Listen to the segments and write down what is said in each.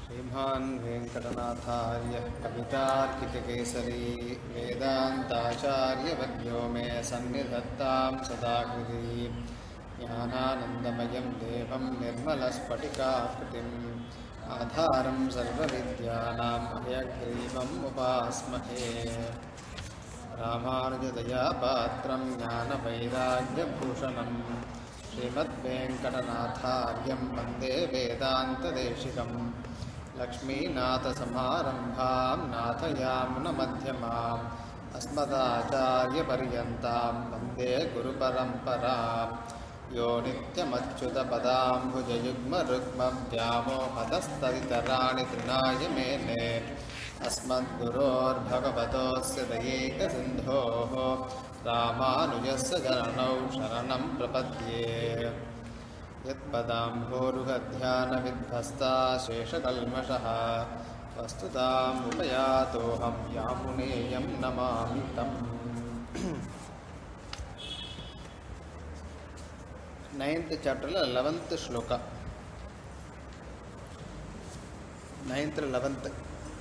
श्रीमान् वेङ्कटनाथार्य कवितार्किककेसरी वेदान्ताचार्यवर्यो मे सन्निधत्तां सदा कृती ज्ञानानन्दमयं देवं निर्मलस्फटिकाकृतिम् आधारं सर्वविद्यानाम् अभयग्रीवम् उपास्महे रामानुजदयापात्रं ज्ञानवैराग्यभूषणम् श्रीमद्वेङ्कटनाथार्यं वन्दे वेदान्तदेशिकं लक्ष्मीनाथसमारम्भां नाथयामुनमध्यमाम् अस्मदाचार्यपर्यन्तां वन्दे गुरुपरम्पराम् यो नित्यमच्युतपदाम्बुजयुग्मरुग्मव्यामोहतस्तदितराणि तृणाय मेने अस्मद्गुरोर्भगवतोऽस्य दयैकसिन्धोः रामानुजस्य चरणौ शरणं प्रपद्ये यत्पदाम्भोरुहध्यानविध्वस्ता शेषकल्मषः वस्तुताम् उपयातोऽहं यामुनेयं नमामि तम् நைன்த் சாப்டரில் லெவன்த்து ஸ்லோகா நைன்த்தில் லெவன்த்து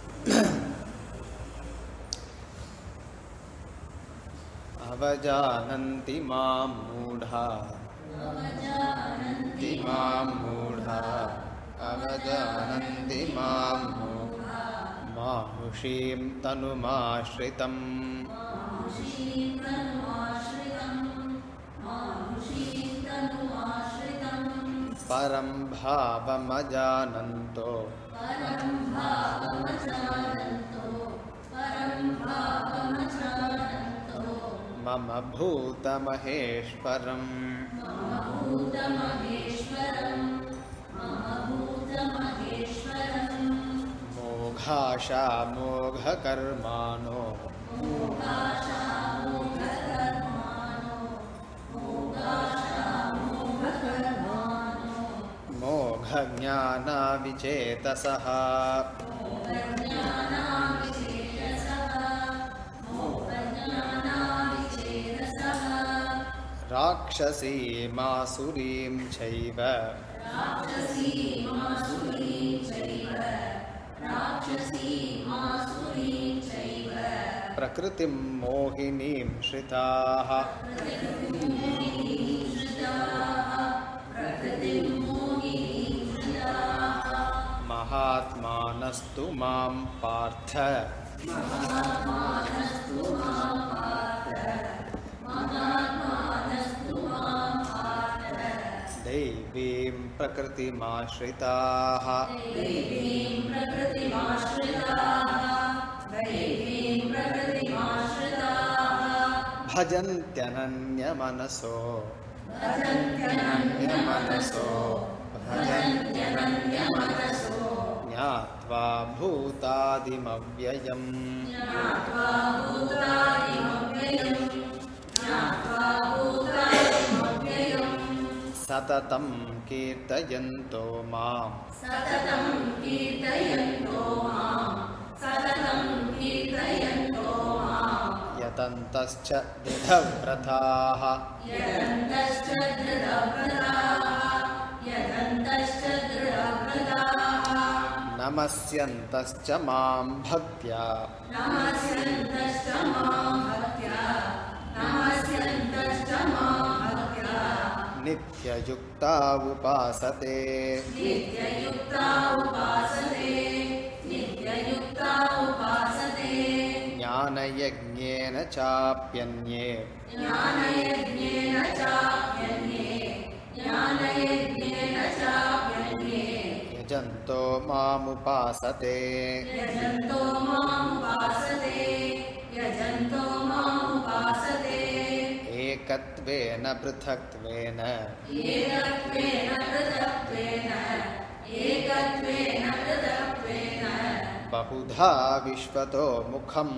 अवजानन्ति मां मूढा अवजानन्ति मां मूढा अवजानन्ति मां मूढा मानुषीं तनुमाश्रितम् परं भावमजानन्तो मम भूतमहेश्वरम् मोघाशा मोघकर्माणो मोघज्ञानाविचेतसः राक्षसीमासुरीं चैव प्रकृतिं मोहिनीं श्रिताः महात्मानस्तु मां पार्थ दैवीं प्रकृतिमाश्रिताः भजन्त्यनन्यमनसो भजन्त्यनन्यमनसो भजन्त्यनन्यमनसो ज्ञात्वा भूतादिमव्ययम् सततं कीर्तयन्तो माम् यतन्तश्च दृढव्रताः नमस्यन्तश्च मां भक्त्या नित्ययुक्ता उपासते ज्ञानयज्ञेन चाप्यन्ये यजन्तो मामुपासते एकत्वेन पृथक्त्वेन बहुधा विश्वतो मुखम्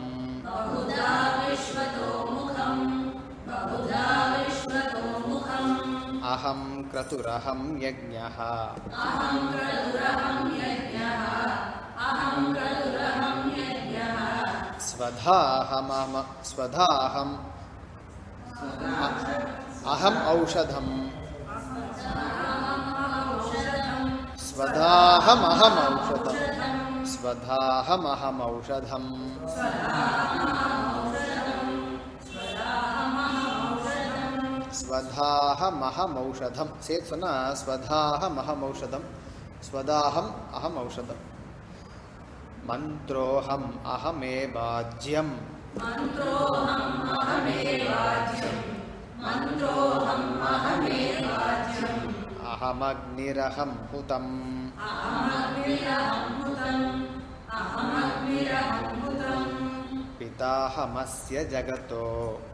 अहं क्रतुरहं यज्ञः स्वधाहमम स्वधाहम् अहम् औषधम् स्वधाहमहमौषधम् स्वधाहमहमौषधम् ஸ்வதாஹமஹமௌஷதம் சேர்த்து சொன்னால் ஸ்வதாஹமஹமௌஷதம் ஸ்வதாஹம் அகம் ஔஷதம் மந்த்ரோஹம் அகமே பாஜ்யம் அகமக்னிரகம் ஹுதம் பிதாஹமஸ்ய ஜகதோ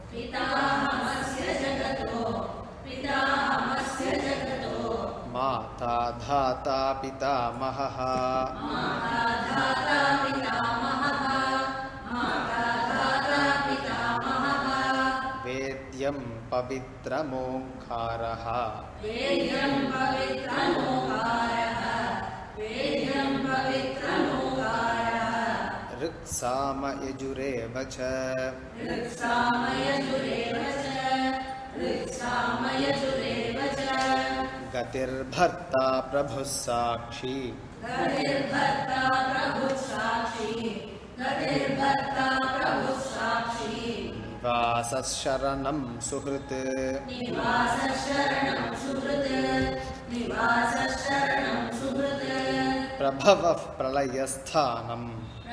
माता धाता पितामहः वेद्यं पवित्रमोङ्कारः ऋक्साम यजुरेव च गतिर्भर्ता प्रभुः साक्षी निवासः शरणं सुहृत् प्रभवः प्रलयस्थानम्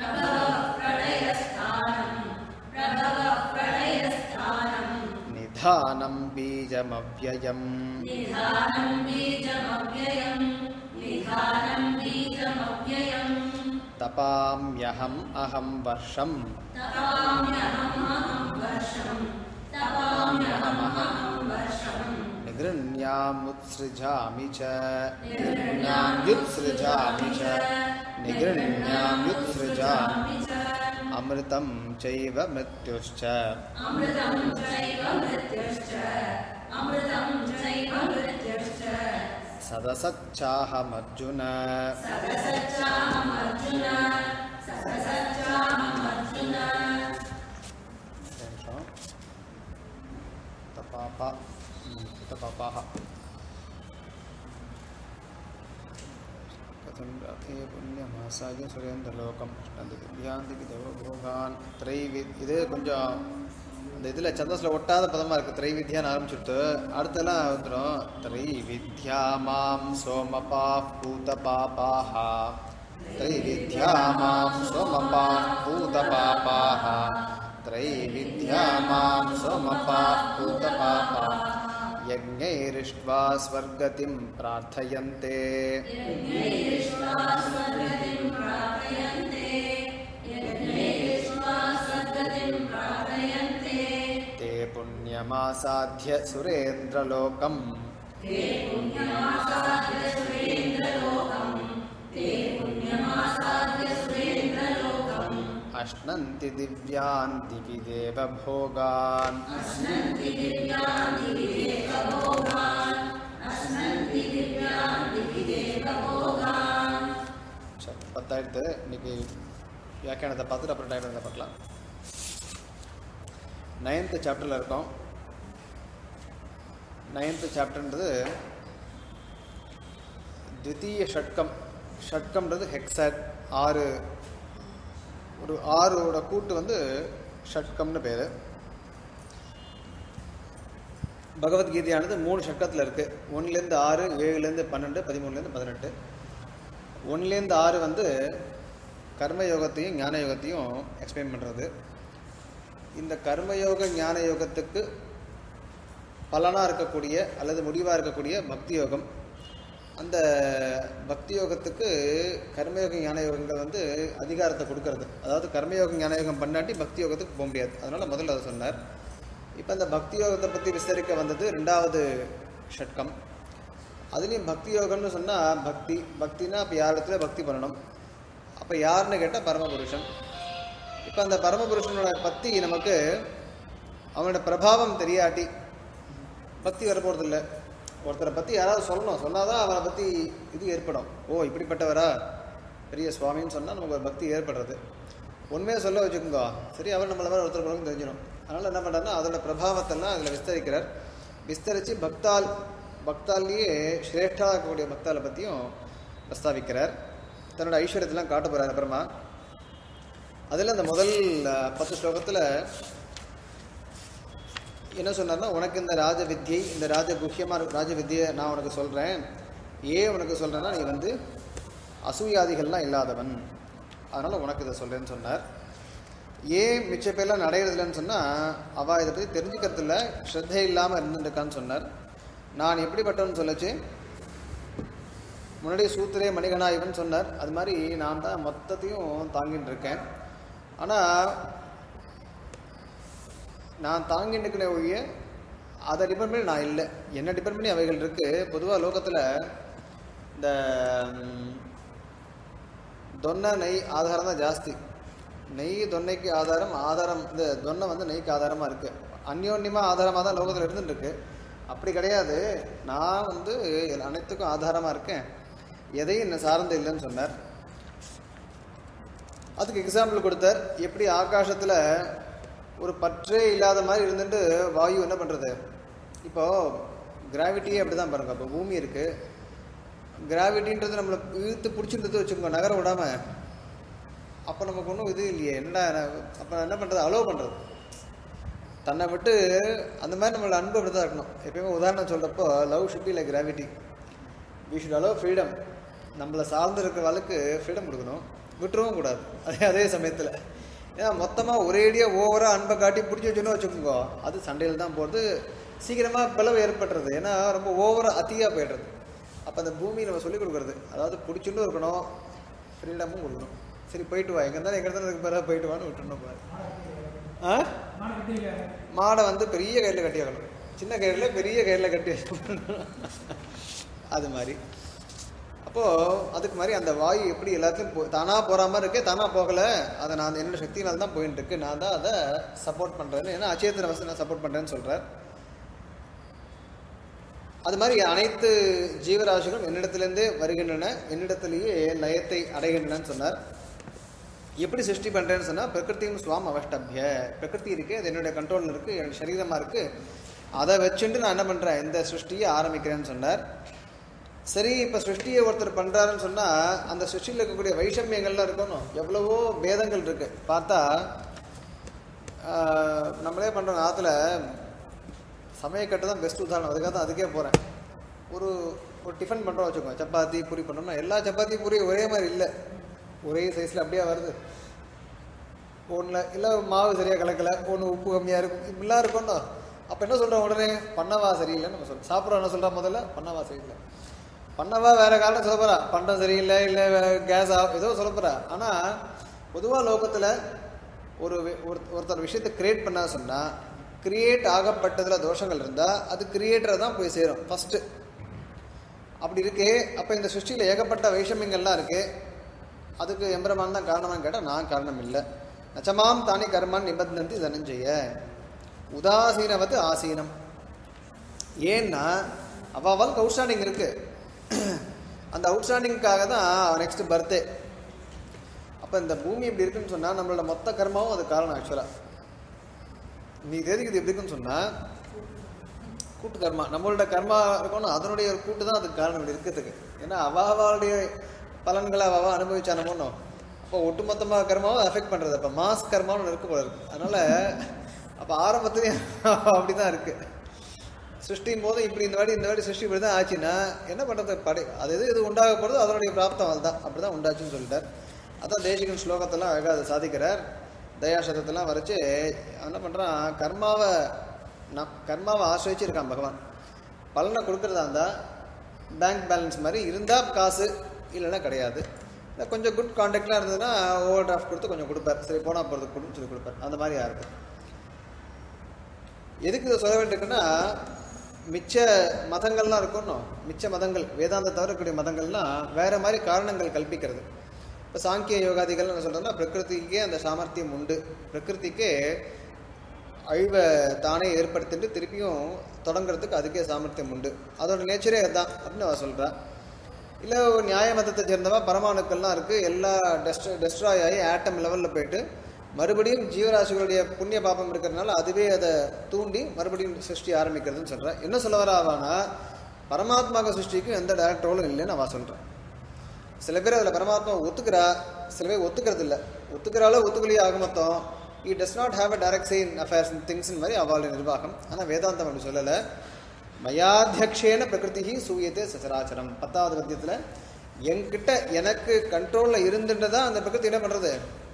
निधानं बीजमव्ययम् तपाम्यहम् अहं वर्षम् निगृह्ण्यामुत्सृजामि च निगृह्ण्याम्युत्सृजामि च निगृह्ण्याम्युत्सृजामि अमृतं चैव मृत्युश्च सदसच्चाहमर्जुन निमिषं तपापा तपापाः कथं राधे पुण्यमासाय सुरेन्द्रलोकं कृष्णदिव्यान्तिக்கு தேவபோகான் திரைவி இது கொஞ்சம் இந்த இதில் சந்தஸில் ஒட்டாத பதமாக இருக்குது திரைவித்யான்னு ஆரம்பிச்சுட்டு அடுத்தெல்லாம் வந்துடும் திரைவித்யா மாம் சோமபா பூத பாபாஹ திரைவித்யா மாம் சோமபா பூத பாபாஹ திரைவித்யா மாம் சோமபா பூத பாபா यज्ञैरिष्ट्वा स्वर्गतिं प्रार्थयन्ते ते पुण्यमासाध्य सुरेन्द्रलोकम् अश्नन्ति दिव्यान् दिवि देवभोगान् சரி பத்தாயிரத்து இன்னைக்கு வியாக்கியானத்தை பார்த்துட்டு அப்புறம் டைம் பார்க்கலாம் நைன்த்து சாப்டரில் இருக்கோம் நைன்த்து சாப்டர்ன்றது த்விதீய ஷட்கம் ஷட்கம்ன்றது ஹெக்ஸாட் ஆறு ஒரு ஆறோட கூட்டு வந்து ஷட்கம்னு பேர் பகவத்கீதையானது மூணு ஷட்கத்தில் இருக்குது ஒன்றுலேருந்து ஆறு ஏழுலேருந்து பன்னெண்டு பதிமூணுலேருந்து பதினெட்டு ஒன்றுலேருந்து ஆறு வந்து கர்மயோகத்தையும் ஞான யோகத்தையும் எக்ஸ்பிளைன் பண்ணுறது இந்த கர்மயோக ஞான யோகத்துக்கு பலனாக இருக்கக்கூடிய அல்லது முடிவாக இருக்கக்கூடிய பக்தி யோகம் அந்த பக்தி யோகத்துக்கு கர்மயோக ஞான யோகங்கள் வந்து அதிகாரத்தை கொடுக்கறது அதாவது கர்மயோகம் ஞான யோகம் பண்ணாட்டி பக்தி யோகத்துக்கு போக முடியாது அதனால் முதல்ல அதை சொன்னார் இப்போ அந்த பக்தி யோகத்தை பற்றி விசாரிக்க வந்தது ரெண்டாவது ஷட்கம் அதுலேயும் பக்தி யோகம்னு சொன்னால் பக்தி பக்தினா இப்போ யார் இடத்துல பக்தி பண்ணணும் அப்போ யாருன்னு கேட்டால் பரமபுருஷன் இப்போ அந்த பரமபுருஷனோட பற்றி நமக்கு அவனோட பிரபாவம் தெரியாட்டி பக்தி வரப்போகிறதில்ல ஒருத்தரை பற்றி யாராவது சொல்லணும் சொன்னால் தான் அவரை பற்றி இது ஏற்படும் ஓ இப்படிப்பட்டவரா பெரிய சுவாமின்னு சொன்னால் நமக்கு ஒரு பக்தி ஏற்படுறது உண்மையாக சொல்ல வச்சுக்கோங்க சரி அவர் நம்மள மாதிரி ஒருத்தர் பழக்கம் தெரிஞ்சிடும் அதனால் என்ன பண்ணுறாருன்னா அதோட பிரபாவத்தெல்லாம் அதில் விஸ்தரிக்கிறார் விஸ்தரித்து பக்தால் பக்தாலேயே சிரேஷ்டாக இருக்கக்கூடிய பக்தாலை பற்றியும் பிரஸ்தாபிக்கிறார் தன்னோட ஐஸ்வர்யத்தெல்லாம் காட்ட போகிறார் அப்புறமா அதில் அந்த முதல் அஹ், பத்து ஸ்லோகத்தில் என்ன சொன்னார்னா உனக்கு இந்த ராஜ வித்யை இந்த ராஜ குஹ்யமாக ராஜ வித்தியை நான் உனக்கு சொல்கிறேன் ஏன் உனக்கு சொல்கிறேன்னா நீ வந்து அசூயாதிகள்லாம் இல்லாதவன் அதனால் உனக்கு இதை சொல்கிறேன்னு சொன்னார் ஏன் மிச்ச பேர்லாம் நடையிறதில்லன்னு சொன்னால் அவள் இதை பற்றி தெரிஞ்சுக்கிறது இல்லை ஸ்ரத்தை இல்லாமல் இருந்துருக்கான்னு சொன்னார் நான் எப்படிப்பட்டவன்னு சொல்லச்சு முன்னாடி சூத்திரே மணிகனா இவன் சொன்னார் அது மாதிரி நான் தான் மொத்தத்தையும் தாங்கிட்டு இருக்கேன் ஆனால் நான் தாங்கிட்டு இருக்கிற ஒழிய அதை டிபெண்ட் பண்ணி நான் இல்லை என்ன டிபெண்ட் பண்ணி அவைகள் இருக்குது பொதுவாக லோகத்தில் இந்த ம், தொன்னை நெய் ஆதாரம் தான் ஜாஸ்தி நெய் தொன்னைக்கு ஆதாரம் ஆதாரம் இந்த தொன்னை வந்து நெய்க்கு ஆதாரமாக இருக்குது அந்யோன்யமாக ஆதாரமாக தான் லோகத்தில் இருந்துட்டு இருக்கு அப்படி கிடையாது நான் வந்து அனைத்துக்கும் ஆதாரமாக இருக்கேன் எதையும் என்னை சார்ந்து இல்லைன்னு சொன்னார் அதுக்கு எக்ஸாம்பிள் கொடுத்தார் எப்படி ஆகாசத்தில் ஒரு பற்றே இல்லாத மாதிரி இருந்துட்டு வாயு என்ன பண்ணுறது இப்போது கிராவிட்டியே அப்படி தான் பாருங்க இப்போ பூமி இருக்குது கிராவிட்டின்றது நம்மளை இழுத்து பிடிச்சிருந்தது வச்சுக்கோங்க நகர விடாம அப்போ நமக்கு ஒன்றும் இது இல்லையே என்னடா அப்போ என்ன பண்ணுறது அலோவ் பண்ணுறது தன்னை விட்டு அந்த மாதிரி நம்மளோட அன்பு அப்படி தான் இருக்கணும் எப்பயுமே உதாரணம் சொல்கிறப்போ love should be like gravity we should allow freedom நம்மளை சார்ந்து இருக்கிற அளவுக்கு ஃப்ரீடம் கொடுக்கணும் விட்டுறவும் கூடாது அதே அதே சமயத்தில் ஏன்னா மொத்தமாக ஒரேடியாக ஓவராக அன்பை காட்டி பிடிச்சி வச்சுன்னு வச்சுக்கோங்க அது சண்டையில் தான் போகிறது சீக்கிரமாக பிளவு ஏற்பட்டுறது ஏன்னா ரொம்ப ஓவராக அதியாக போயிடுறது அப்போ அந்த பூமி நம்ம சொல்லிக் கொடுக்குறது அதாவது பிடிச்சுன்னு இருக்கணும் ஃப்ரீடமும் கொடுக்கணும் சரி போயிட்டு வா எங்கே இருந்தாலும் எங்கே இருந்தாலும் இதுக்கு பிறகு போயிட்டு வான்னு விட்டுணும் பாரு ஆ மாடை வந்து பெரிய கயிறில் கட்டி வைக்கணும் சின்ன கயிறில் பெரிய கயிறில் கட்டி வைக்கணும் அது மாதிரி அப்போது அதுக்கு மாதிரி அந்த வாயு எப்படி எல்லாத்தையும் போ தானாக போகிற மாதிரி இருக்கே தானாக போகலை அதை நான் என்னோட சக்தியினால தான் போயின்னு இருக்கு நான் தான் அதை சப்போர்ட் பண்ணுறேன்னு ஏன்னா அச்சேத்திர வசதி நான் சப்போர்ட் பண்ணுறேன்னு சொல்கிறார் அது மாதிரி அனைத்து ஜீவராசிகளும் என்னிடத்திலேருந்தே வருகின்றன என்னிடத்திலேயே லயத்தை அடைகின்றனன்னு சொன்னார் எப்படி சிருஷ்டி பண்ணுறேன்னு சொன்னால் பிரகிருத்தியும் சுவாம் அவஷ்டபிய பிரகிருதி இருக்குது அது என்னுடைய கண்ட்ரோலில் இருக்குது என்னுடைய சரீரமாக இருக்குது அதை வச்சுட்டு நான் என்ன பண்ணுறேன் இந்த சிருஷ்டியை ஆரம்பிக்கிறேன்னு சொன்னார் சரி இப்போ சிருஷ்டியை ஒருத்தர் பண்ணுறாருன்னு சொன்னால் அந்த சிருஷ்டியில் இருக்கக்கூடிய வைஷமியங்கள்லாம் இருக்கணும் எவ்வளவோ பேதங்கள் இருக்குது பார்த்தா ஆஹ், நம்மளே பண்ணுறோம் ஆற்றுல சமயக்கட்டு தான் பெஸ்ட் உதாரணம் அதுக்காக தான் அதுக்கே போகிறேன் ஒரு ஒரு டிஃபன் பண்ணுறோம் வச்சுக்கோங்க சப்பாத்தி பூரி பண்ணோம்னா எல்லா சப்பாத்தி பூரி ஒரே மாதிரி இல்லை ஒரே சைஸில் அப்படியே வருது ஒன்றில் இல்லை மாவு சரியாக கலக்கலை ஒன்று உப்பு கம்மியாக இருக்கும் இப்படிலாம் இருக்கும்னா அப்போ என்ன சொல்கிறோம் உடனே பண்ணவா சரியில்லைன்னு நம்ம சொல்கிறோம் சாப்பிட்றோம் என்ன சொல்கிறா முதல்ல பண்ணவா சரியில்லை பண்ணவா வேறு காரணம் சொல்ல போகிறா பண்டம் சரியில்லை இல்லை கேஸ் ஆ ஏதோ சொல்ல போகிறா ஆனால் பொதுவாக லோகத்தில் ஒரு வி- ஒரு- ஒருத்தர் விஷயத்தை கிரியேட் பண்ண சொன்னால் கிரியேட் ஆகப்பட்டதில் தோஷங்கள் இருந்தால் அது கிரியேட்டரை தான் போய் சேரும் ஃபஸ்ட்டு அப்படி இருக்கே அப்போ இந்த சிருஷ்டியில் ஏகப்பட்ட வைஷமியங்கள்லாம் இருக்கு அதுக்கு எம்பெருமான் தான் காரணமான்னு கேட்டால் நான் காரணம் இல்லை நச்சமாம் தானி கர்மான் நிபந்தந்தி தனஞ்செய்ய உதாசீனவத்து ஆசீனம் ஏன்னா அவாவால் அவுட்ஸ்டாண்டிங் இருக்கு அந்த அவுட்ஸ்டாண்டிங்காக தான் நெக்ஸ்ட் பர்த்டே அப்போ இந்த பூமி இப்படி இருக்குன்னு சொன்னால் நம்மளோட மொத்த கர்மாவும் அது காரணம் ஆக்சுவலாக நீ எதுக்கு இது எப்படி இருக்குன்னு சொன்னால் கூட்டு கர்மா நம்மளோட கர்மா இருக்கணும் அதனுடைய ஒரு கூட்டு தான் அதுக்கு காரணம் இப்படி இருக்கிறதுக்கு ஏன்னா அவாவாளுடைய பலன்களை அவாவா அனுபவிச்சானமோனோ அப்போ ஒட்டுமொத்தமாக கர்மாவும் அஃபெக்ட் பண்ணுறது அப்போ மாஸ் கர்மாவும் ஒண்ணு இருக்கு போல இருக்கு அதனால அப்போ ஆரம்பத்துலேயும் அப்படி தான் இருக்குது சிருஷ்டியும் போது இப்படி இந்த வாட்டி இந்த வாட்டி சிருஷ்டி இப்படி தான் ஆச்சுன்னா என்ன பண்ணுறது படை அது எது இது உண்டாக போகிறதோ அதனுடைய பிராப்தம் அதுதான் அப்படி தான் உண்டாச்சுன்னு சொல்லிட்டார் அதான் தேசிகன் ஸ்லோகத்தெல்லாம் அழகாக அதை சாதிக்கிறார் தயாசதத்தெல்லாம் வரைச்சு என்ன பண்ணுறான் கர்மாவை நம் கர்மாவை ஆசிரிச்சு இருக்கான் பகவான் பலனை கொடுக்குறதா இருந்தால் பேங்க் பேலன்ஸ் மாதிரி இருந்தால் காசு இல்லைன்னா கிடையாது இல்லை கொஞ்சம் குட் கான்டாக்ட்லாம் இருந்ததுன்னா ஓவர் டிராஃப்ட் கொடுத்து கொஞ்சம் கொடுப்பார் சரி போனால் போகிறதுக்கு கொடுன்னு சொல்லி கொடுப்பார் அந்த மாதிரி யாருக்கு எதுக்கு இதை சொல்ல வேண்டியிருக்குன்னா மிச்ச மதங்கள்லாம் இருக்கணும் மிச்ச மதங்கள் வேதாந்த தவிர இருக்கக்கூடிய மதங்கள்லாம் வேற மாதிரி காரணங்கள் கல்பிக்கிறது இப்போ சாங்கிய யோகாதிகள் என்ன சொல்கிறோம்னா பிரகிருதிக்கே அந்த சாமர்த்தியம் உண்டு பிரகிருதிக்கே அழிவை தானே ஏற்படுத்திட்டு திருப்பியும் தொடங்குறதுக்கு அதுக்கே சாமர்த்தியம் உண்டு அதோட நேச்சரே அதுதான் அப்படின்னு அவ சொல்கிறா இல்லை ஒரு நியாய மதத்தை சேர்ந்தவா பரமாணுக்கள்லாம் இருக்குது எல்லா டெஸ்ட் டெஸ்ட்ராய் ஆகி ஆட்டம் லெவலில் போயிட்டு மறுபடியும் ஜீவராசிகளுடைய புண்ணிய பாபம் இருக்கிறதுனால அதுவே அதை தூண்டி மறுபடியும் சிருஷ்டி ஆரம்பிக்கிறதுன்னு சொல்கிறேன் என்ன சொல்ல வர ஆவானா பரமாத்மாக சிருஷ்டிக்கும் எந்த டேரக்ட் ரோலும் இல்லைன்னு அவள் சொல்கிறேன் சில பேர் அதில் பரமாத்மா ஒத்துக்கிறா சில பேர் ஒத்துக்கிறது இல்லை ஒத்துக்கிறாலோ ஒத்துக்கலையோ ஆக மொத்தம் he does not have a direct say in affairs in things மாதிரி அவளுடைய நிர்வாகம் ஆனால் வேதாந்தம் அப்படி சொல்லலை மயாத்தியக்ஷேன பிரகிருதி சூயத்தே சச்சராச்சரம் பத்தாவது பத்தியத்தில் என்கிட்ட எனக்கு கண்ட்ரோலில் இருந்துட்டு தான் அந்த பிரகிருதி என்ன பண்ணுறது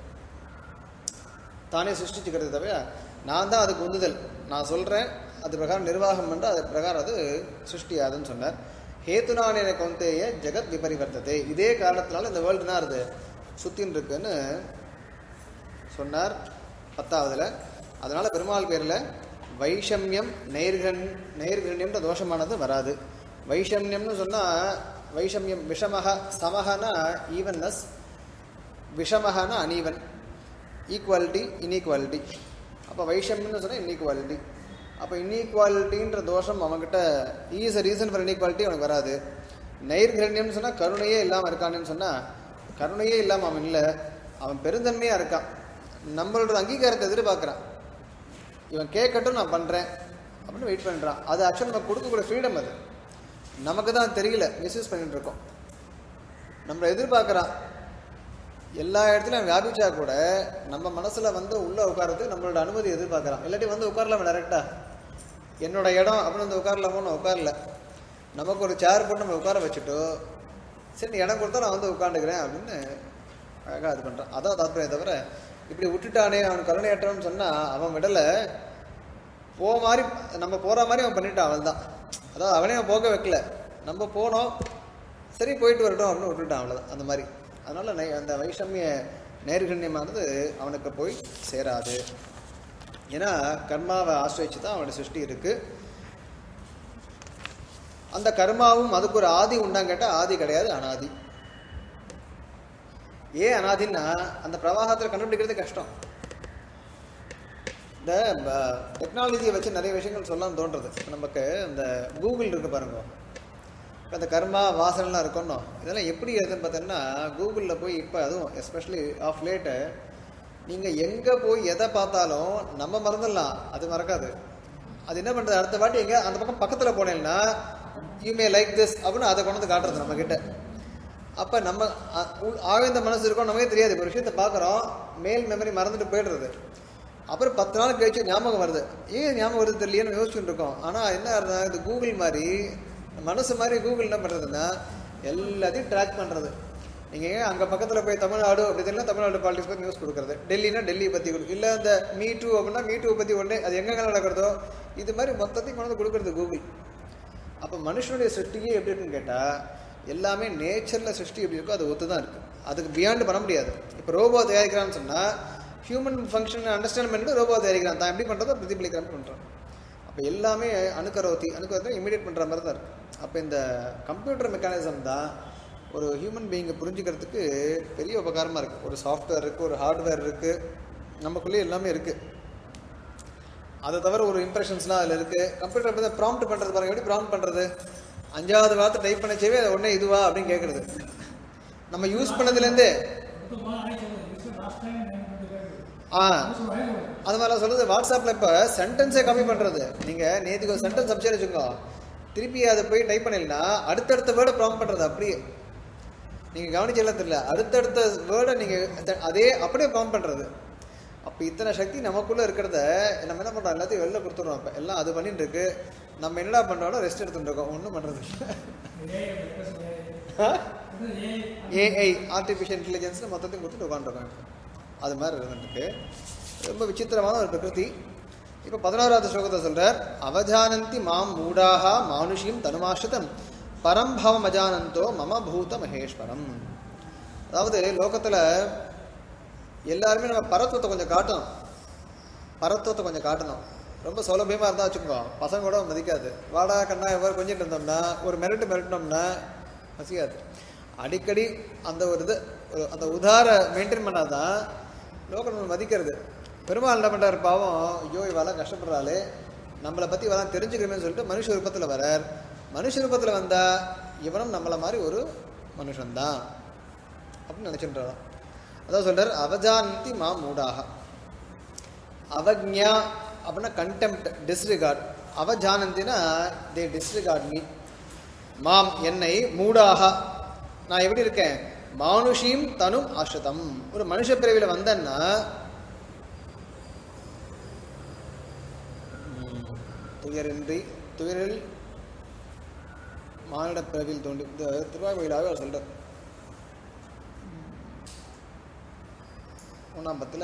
தானே சிருஷ்டிச்சுக்கிறது தவிர நான் தான் அதுக்கு உந்துதல் நான் சொல்கிறேன் அது பிரகாரம் நிர்வாகம் பண்ண அது பிரகாரம் அது சிருஷ்டியாதுன்னு சொன்னார் ஹேத்துனானேன கொந்தேய ஜெகத் விபரிவர்த்ததே இதே காரணத்தினால இந்த வேர்ல்டு என்ன இருது சுத்தின்னு இருக்குன்னு சொன்னார் பத்தாவதுல அதனால பெருமாள் பேரில் வைஷமியம் நைர்கண் நைர்கண்யம்ன்ற தோஷமானது வராது வைஷமியம்னு சொன்னால் வைஷமியம் விஷமக சமகனா ஈவன்னஸ் விஷமகனா அனீவன் ஈக்குவாலிட்டி இன்ஈக்குவாலிட்டி அப்போ வைஷமியம்னு சொன்னால் இன்ஈக்குவாலிட்டி அப்போ இன்ஈக்குவாலிட்டின்ற தோஷம் அவன்கிட்ட is a reason for inequality அவனுக்கு வராது நைர்கண்யம்னு சொன்னால் கருணையே இல்லாமல் இருக்கான்னு சொன்னால் கருணையே இல்லாமல் அவன் இல்லை அவன் பெருந்தன்மையாக இருக்கான் நம்மளோட அங்கீகாரத்தை எதிர்பார்க்குறான் இவன் கேட்கட்டும் நான் பண்ணுறேன் அப்படின்னு வெயிட் பண்ணுறான் அது ஆக்சுவலாக நம்ம கொடுக்கக்கூடிய ஃப்ரீடம் அது நமக்கு தான் தெரியல மிஸ்யூஸ் பண்ணிட்டு இருக்கோம் நம்மளை எதிர்பார்க்குறான் எல்லா இடத்துலையும் வியாபிச்சா கூட நம்ம மனசில் வந்து உள்ளே உட்காரத்துக்கு நம்மளோட அனுமதி எதிர்பார்க்குறான் இல்லாட்டி வந்து உட்காரலாமா டேரெக்டாக என்னோட இடம் அப்படின்னு வந்து உட்காரலாமோ உட்காரல நமக்கு ஒரு சேர் போட்டு நம்ம உட்கார வச்சுட்டு சரி நீ இடம் கொடுத்தா நான் வந்து உட்காந்துக்கிறேன் அப்படின்னு அழகாக இது பண்ணுறான் அதான் தாத்பரியம் தவிர இப்படி விட்டுட்டானே அவன் கருணையற்றவன் சொன்னால் அவன் விடலை போ மாதிரி நம்ம போகிற மாதிரி அவன் பண்ணிட்டான் அவன் தான் அதாவது அவனே அவன் போக வைக்கல நம்ம போனோம் சரி போயிட்டு வரட்டும் அப்படின்னு விட்டுட்டான் அவ்வளோதான் அந்த மாதிரி அதனால் நை அந்த வைஷமிய நேர்கண்யமானது அவனுக்கு போய் சேராது ஏன்னா கர்மாவை ஆசிரிச்சு தான் அவனோட சிருஷ்டி இருக்குது அந்த கர்மாவும் அதுக்கு ஒரு ஆதி உண்டான்னு கேட்டால் ஆதி கிடையாது அனாதி ஏன் அனாதின்னா அந்த பிரவாகத்தில் கண்டுபிடிக்கிறது கஷ்டம் இந்த டெக்னாலஜியை வச்சு நிறைய விஷயங்கள் சொல்லலாம் தோன்றது இப்ப நமக்கு இந்த கூகுள் இருக்கு பாருங்க இப்போ இந்த கர்மா வாசனைலாம் இருக்கணும் இதெல்லாம் எப்படி இருக்குன்னு பார்த்தீங்கன்னா கூகுளில் போய் இப்போ அதுவும் எஸ்பெஷலி ஆஃப் லேட்டு நீங்கள் எங்கே போய் எதை பார்த்தாலும் நம்ம மறந்துடலாம் அது மறக்காது அது என்ன பண்ணுறது அடுத்த வாட்டி எங்கே அந்த பக்கம் பக்கத்தில் போனேன்னா யூ மே லைக் திஸ் அப்படின்னு அதை கொண்டு வந்து காட்டுறது நம்மக்கிட்ட அப்போ நம்ம அ- உள்- ஆழ்ந்த மனசு இருக்கோம் நமக்கே தெரியாது ஒரு விஷயத்தை பார்க்குறோம் மேல் மெமரி மறந்துட்டு போயிடுறது அப்புறம் பத்து நாள் கழிச்சு ஞாபகம் வருது ஏன் ஞாபகம் வருது தெரியலன்னு யோசிச்சுட்டு இருக்கோம் ஆனால் என்ன இருந்தால் இது கூகுள் மாதிரி மனசு மாதிரி கூகுள் என்ன பண்ணுறதுன்னா எல்லாத்தையும் ட்ராக் பண்ணுறது நீங்கள் அங்கே பக்கத்தில் போய் தமிழ்நாடு அப்படி தெரியல தமிழ்நாடு பாலிடிக்ஸ் பற்றி நியூஸ் கொடுக்குறது டெல்லினா டெல்லியை பற்றி கொடு இல்லை இந்த மீ டூ அப்படின்னா மீ டூ பற்றி உடனே அது எங்கே நடக்கிறதோ இது மாதிரி மொத்தத்தையும் கொண்டு வந்து கொடுக்குறது கூகுள் அப்போ மனுஷனுடைய சிருஷ்டியே எப்படி இருக்குன்னு கேட்டால் எல்லாமே நேச்சரில் சிருஷ்டி எப்படி இருக்கோ அது ஒத்து தான் இருக்குது அதுக்கு பியாண்டு பண்ண முடியாது இப்போ ரோபோ தயாரிக்கிறான்னு சொன்னால் ஹியூமன் ஃபங்க்ஷன் அண்டர்ஸ்டாண்ட் பண்ணிட்டு ரோபோ தயாரிக்கிறான் தான் எப்படி பண்ணுறதோ பிரதிபலிக்கிறான்னு பண்ணுறான் அப்போ எல்லாமே அணுக்கரோத்தி அணுக்கரோத்தி இமிடியேட் பண்ணுற மாதிரி தான் இருக்குது அப்போ இந்த கம்ப்யூட்டர் மெக்கானிசம் தான் ஒரு ஹியூமன் பீயிங்கை புரிஞ்சுக்கிறதுக்கு பெரிய உபகாரமாக இருக்குது ஒரு சாஃப்ட்வேர் இருக்குது ஒரு ஹார்ட்வேர் இருக்குது நமக்குள்ளேயே எல்லாமே இருக்குது அதை தவிர ஒரு இம்ப்ரெஷன்ஸ்லாம் அதில் இருக்குது கம்ப்யூட்டர் பற்றி ப்ராம்ப்ட் பண்ணுறது பாருங்க எப்படி ப்ராம்ப்ட் பண்ணுறது அஞ்சாவது வார்த்தை டைப் பண்ணச்சேவே அது உடனே இதுவா அப்படின்னு கேட்குறது நம்ம யூஸ் பண்ணதுலேருந்தே ஆ அது மாதிரிலாம் சொல்றது வாட்ஸ்அப்பில் இப்போ சென்டென்ஸே கம்மி பண்ணுறது நீங்கள் நேற்றுக்கு ஒரு சென்டென்ஸ் அப்சர் வச்சுக்கோ திருப்பி அதை போய் டைப் பண்ணிடலாம் அடுத்தடுத்த வேர்டை ப்ராம்ப்ட் பண்ணுறது அப்படியே நீங்கள் கவனிச்செல்லாம் தெரியல அடுத்தடுத்த வேர்டை நீங்கள் அதே அப்படியே ப்ராம்ப்ட் பண்ணுறது அப்போ இத்தனை சக்தி நமக்குள்ளே இருக்கிறத நம்ம என்ன பண்ணுறோம் எல்லாத்தையும் வெளில கொடுத்துட்றோம் இப்போ எல்லாம் அது பண்ணிட்டு இருக்கு நம்ம என்னடா பண்ணுறோம் ரெஸ்ட் எடுத்துட்டு இருக்கோம் ஒன்றும் பண்ணுறது ஏஐ ஆர்டிஃபிஷியல் இன்டெலிஜென்ஸ் மொத்தத்தையும் கொடுத்துட்டு உட்காந்துருக்காங்க அது மாதிரி இருந்துட்டு ரொம்ப விசித்திரமான ஒரு பிரகிருதி இப்போ பதினோராவது ஸ்லோகத்தை சொல்றார் அவஜானந்தி மாம் மூடாக மானுஷியும் தனுமாஷ்டிதம் பரம்பவம் அஜானந்தோ மம பூத மகேஸ்வரம் அதாவது லோகத்தில் எல்லாருமே நம்ம பரத்துவத்தை கொஞ்சம் காட்டணும் பரத்துவத்தை கொஞ்சம் காட்டணும் ரொம்ப சௌலபியமாக இருந்தால் வச்சுக்கோ பசங்க கூட மதிக்காது வாடா கண்ணா எவ்வாறு கொஞ்சிட்டு இருந்தோம்னா ஒரு மிரட்டு மிரட்டினோம்னா மசிக்காது அடிக்கடி அந்த ஒரு இது ஒரு அந்த உதார மெயின்டைன் பண்ணாதான் லோகம் நம்ம மதிக்கிறது பெருமாள் என்ன பண்ணுறாரு பாவம் ஐயோ இவெல்லாம் கஷ்டப்படுறாளே நம்மளை பற்றி இவெல்லாம் தெரிஞ்சுக்கணும்னு சொல்லிட்டு மனுஷ ரூபத்தில் வரார் மனுஷ ரூபத்தில் வந்தால் இவனும் நம்மளை மாதிரி ஒரு மனுஷன்தான் அப்படின்னு நினச்சின்றான் அதான் சொல்றார் அவஜானந்தி மா மூடாக அவக்ஞா அப்படின்னா கண்டெம்ட் டிஸ்ரிகார்ட் அவஜானந்தினா தே டிஸ்ரிகார்ட் மீ மாம் என்னை மூடாக நான் எப்படி இருக்கேன் மானுஷீம் தனும் ஆசிரிதம் ஒரு மனுஷ பிறவியில் வந்தன்னா ம், துயரின்றி துயரில் மானிட பிறவியில் தோண்டி இந்த திருவாய்மொழியிலாவே அவர் சொல்றார் ஒன்றாம் பத்தில்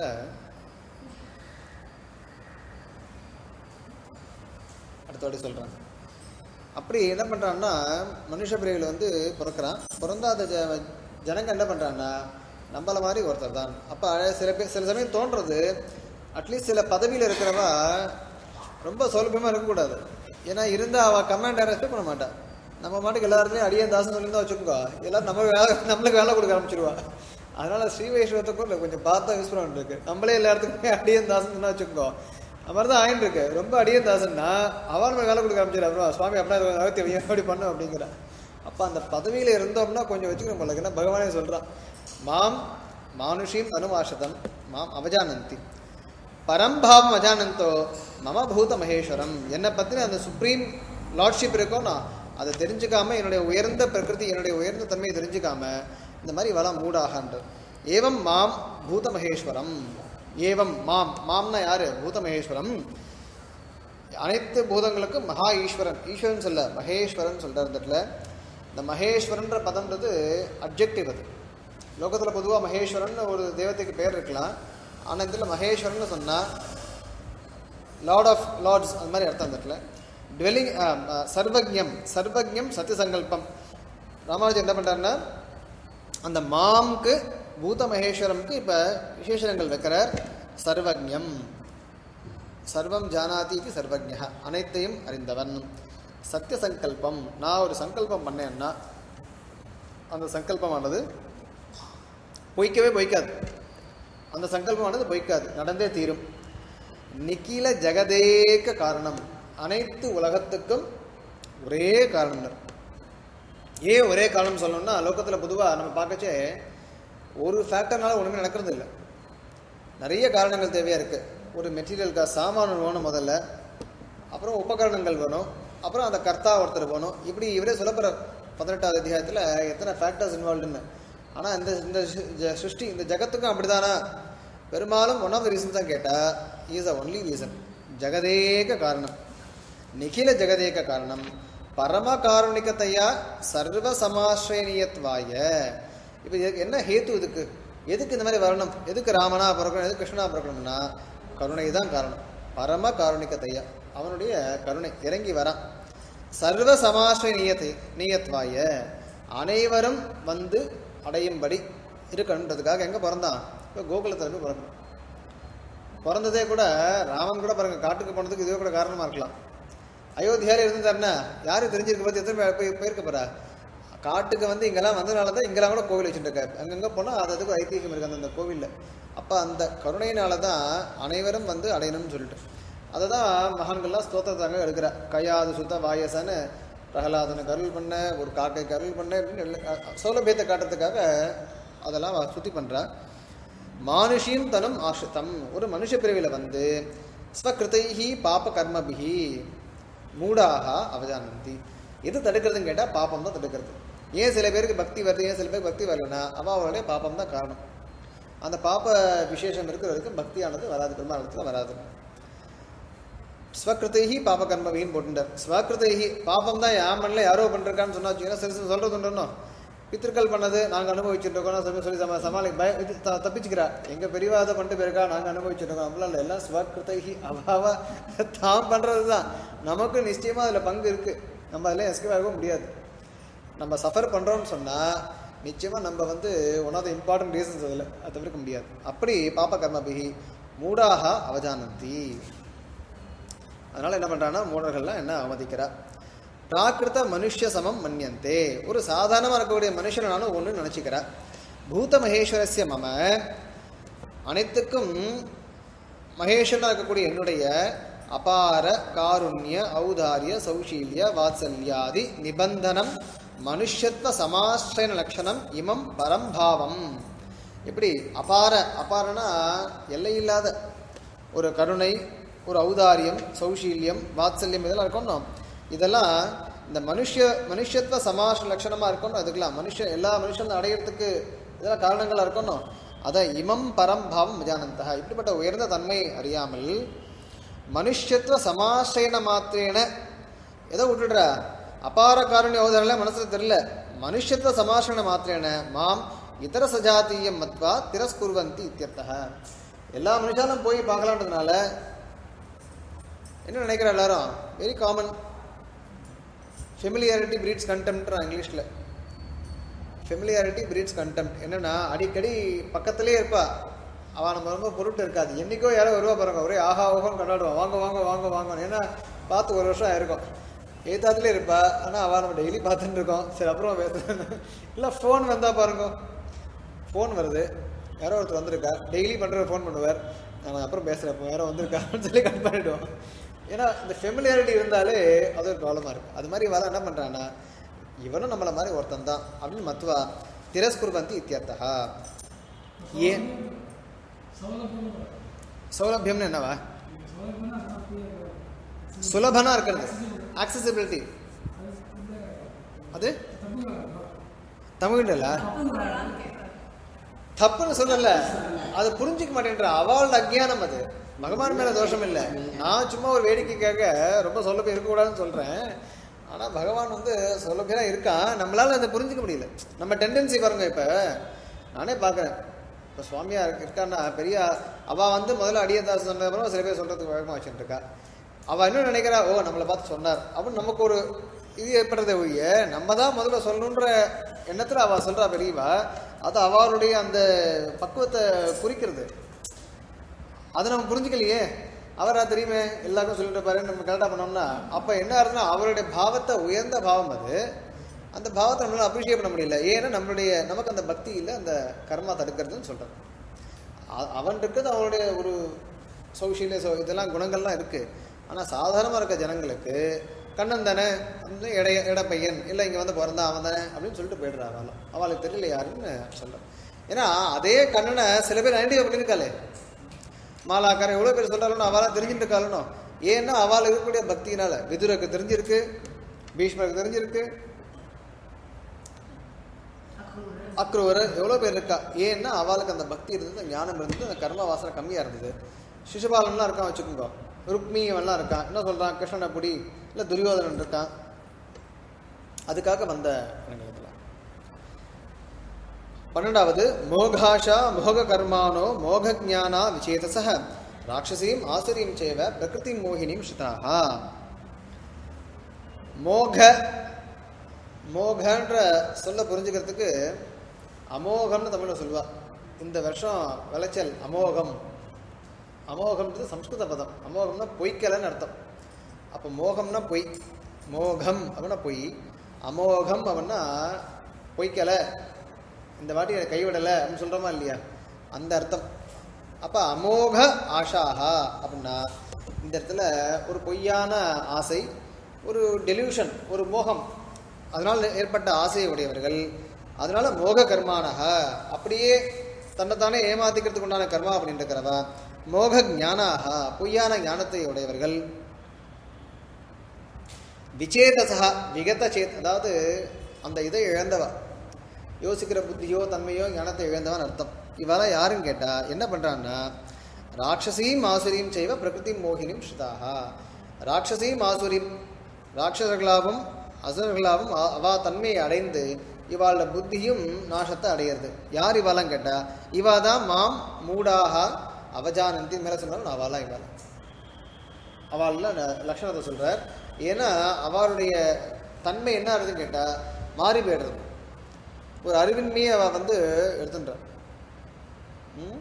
அடுத்தவாட்டி சொல்கிறேன் அப்படி என்ன பண்ணுறான்னா மனுஷ பிறவியில் வந்து பிறக்கிறான் பிறந்தாத ஜ ஜனங்க என்ன பண்ணுறான்னா நம்மள மாதிரி ஒருத்தர் தான் அப்போ சில பேர் சில சமயம் தோன்றது அட்லீஸ்ட் சில பதவியில் இருக்கிறவா ரொம்ப சுலபமாக இருக்கக்கூடாது ஏன்னா இருந்தால் அவள் கமாண்டை ரெஸ்பெக்ட் பண்ண மாட்டான் நம்ம மாட்டுக்கு எல்லாருமே அடியன் தாசன் சொல்லியிருந்தா வச்சுக்கோங்க எல்லாரும் நம்ம வேலை நம்மளுக்கு வேலை கொடுக்க ஆரம்பிச்சிருவா அதனால ஸ்ரீ வைஷ்ணவத்துக்கும் இல்லை கொஞ்சம் பார்த்தா யூஸ் பண்ண இருக்கு நம்மளே எல்லா இடத்துக்குமே அடியன் தாசன் சொன்னா வச்சுக்கோ அது மாதிரி தான் ஆயின்னு இருக்கு ரொம்ப அடியன் தாசன்னா அவன் நம்ம வேலை கொடுக்க ஆரம்பிச்சிரு அப்புறம் சுவாமி அப்படின்னா அகத்தி வையன் அப்படி பண்ணும் அப்படிங்கிற அப்போ அந்த பதவியில் இருந்தோம்னா கொஞ்சம் வச்சுக்கணும் போல ஏன்னா பகவானே சொல்கிறான் மாம் மானுஷீம் அனுவாசதம் மாம் அவஜானந்தி பரம்பாவம் அஜானந்தோ மம பூத மகேஸ்வரம் என்னை பற்றின அந்த சுப்ரீம் லார்ட்ஷிப் இருக்கும் நான் அதை தெரிஞ்சுக்காம என்னுடைய உயர்ந்த பிரகிருதி என்னுடைய உயர்ந்த தன்மையை தெரிஞ்சுக்காம இந்த மாதிரி வளம் மூடாகன்ற ஏவம் மாம் பூத மகேஸ்வரம் ஏவம் மாம் மாம்னா யாரு பூத மகேஸ்வரம் அனைத்து பூதங்களுக்கும் மகா ஈஸ்வரன் ஈஸ்வரன் சொல்ல மகேஸ்வரன் சொல்றாரு இந்த இடத்துல இந்த மகேஸ்வரன்ற பதம்ன்றது அப்ஜெக்டிவ் அது லோகத்தில் பொதுவாக மகேஸ்வரன் ஒரு தெய்வத்துக்கு பேர் இருக்கலாம் ஆனால் இதில் மகேஸ்வரன் சொன்னால் லார்ட் ஆஃப் லார்ட்ஸ் அந்த மாதிரி அர்த்தம் அந்த இடத்துல டுவெல்லிங் சர்வஜம் சர்வஜம் சத்தியசங்கல்பம் ராமானுஜர் என்ன பண்ணுறாருன்னா அந்த மாம்க்கு பூத மகேஸ்வரம்க்கு இப்போ விசேஷங்கள் வைக்கிறார் சர்வஜம் சர்வம் ஜானாதி இது சர்வஜா அனைத்தையும் அறிந்தவன் சத்திய சங்கல்பம் நான் ஒரு சங்கல்பம் பண்ணேன்னா அந்த சங்கல்பமானது பொய்க்கவே பொய்க்காது அந்த சங்கல்பமானது பொய்க்காது நடந்தே தீரும் நிக்கில ஜெகதேக காரணம் அனைத்து உலகத்துக்கும் ஒரே காரணம் ஏன் ஒரே காரணம் சொல்லணும்னா லோகத்தில் பொதுவாக நம்ம பார்க்கச்சே ஒரு ஃபேக்டர்னால ஒன்றுமே நடக்கிறது இல்லை நிறைய காரணங்கள் தேவையாக இருக்குது ஒரு மெட்டீரியலுக்கா சாமான் வேணும் முதல்ல அப்புறம் உபகரணங்கள் வேணும் அப்புறம் அந்த கர்த்தா ஒருத்தர் வேணும் இப்படி இவரே சொல்லப்படுற பதினெட்டாவது அத்தியாயத்தில் எத்தனை ஃபேக்டர்ஸ் இன்வால்வ்டுன்னு ஆனால் இந்த இந்த சு- ஜ- சிருஷ்டி இந்த ஜகத்துக்கும் அப்படிதானா பெரும்பாலும் ஒன் ஆஃப் த ரீசன் தான் கேட்டால் இஸ் அ ஒன்லி ரீசன் ஜெகதேக காரணம் நிகில ஜெகதேக காரணம் பரம காருணிகத்தையா சர்வ சமாஸ்ரயனியத்வாய இப்போ இதுக்கு என்ன ஹேத்து இதுக்கு எதுக்கு இந்த மாதிரி வரணும் எதுக்கு ராமனா பிறக்கணும் எதுக்கு கிருஷ்ணனா பிறக்கணும்னா கருணை தான் காரணம் பரம காருணிகத்தையா அவனுடைய கருணை இறங்கி வரான் சர்வ சமாஸ்ரய நியத்தை நியத்வாய அனைவரும் வந்து அடையும்படி இருக்கணுன்றதுக்காக எங்கே பிறந்தான் இப்போ கோகுலத்தில் போய் பிறக்கணும் பிறந்ததே கூட ராமன் கூட பாருங்க காட்டுக்கு போனதுக்கு இதுவே கூட காரணமாக இருக்கலாம் அயோத்தியாவில் இருந்திருந்தாருன்னா யாருக்கு தெரிஞ்சிருக்க பற்றி எத்தனை பேர் போய் போயிருக்க போறா காட்டுக்கு வந்து இங்கெல்லாம் வந்ததுனால தான் இங்கெல்லாம் கூட கோவில் வச்சுட்டு இருக்காரு அங்கங்கே போனால் அது அதுக்கு ஐதீகம் இருக்கு அந்த- அந்த கோவிலில் அப்போ அந்த கருணையினால தான் அனைவரும் வந்து அடையணும்னு சொல்லிட்டு அதை தான் மகான்கள்லாம் ஸ்தோத்திரத்தாங்க எடுக்கிறா கையாது சுத்த வாயசன்னு பிரகலாதனை கருள் பண்ண ஒரு காக்கை கருள் பண்ண அப்படின்னு எல்லா- சௌலபியத்தை காட்டுறதுக்காக அதெல்லாம் அவ சுத்தி பண்றா மானுஷியும் தனும் ஆசிரித்தம் ஒரு மனுஷ பிரிவில் வந்து ஸ்வகிருதைஹி பாப கர்மபிஹி மூடாக அவஜானந்தி எது தடுக்கிறதுன்னு கேட்டால் பாப்பம் தான் தடுக்கிறது ஏன் சில பேருக்கு பக்தி வருது ஏன் சில பேருக்கு பக்தி வரலன்னா அவ அவளுடைய பாப்பம் தான் காரணம் அந்த பாப்ப விசேஷம் இருக்கிறதுக்கு பக்தியானது வராது பெருமாளத்தில் வராது ஸ்வகிருதைஹி பாப கர்மபின்னு போட்டுட்டார் ஸ்வகிருதைஹி பாபம் தான் என் மண்ணில் யாரோ பண்ணிருக்கான்னு சொன்னா வச்சுக்கோங்க சரி சரி சொல்றது உண்டுனோ பித்திருக்கள் பண்ணது நாங்கள் அனுபவிச்சுட்டு இருக்கோம் சொல்லி சொல்லி சமா சமாளி பய இது த- தப்பிச்சுக்கிறா எங்கள் பெரியவா அதை பண்ணிட்டு போயிருக்கா நாங்கள் அனுபவிச்சுட்டு இருக்கோம் அப்படிலாம் இல்லை எல்லாம் ஸ்வகிருதைஹி அவாவா தான் பண்ணுறது தான் நமக்கு நிச்சயமாக அதில் பங்கு இருக்குது நம்ம அதில் எஸ்கேப் ஆகவும் முடியாது நம்ம சஃபர் பண்ணுறோம்னு சொன்னால் நிச்சயமாக நம்ம வந்து one of the important reasons அதில் அதை தவிர்க்க முடியாது அப்படி பாப கர்மபிகி மூடாக அவஜானந்தி அதனால என்ன பண்றான்னா மூடர்கள்லாம் என்ன அவமதிக்கிறா பிராகிருத மனுஷ்ய சமம் மன்யந்தே ஒரு சாதாரணமாக இருக்கக்கூடிய மனுஷனை நானும் ஒன்று நினச்சிக்கிறா பூத மகேஸ்வரஸ்ய மம அனைத்துக்கும் மகேஸ்வரனாக இருக்கக்கூடிய என்னுடைய அபார காருண்ய ஔதாரிய சௌஷீல்ய வாத்சல்யாதி நிபந்தனம் மனுஷத்வ சமாஸ்ரயன லட்சணம் இமம் பரம்பாவம் எப்படி அபார அபாரனா எல்லையில்லாத ஒரு கருணை ஒரு ஔதாரியம் சௌஷீல்யம் வாத்சல்யம் இதெல்லாம் இருக்கணும் இதெல்லாம் இந்த மனுஷ மனுஷத்துவ சமாச லட்சணமா இருக்கணும் அதுக்கெல்லாம் மனுஷ எல்லா மனுஷனும் அடையிறதுக்கு இதெல்லாம் காரணங்களா இருக்கணும் அதை இமம் பரம் பாவம் விஜானந்தா இப்படிப்பட்ட உயர்ந்த தன்மை அறியாமல் மனுஷத்துவ சமாசயன மாத்திரேன எதை விட்டுடுற அபார காரணிய ஓதரெல்லாம் மனசுல தெரியல மனுஷத்துவ சமாசன மாத்திரேன மாம் இதர சஜாத்தியம் மத்வா திரஸ்குர்வந்தி இத்தியர்த்தக எல்லா மனுஷாலும் போய் பார்க்கலான்றதுனால என்ன நினைக்கிற எல்லாரும் வெரி காமன் ஃபெமிலியாரிட்டி பிரீட்ஸ் கண்டெம்ட்றான் இங்கிலீஷில் ஃபெமிலியாரிட்டி பிரீட்ஸ் கண்டெம்ட் என்னன்னா அடிக்கடி பக்கத்துலேயே இருப்பா அவன் நம்ம ரொம்ப பொருட்டு இருக்காது என்னைக்கோ யாரோ வருவா பாருங்க ஒரே ஆஹா ஓஹோன்னு கொண்டாடுவான் வாங்க வாங்க வாங்க வாங்க ஏன்னா பார்த்து ஒரு வருஷம் ஆயிருக்கும் எய்தாத்துலேயே இருப்பா ஆனால் அவள் நம்ம டெய்லி பார்த்துட்டு இருக்கோம் சரி அப்புறம் பேசுகிறேன் இல்லை ஃபோன் வந்தால் பாருங்க ஃபோன் வருது யாரோ ஒருத்தர் வந்திருக்கா டெய்லி பண்ணுற ஃபோன் பண்ணுவார் நான் அப்புறம் பேசுகிறேன் இப்போ யாரோ வந்திருக்கான்னு சொல்லி கட் பண்ணிவிடுவோம் ஏன்னா இந்த ஃபெமிலியாரிட்டி இருந்தாலே அது ஒரு ப்ராப்ளமாக இருக்குது அது மாதிரி வர என்ன பண்ணுறான்னா இவனும் நம்மளை மாதிரி ஒருத்தன் தான் அப்படின்னு மத்துவா திரஸ்குர்வந்தி இத்தியர்த்தா ஏன் சௌலபியம்னு என்னவா சுலபனா இருக்கிறது ஆக்சசிபிலிட்டி அது தமிழ்ல தப்புன்னு சொல்லல அது புரிஞ்சுக்க மாட்டேன்ற அவளோட அஜ்ஞானம் அது பகவான் மேல தோஷம் இல்லை நான் சும்மா ஒரு வேடிக்கைக்காக ரொம்ப சொல்லப்போ இருக்கக்கூடாதுன்னு சொல்றேன் ஆனா பகவான் வந்து சொல்லப்பேரா இருக்கான் நம்மளால அதை புரிஞ்சுக்க முடியல நம்ம டெண்டன்சி பாருங்க இப்ப நானே பார்க்கறேன் இப்போ சுவாமியா இருக்க- இருக்கான்னா பெரிய அவ வந்து முதல்ல அடியதாஸ் சொன்ன அப்புறம் சில பேர் சொல்றதுக்கு வழக்கமா வச்சுட்டு இருக்கா அவ என்ன நினைக்கிறா ஓ நம்மளை பார்த்து சொன்னார் அப்படின்னு நமக்கு ஒரு இது ஏற்படுறதே ஒழிய நம்ம தான் முதல்ல சொல்லணுன்ற எண்ணத்துல அவ சொல்றா பெரியவா அது அவளுடைய அந்த பக்குவத்தை குறிக்கிறது அதை நம்ம புரிஞ்சுக்கலையே அவரா தெரியுமே எல்லாருக்கும் சொல்லிட்டு பாரு நம்ம கரெக்டாக பண்ணோம்னா அப்போ என்ன ஆகுதுன்னா அவருடைய பாவத்தை உயர்ந்த பாவம் அது அந்த பாவத்தை நம்மளால அப்ரிஷியேட் பண்ண முடியல ஏன்னா நம்மளுடைய நமக்கு அந்த பக்தி இல்லை அந்த கர்மா தடுக்கிறதுன்னு சொல்கிறேன் அவன் இருக்கிறது அவனுடைய ஒரு சௌஷீல்ய சௌ இதெல்லாம் குணங்கள்லாம் இருக்கு ஆனால் சாதாரணமாக இருக்க ஜனங்களுக்கு கண்ணன் தானே வந்து இடைய இட பையன் இல்லை இங்கே வந்து பிறந்தான் அவன் தானே அப்படின்னு சொல்லிட்டு போயிடுறா அவளும் அவளுக்கு தெரியல யாருன்னு சொல்கிறேன் ஏன்னா அதே கண்ணனை சில பேர் ஐடென்டிஃபை பண்ணியிருக்காளே மாலாக்காரன் எவ்வளோ பேர் சொல்கிறாலும் அவளாம் தெரிஞ்சுட்டு இருக்காளுனோ ஏன்னா அவள் இருக்கக்கூடிய பக்தியினால விதுருக்கு தெரிஞ்சிருக்கு பீஷ்மருக்கு தெரிஞ்சிருக்கு அக்ரூவர் எவ்வளோ பேர் இருக்கா ஏன்னா அவளுக்கு அந்த பக்தி இருந்தது ஞானம் இருந்தது அந்த கர்ம வாசனை கம்மியாக இருந்தது சிசுபாலன்லாம் இருக்கான் வச்சுக்கோங்க ருக்மி அவன்லாம் இருக்கான் என்ன சொல்கிறான் கிருஷ்ணனை புடி இல்லை துரியோதனன் இருக்கான் அதுக்காக வந்த இடங்கள் பன்னெண்டாவது மோகாஷா மோக கர்மானோ மோக ஜானா விசேதச ராட்சசீம் ஆசிரியம் சேவ பிரகிருதி மோகினிம் ஸ்ருதாஹா மோக மோகன்ற சொல்ல புரிஞ்சுக்கிறதுக்கு அமோகம்னு தமிழில் சொல்லுவா இந்த வருஷம் விளைச்சல் அமோகம் அமோகம்ன்றது சம்ஸ்கிருத பதம் அமோகம்னா பொய்க்கலைன்னு அர்த்தம் அப்போ மோகம்னா பொய் மோகம் அப்படின்னா பொய் அமோகம் அப்படின்னா பொய்க்கலை இந்த வாட்டி எனக்கு கைவிடலை அப்படின்னு சொல்கிறோமா இல்லையா அந்த அர்த்தம் அப்போ அமோக ஆஷாஹா அப்படின்னா இந்த இடத்துல ஒரு பொய்யான ஆசை ஒரு டெலியூஷன் ஒரு மோகம் அதனால் ஏற்பட்ட ஆசையை உடையவர்கள் அதனால மோக கர்மானக அப்படியே தன்னைத்தானே ஏமாத்திக்கிறதுக்கு உண்டான கர்மா அப்படின்னு இருக்கிறவா மோக ஞானாக பொய்யான ஞானத்தை உடையவர்கள் விச்சேதசா விகத சேத் அதாவது அந்த இதை இழந்தவா யோசிக்கிற புத்தியோ தன்மையோ ஞானத்தை இழந்தவன் அர்த்தம் இவெல்லாம் யாருன்னு கேட்டா என்ன பண்றான்னா ராட்சசீம் ஆசுரியும் செய்வ பிரகிருதி மோகினிம் ஸ்ருதாகா ராட்சசீம் ஆசுரியும் ராட்சசர்களாகவும் அசுரர்களாகவும் அ- அவா தன்மையை அடைந்து இவாளோட புத்தியும் நாசத்தை அடையிறது யார் இவாலாம் கேட்டா இவா தான் மாம் மூடாக அவஜானந்தி மேல சொன்னாலும் அவாலாம் இவாலாம் அவள்ல லட்சணத்தை சொல்றார் ஏன்னா அவளுடைய தன்மை என்ன ஆகுதுன்னு கேட்டா மாறி போயிடுறது ஒரு அறிவின்மையை அவ வந்து எடுத்துட்டான் ம்?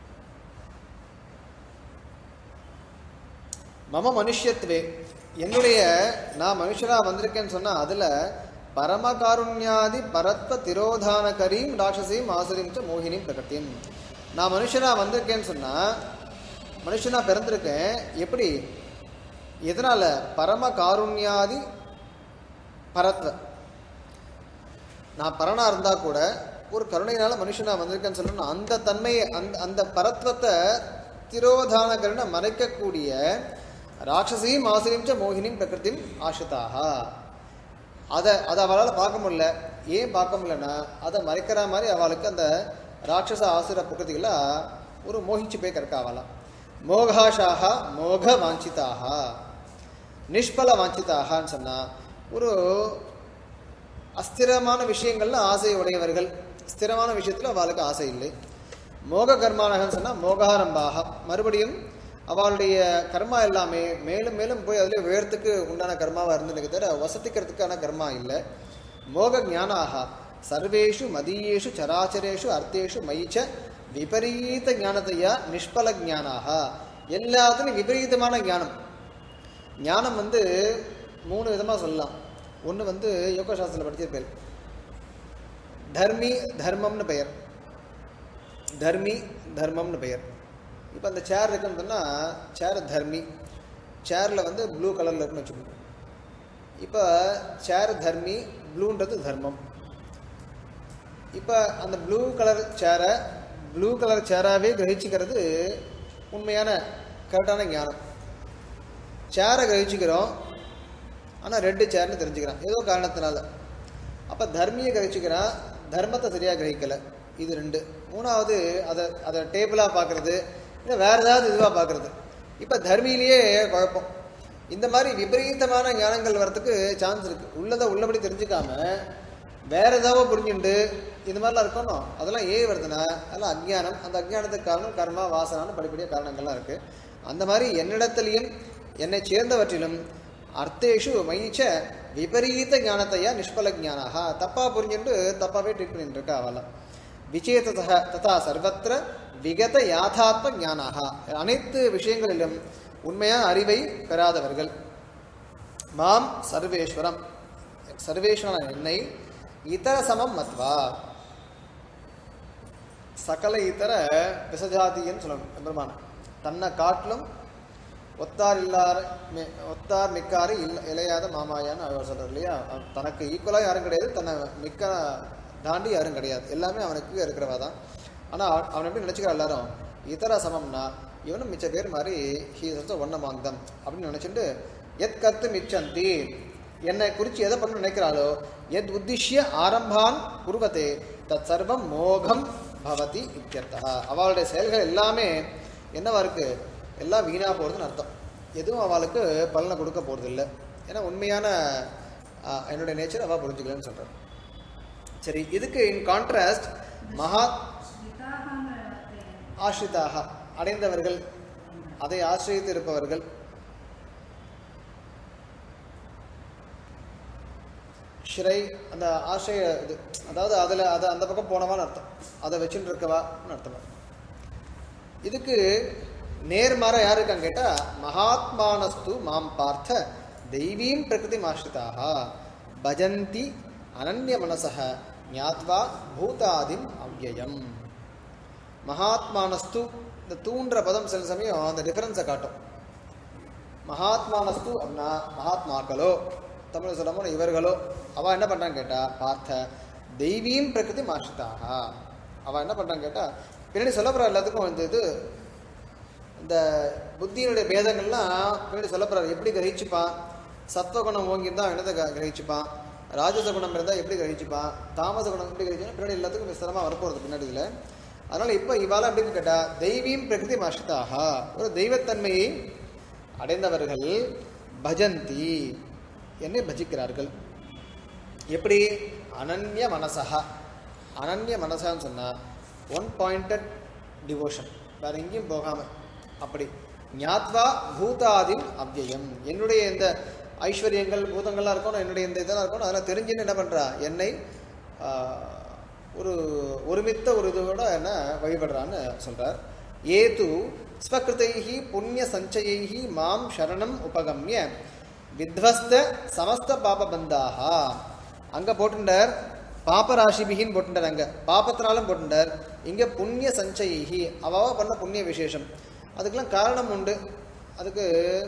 மம மனுஷ்யத்வே என்னுடைய நான் மனுஷனா வந்திருக்கேன்னு சொன்னா அதுல பரமகாருண்யாதி பரத்வ திரோதானகரீம் ராட்சசீம் ஆசுரியும் ச மோகினியும் பிரகத்தியும் நான் மனுஷனா வந்திருக்கேன்னு சொன்னா மனுஷனா பிறந்திருக்கேன் எப்படி எதனால பரம காருண்யாதி பரத்வ நான் பரனா இருந்தா கூட ஒரு கருணையினால மனுஷனா வந்திருக்கேன்னு சொல்லணும் அந்த தன்மையை அந்த அந்த பரத்வத்தை திரோதான கருணை மறைக்கக்கூடிய ராட்சசீம் ஆசிரியம் ச மோகினியும் பிரகிருதியும் ஆசிரிதாக அதை அதை அவளால் பார்க்க முடியல ஏன் பார்க்க முடியலன்னா அதை மறைக்கிற மாதிரி அவளுக்கு அந்த ராட்சச ஆசுர பிரகிருதிகளாக ஒரு மோகிச்சு போய் கிடக்க அவளாம் மோகாஷாக மோக வாஞ்சிதாக நிஷ்பல வாஞ்சிதாகன்னு சொன்னால் ஒரு அஸ்திரமான விஷயங்கள்ல ஆசை உடையவர்கள் ஸ்திரமான விஷயத்தில் அவளுக்கு ஆசை இல்லை மோக கர்மானகன்னு சொன்னால் மோகாரம்பாக மறுபடியும் அவளுடைய கர்மா எல்லாமே மேலும் மேலும் போய் அதில் உயரத்துக்கு உண்டான கர்மாவாக இருந்ததுக்கு தவிர வசதிக்கிறதுக்கான கர்மா இல்லை மோக ஞானாக சர்வேஷு மதீயேஷு சராச்சரேஷு அர்த்தேஷு மயிச்ச விபரீத ஞானத்தையா நிஷ்பல ஞானாக எல்லாத்துலையும் விபரீதமான ஞானம் ஞானம் வந்து மூணு விதமாக சொல்லலாம் ஒன்று வந்து யோக சாஸ்திரத்தில் படிச்சிருப்பேன் தர்மி தர்மம்னு பெயர் தர்மி தர்மம்னு பெயர் இப்போ அந்த சேர் இருக்குன்னு சொன்னால் சேர் தர்மி சேரில் வந்து ப்ளூ கலரில் இருக்குன்னு வச்சுக்கோங்க இப்போ சேர் தர்மி ப்ளூன்றது தர்மம் இப்போ அந்த blue colour chair blue colour சேராகவே கிரகிச்சிக்கிறது உண்மையான கரெக்டான ஞானம் சேரை கிரகிச்சிக்கிறோம் ஆனால் ரெட்டு சேர்னு தெரிஞ்சுக்கிறான் ஏதோ காரணத்தினால அப்போ தர்மியை கிரகிச்சிக்கிறான் தர்மத்தை சரியாக கிரகிக்கலை இது ரெண்டு மூணாவது அதை அதை டேபிளாக பார்க்குறது இல்லை வேறு ஏதாவது இதுவாக பார்க்குறது இப்போ தர்மியிலேயே குழப்பம் இந்த மாதிரி விபரீதமான ஞானங்கள் வரத்துக்கு சான்ஸ் இருக்குது உள்ளதை உள்ளபடி தெரிஞ்சுக்காம வேற ஏதாவது புரிஞ்சுண்டு இந்த மாதிரிலாம் இருக்கணும் அதெல்லாம் ஏன் வருதுன்னா அதெல்லாம் அஜ்ஞானம் அந்த அஜ்ஞானத்துக்கு காரணம் கர்மா வாசனான படிப்படியாக காரணங்கள்லாம் இருக்குது அந்த மாதிரி என்னிடத்துலையும் என்னை சேர்ந்தவற்றிலும் அர்த்தேஷு மயிச்ச விபரீத ஞானத்தையா நிஷ்பல ஞானாக தப்பா புரிஞ்சுட்டு தப்பாவே ட்ரீட் பண்ணிட்டு இருக்கா அவெல்லாம் விச்சேதத ததா சர்வத்திர விகத யாதாத்ம ஞானாக அனைத்து விஷயங்களிலும் உண்மையான அறிவை பெறாதவர்கள் மாம் சர்வேஸ்வரம் சர்வேஸ்வரன் என்னை இதர சமம் மத்வா சகல இதர விசஜாதின்னு சொல்லணும் பெருமான் தன்னை காட்டிலும் ஒத்தார் இல்லாத மி- ஒத்தார் மிக்காரு இல்ல இளையாத மாமாயான்னு அவர் சொல்றார் இல்லையா அவன் தனக்கு ஈக்குவலாக யாரும் கிடையாது தன்னை மிக்க தாண்டி யாரும் கிடையாது எல்லாமே அவனுக்கு இருக்கிறவா தான் ஆனால் அவன் எப்படி நினச்சிக்கிறான் எல்லாரும் இதர சமம்னா இவனும் மிச்ச பேர் மாதிரி ஹீ இஸ் ஒன்ன மாந்தம் அப்படின்னு நினச்சிட்டு எத் கத்து மிச்சந்தி என்னை குறித்து எதை பண்ண நினைக்கிறாளோ எத் உத்திஷ்ய ஆரம்பான் குருவத்தே தத் சர்வம் மோகம் பவதி இத்தியர்த்தா அவளுடைய செயல்கள் எல்லாமே என்னவா இருக்கு எல்லாம் வீணா போகிறதுன்னு அர்த்தம் எதுவும் அவளுக்கு பலனை கொடுக்க போகிறது இல்லை ஏன்னா உண்மையான ஆஹ், என்னுடைய நேச்சர் அவள் புரிஞ்சுக்கலன்னு சொல்கிறார் சரி இதுக்கு இன் கான்ட்ராஸ்ட் மகா ஆஷ்ரிதாக அடைந்தவர்கள் அதை ஆசிரியத்து இருப்பவர்கள் ஸ்ரை அந்த ஆசிரிய இது அதாவது அதில் அதை அந்த பக்கம் போனவான்னு அர்த்தம் அதை வச்சுட்டு இருக்கவான்னு அர்த்தம் இதுக்கு நேர்மாற யார் இருக்கான்னு கேட்டால் மகாத்மானஸ்து மாம் பார்த்த தெய்வீம் பிரகிருதி ஆசிரிதாக பஜந்தி அனன்ய மனசக ஞாத்வா பூதாதிம் அவ்யயம் மகாத்மானஸ்து இந்த தூண்டுற பதம் சில சமயம் அந்த டிஃபரன்ஸை காட்டும் மகாத்மானஸ்து அப்படின்னா மகாத்மாக்களோ தமிழ் சொல்லமோ இவர்களோ அவள் என்ன பண்ணுறான்னு கேட்டால் பார்த்த தெய்வீம் பிரகிருதி மாஷிதாக அவள் என்ன பண்ணுறான்னு கேட்டால் பின்னாடி சொல்ல போகிற எல்லாத்துக்கும் இந்த இது இந்த புத்தியினுடைய பேதங்கள்லாம் பின்னாடி சொல்ல போகிறார் எப்படி கிரகிச்சுப்பான் சத்வகுணம் ஓங்கியிருந்தா என்னத்தை க- கிரகிச்சுப்பான் ராஜச குணம் இருந்தால் எப்படி கிரகிச்சுப்பான் தாமச குணம் எப்படி கிரகிச்சுப்பான் பின்னாடி எல்லாத்துக்கும் விஸ்தரமாக வரப்போகிறது பின்னாடி இதில் அதனால் இப்போ இவாள அப்படின்னு கேட்டால் தெய்வீம் பிரகிருதி மாஷிதாக ஒரு தெய்வத்தன்மையை அடைந்தவர்கள் பஜந்தி என்னை பஜிக்கிறார்கள் எப்படி அனன்ய மனசா அனன்ய மனசான்னு சொன்னால் ஒன் பாயிண்டட் டிவோஷன் வேற எங்கேயும் போகாமல் அப்படி ஞாத்வா பூதாதிம் அவ்யயம் என்னுடைய இந்த ஐஸ்வர்யங்கள் பூதங்கள்லாம் இருக்கணும் என்னுடைய இந்த இதெல்லாம் இருக்கணும் அதெல்லாம் தெரிஞ்சுன்னு என்ன பண்ணுறா என்னை ஆஹ், ஒரு ஒருமித்த ஒரு இதோட என்ன வழிபடுறான்னு சொல்கிறார் ஏது ஸ்வகிருதைஹி புண்ணிய சஞ்சயைஹி மாம் சரணம் உபகம்ய வித்வஸ்த சமஸ்த பாபபந்தாக அங்கே போட்டுண்டார் பாபராசிபிகின்னு போட்டுண்டார் அங்கே பாபத்தினாலும் போட்டுண்டார் இங்கே புண்ணிய சஞ்சயிஹி அவாவ பண்ண புண்ணிய விசேஷம் அதுக்கெல்லாம் காரணம் உண்டு அதுக்கு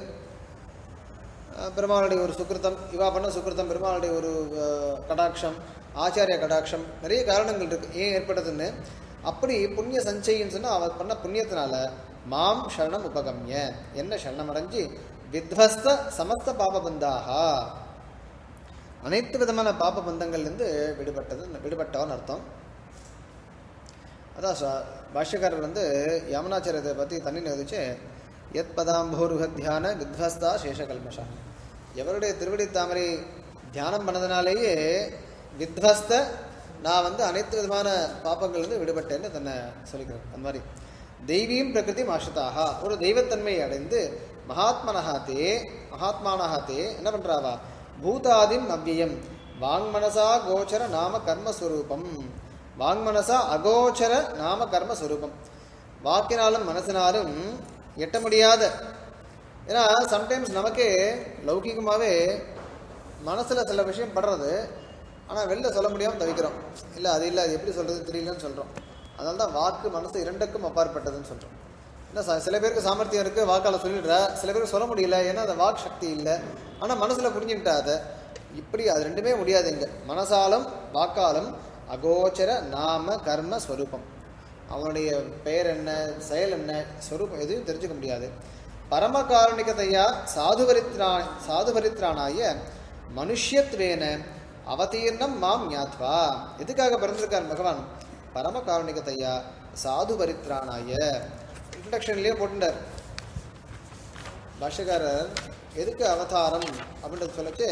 அஹ், பெருமாளுடைய ஒரு சுக்கிருத்தம் இவா பண்ண சுக்கிருத்தம் பெருமாளுடைய ஒரு அஹ், கடாட்சம் ஆச்சாரிய கடாட்சம் நிறைய காரணங்கள் இருக்கு ஏன் ஏற்பட்டதுன்னு அப்படி புண்ணிய சஞ்சயின்னு சொன்னால் அவ பண்ண புண்ணியத்தினால மாம் சரணம் உபகம்ய என்ன சரணம் அடைஞ்சு வித்வஸ்த சமஸ்த பாபபந்தாக அனைத்து விதமான பாப பந்தங்கள்லேருந்து விடுபட்டது விடுபட்டவன் அர்த்தம் அதான் ச- பாஷ்யக்காரர் வந்து யமுனாச்சாரியத்தை பற்றி தண்ணி நதிச்சு எத் பதாம்போருக தியான வித்வஸ்தா சேஷகல்மஷா எவருடைய திருவடி தாமரை தியானம் பண்ணதுனாலேயே வித்வஸ்த நான் வந்து அனைத்து விதமான பாப்பங்கள்லேருந்து விடுபட்டேன்னு தன்னை சொல்லிக்கிறேன் அந்த மாதிரி தெய்வீம் பிரகிருதி ஆசிரிதாக ஒரு தெய்வத்தன்மையை அடைந்து மகாத்மனஹா தே மகாத்மானஹா தே என்ன பண்றாவா பூதாதிம் அவ்யயம் வாங்மனசா கோச்சர நாம கர்மஸ்வரூபம் வாங்மனசா அகோச்சர நாம கர்மஸ்வரூபம் வாக்கினாலும் மனசினாலும் எட்ட முடியாத ஏன்னா சம்டைம்ஸ் நமக்கே லௌகிகமாகவே மனசில் சில விஷயம் படுறது ஆனால் வெளில சொல்ல முடியாமல் தவிக்கிறோம் இல்லை அது இல்லை அது எப்படி சொல்கிறது தெரியலன்னு சொல்கிறோம் அதனால தான் வாக்கு மனசு இரண்டுக்கும் அப்பாற்பட்டதுன்னு சொல்கிறோம் என்ன ச- சில பேருக்கு சாமர்த்தியம் இருக்குது வாக்கால் சொல்லிடுற சில பேருக்கு சொல்ல முடியல ஏன்னா அந்த வாக் சக்தி இல்லை ஆனால் மனசில் புரிஞ்சுக்கிட்டா அதை இப்படி அது ரெண்டுமே முடியாது இங்கே மனசாலும் வாக்காலும் அகோச்சர நாம கர்ம ஸ்வரூபம் அவனுடைய பெயர் என்ன செயல் என்ன ஸ்வரூபம் எதுவும் தெரிஞ்சுக்க முடியாது பரமகாருணிகதையா சாதுபரித்ரா சாதுபரித்ரானாய மனுஷ்யத்வேன அவதீர்ணம் மாம் ஞாத்வா எதுக்காக பிறந்திருக்கார் பகவான் பரமகாருணிகதையா சாதுபரித்ரானாய இன்ட்ரடக்ஷன்லேயே போட்டுட்டார் பாஷ்யக்காரர் எதுக்கு அவதாரம் அப்படின்றது சொல்லிச்சு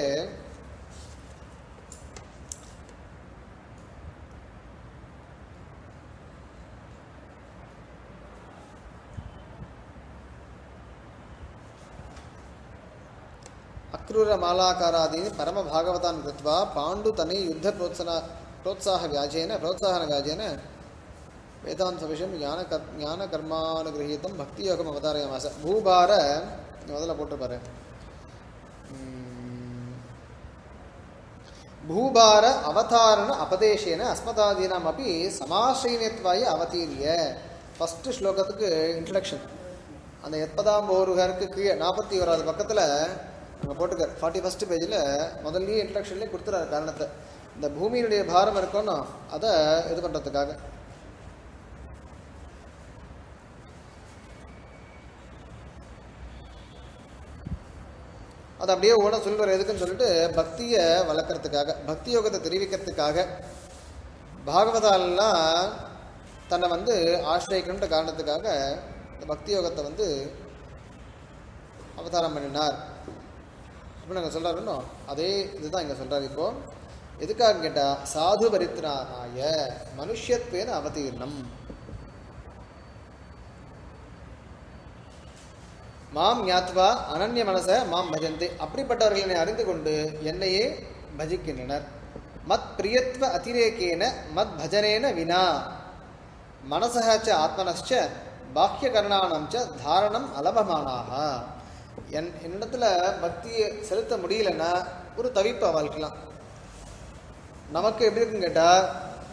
அக்ரூர மாலாகாராதீனி பரம பாகவதான் கிருத்வா பாண்டு தனி யுத்த प्रोत्साह प्रोत्साह व्याजेन प्रोत्साहन व्याजेन வேதாந்த விஷயம் ஞான கர் ஞான கர்மானுகிரகீதம் பக்தி யோகம் அவதாரயமாச பூபார இங்க முதல்ல போட்டிருப்பாரு உம், பூபார அவதாரண அபதேசேன அஸ்மதாதீனாம் அப்படி சமாசிரயத்வாய அவதீரிய ஃபர்ஸ்ட் ஸ்லோகத்துக்கு இன்ட்ரடக்ஷன் அந்த எட்பதாம் ஓருகருக்கு கீழே நாற்பத்தி ஓராவது பக்கத்தில் அங்கே போட்டுக்கார் ஃபார்ட்டி ஃபஸ்ட் பேஜில் முதல்லயே இன்ட்ரடக்ஷன்லேயே கொடுத்துறாரு காரணத்தை இந்த பூமியினுடைய பாரம் இருக்கணும் அதை இது பண்ணுறதுக்காக அது அப்படியே ஓட சொல்லுவார் எதுக்குன்னு சொல்லிட்டு பக்தியை வளர்க்குறதுக்காக பக்தி யோகத்தை தெரிவிக்கிறதுக்காக பாகவதாலெல்லாம் தன்னை வந்து ஆசிரியக்கணுன்ற காரணத்துக்காக இந்த பக்தி யோகத்தை வந்து அவதாரம் பண்ணினார் அப்படின்னு அங்கே சொல்கிறாருன்னோ அதே இதுதான் இங்கே சொல்கிறார் இப்போ எதுக்காக கேட்டால் சாது பரித்ரானாய மனுஷத்வேன அவதீர்ணம் மாம் ஞாத்வா அனன்ய மனச மாம் பஜந்தே அப்படிப்பட்டவர்கள் என்னை அறிந்து கொண்டு என்னையே பஜிக்கின்றனர் மத் பிரியத்வ அதிரேகேன மத் பஜனேன வினா மனசக ச ஆத்மனச்ச பாக்கியகரணானம் ச தாரணம் அலபமானாக என் என்னிடத்துல பக்தியை செலுத்த முடியலன்னா ஒரு தவிப்பு வாழ்க்கலாம் நமக்கு எப்படி இருக்குன்னு கேட்டால்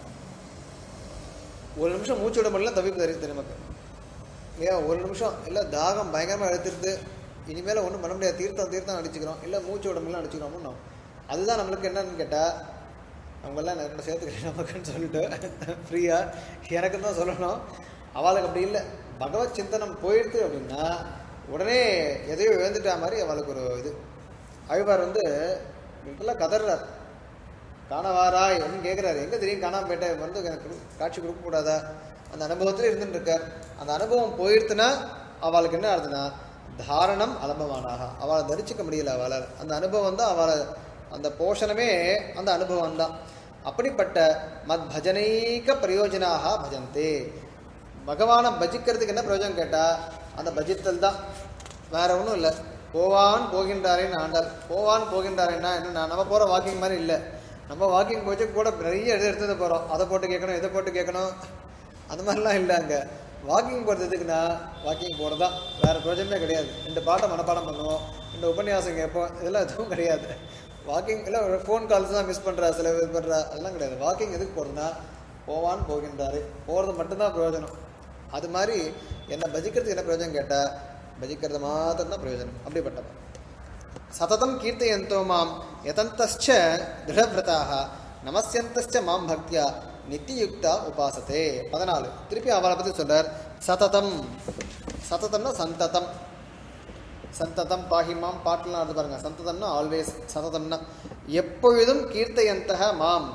ஒரு நிமிஷம் மூச்சு விட முடியல தவிப்பு தெரியுது நமக்கு ஏன் ஒரு நிமிஷம் இல்லை தாகம் பயங்கரமாக எடுத்துருது இனிமேல் ஒன்றும் பண்ண முடியாது தீர்த்தம் தீர்த்தம் அடிச்சுக்கிறோம் இல்லை மூச்சு உடம்புலாம் அடிச்சுக்கிறோமோ அதுதான் நம்மளுக்கு என்னன்னு கேட்டால் அவங்கெல்லாம் நிறைய சேர்த்துக்கிறேன் நமக்குன்னு சொல்லிட்டு ஃப்ரீயாக எனக்கு தான் சொல்லணும் அவளுக்கு அப்படி இல்லை பகவத் சிந்தனம் போயிடுது அப்படின்னா உடனே எதையோ இழந்துட்டா மாதிரி அவளுக்கு ஒரு இது அழ்வார் வந்து இப்பெல்லாம் கதறார் காணவாராய் அப்படின்னு கேட்குறாரு எங்கே தெரியும் காணாம போயிட்டேன் வந்து எனக்கு கொடு- காட்சி கொடுக்க கூடாதா அந்த அனுபவத்தில் இருந்துட்டு இருக்கார் அந்த அனுபவம் போயிடுத்துனா அவளுக்கு என்ன ஆகுதுன்னா தாரணம் அலம்பமானாக அவளை தரிசிக்க முடியல அவளால் அந்த அனுபவம் தான் அவளை அந்த போஷணமே அந்த அனுபவம் தான் அப்படிப்பட்ட மத் பஜனைக்க பிரயோஜனாக பஜந்தே பகவானை பஜிக்கிறதுக்கு என்ன பிரயோஜனம் கேட்டால் அந்த பஜித்தல் தான் வேற ஒன்றும் இல்லை போவான் போகின்றாரேன்னு ஆண்டாள் போவான் போகின்றாரேன்னா என்ன நம்ம போகிற வாக்கிங் மாதிரி இல்லை நம்ம வாக்கிங் போச்சு கூட நிறைய இது எடுத்துட்டு போகிறோம் அதை போட்டு கேட்கணும் இதை போட்டு கேட்கணும் அந்த மாதிரிலாம் இல்லை அங்கே வாக்கிங் போகிறது எதுக்குன்னா வாக்கிங் போகிறது தான் வேறு பிரயோஜனமே கிடையாது ரெண்டு பாட்டை மனப்பாடம் பண்ணுவோம் ரெண்டு உபன்யாசம் கேட்போம் இதெல்லாம் எதுவும் கிடையாது வாக்கிங் இல்லை ஃபோன் கால்ஸ் தான் மிஸ் பண்ணுறா சில இது பண்ணுறா அதெல்லாம் கிடையாது வாக்கிங் எதுக்கு போகிறதுனா போவான் போகின்றாரு போகிறது மட்டும்தான் பிரயோஜனம் அது மாதிரி என்னை பஜிக்கிறதுக்கு என்ன பிரயோஜனம் கேட்டால் பஜிக்கிறது மாத்திரம் தான் பிரயோஜனம் அப்படிப்பட்டவன் சததம் கீர்த்தயந்தோ மாம் யதந்தஸ்ச திருடவிரதாக நமஸ்யந்தஸ்ச மாம் பக்தியா நித்தியுக்தா உபாசத்தே பதினாலு திருப்பி அவளை பற்றி சொல்றார் சததம் சததம்னா சந்ததம் சந்ததம் பாஹிமாம் பாட்டுலாம் இருந்து பாருங்க சந்ததம்னா ஆல்வேஸ் சததம்னா எப்பொழுதும் கீர்த்தயந்தக மாம்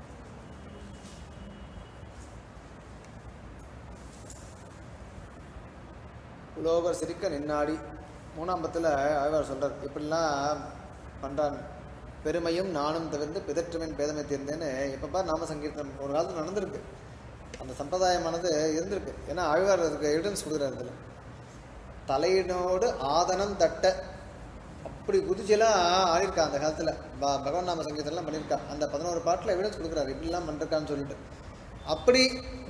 உலோகர் சிரிக்க நின்னாடி மூணாம் பத்தில் ஆழ்வார் சொல்றார் இப்படிலாம் பண்றான் பெருமையும் நானும் தவிர்த்து பிதற்றுவன் பேதமை தீர்ந்தேன்னு எப்போ பார் நாம சங்கீர்த்தனம் ஒரு காலத்தில் நடந்திருக்கு அந்த சம்பிரதாயமானது இருந்திருக்கு ஏன்னா ஆழ்வார் அதுக்கு எவிடன்ஸ் கொடுக்குறாரு இதில் தலையினோடு ஆதனம் தட்ட அப்படி குதிச்செல்லாம் ஆடிருக்கா அந்த காலத்தில் ப பகவான் நாம சங்கீதம்லாம் பண்ணியிருக்கா அந்த பதினோரு பாட்டில் எவிடன்ஸ் கொடுக்குறாரு இப்படிலாம் பண்ணிருக்கான்னு சொல்லிட்டு அப்படி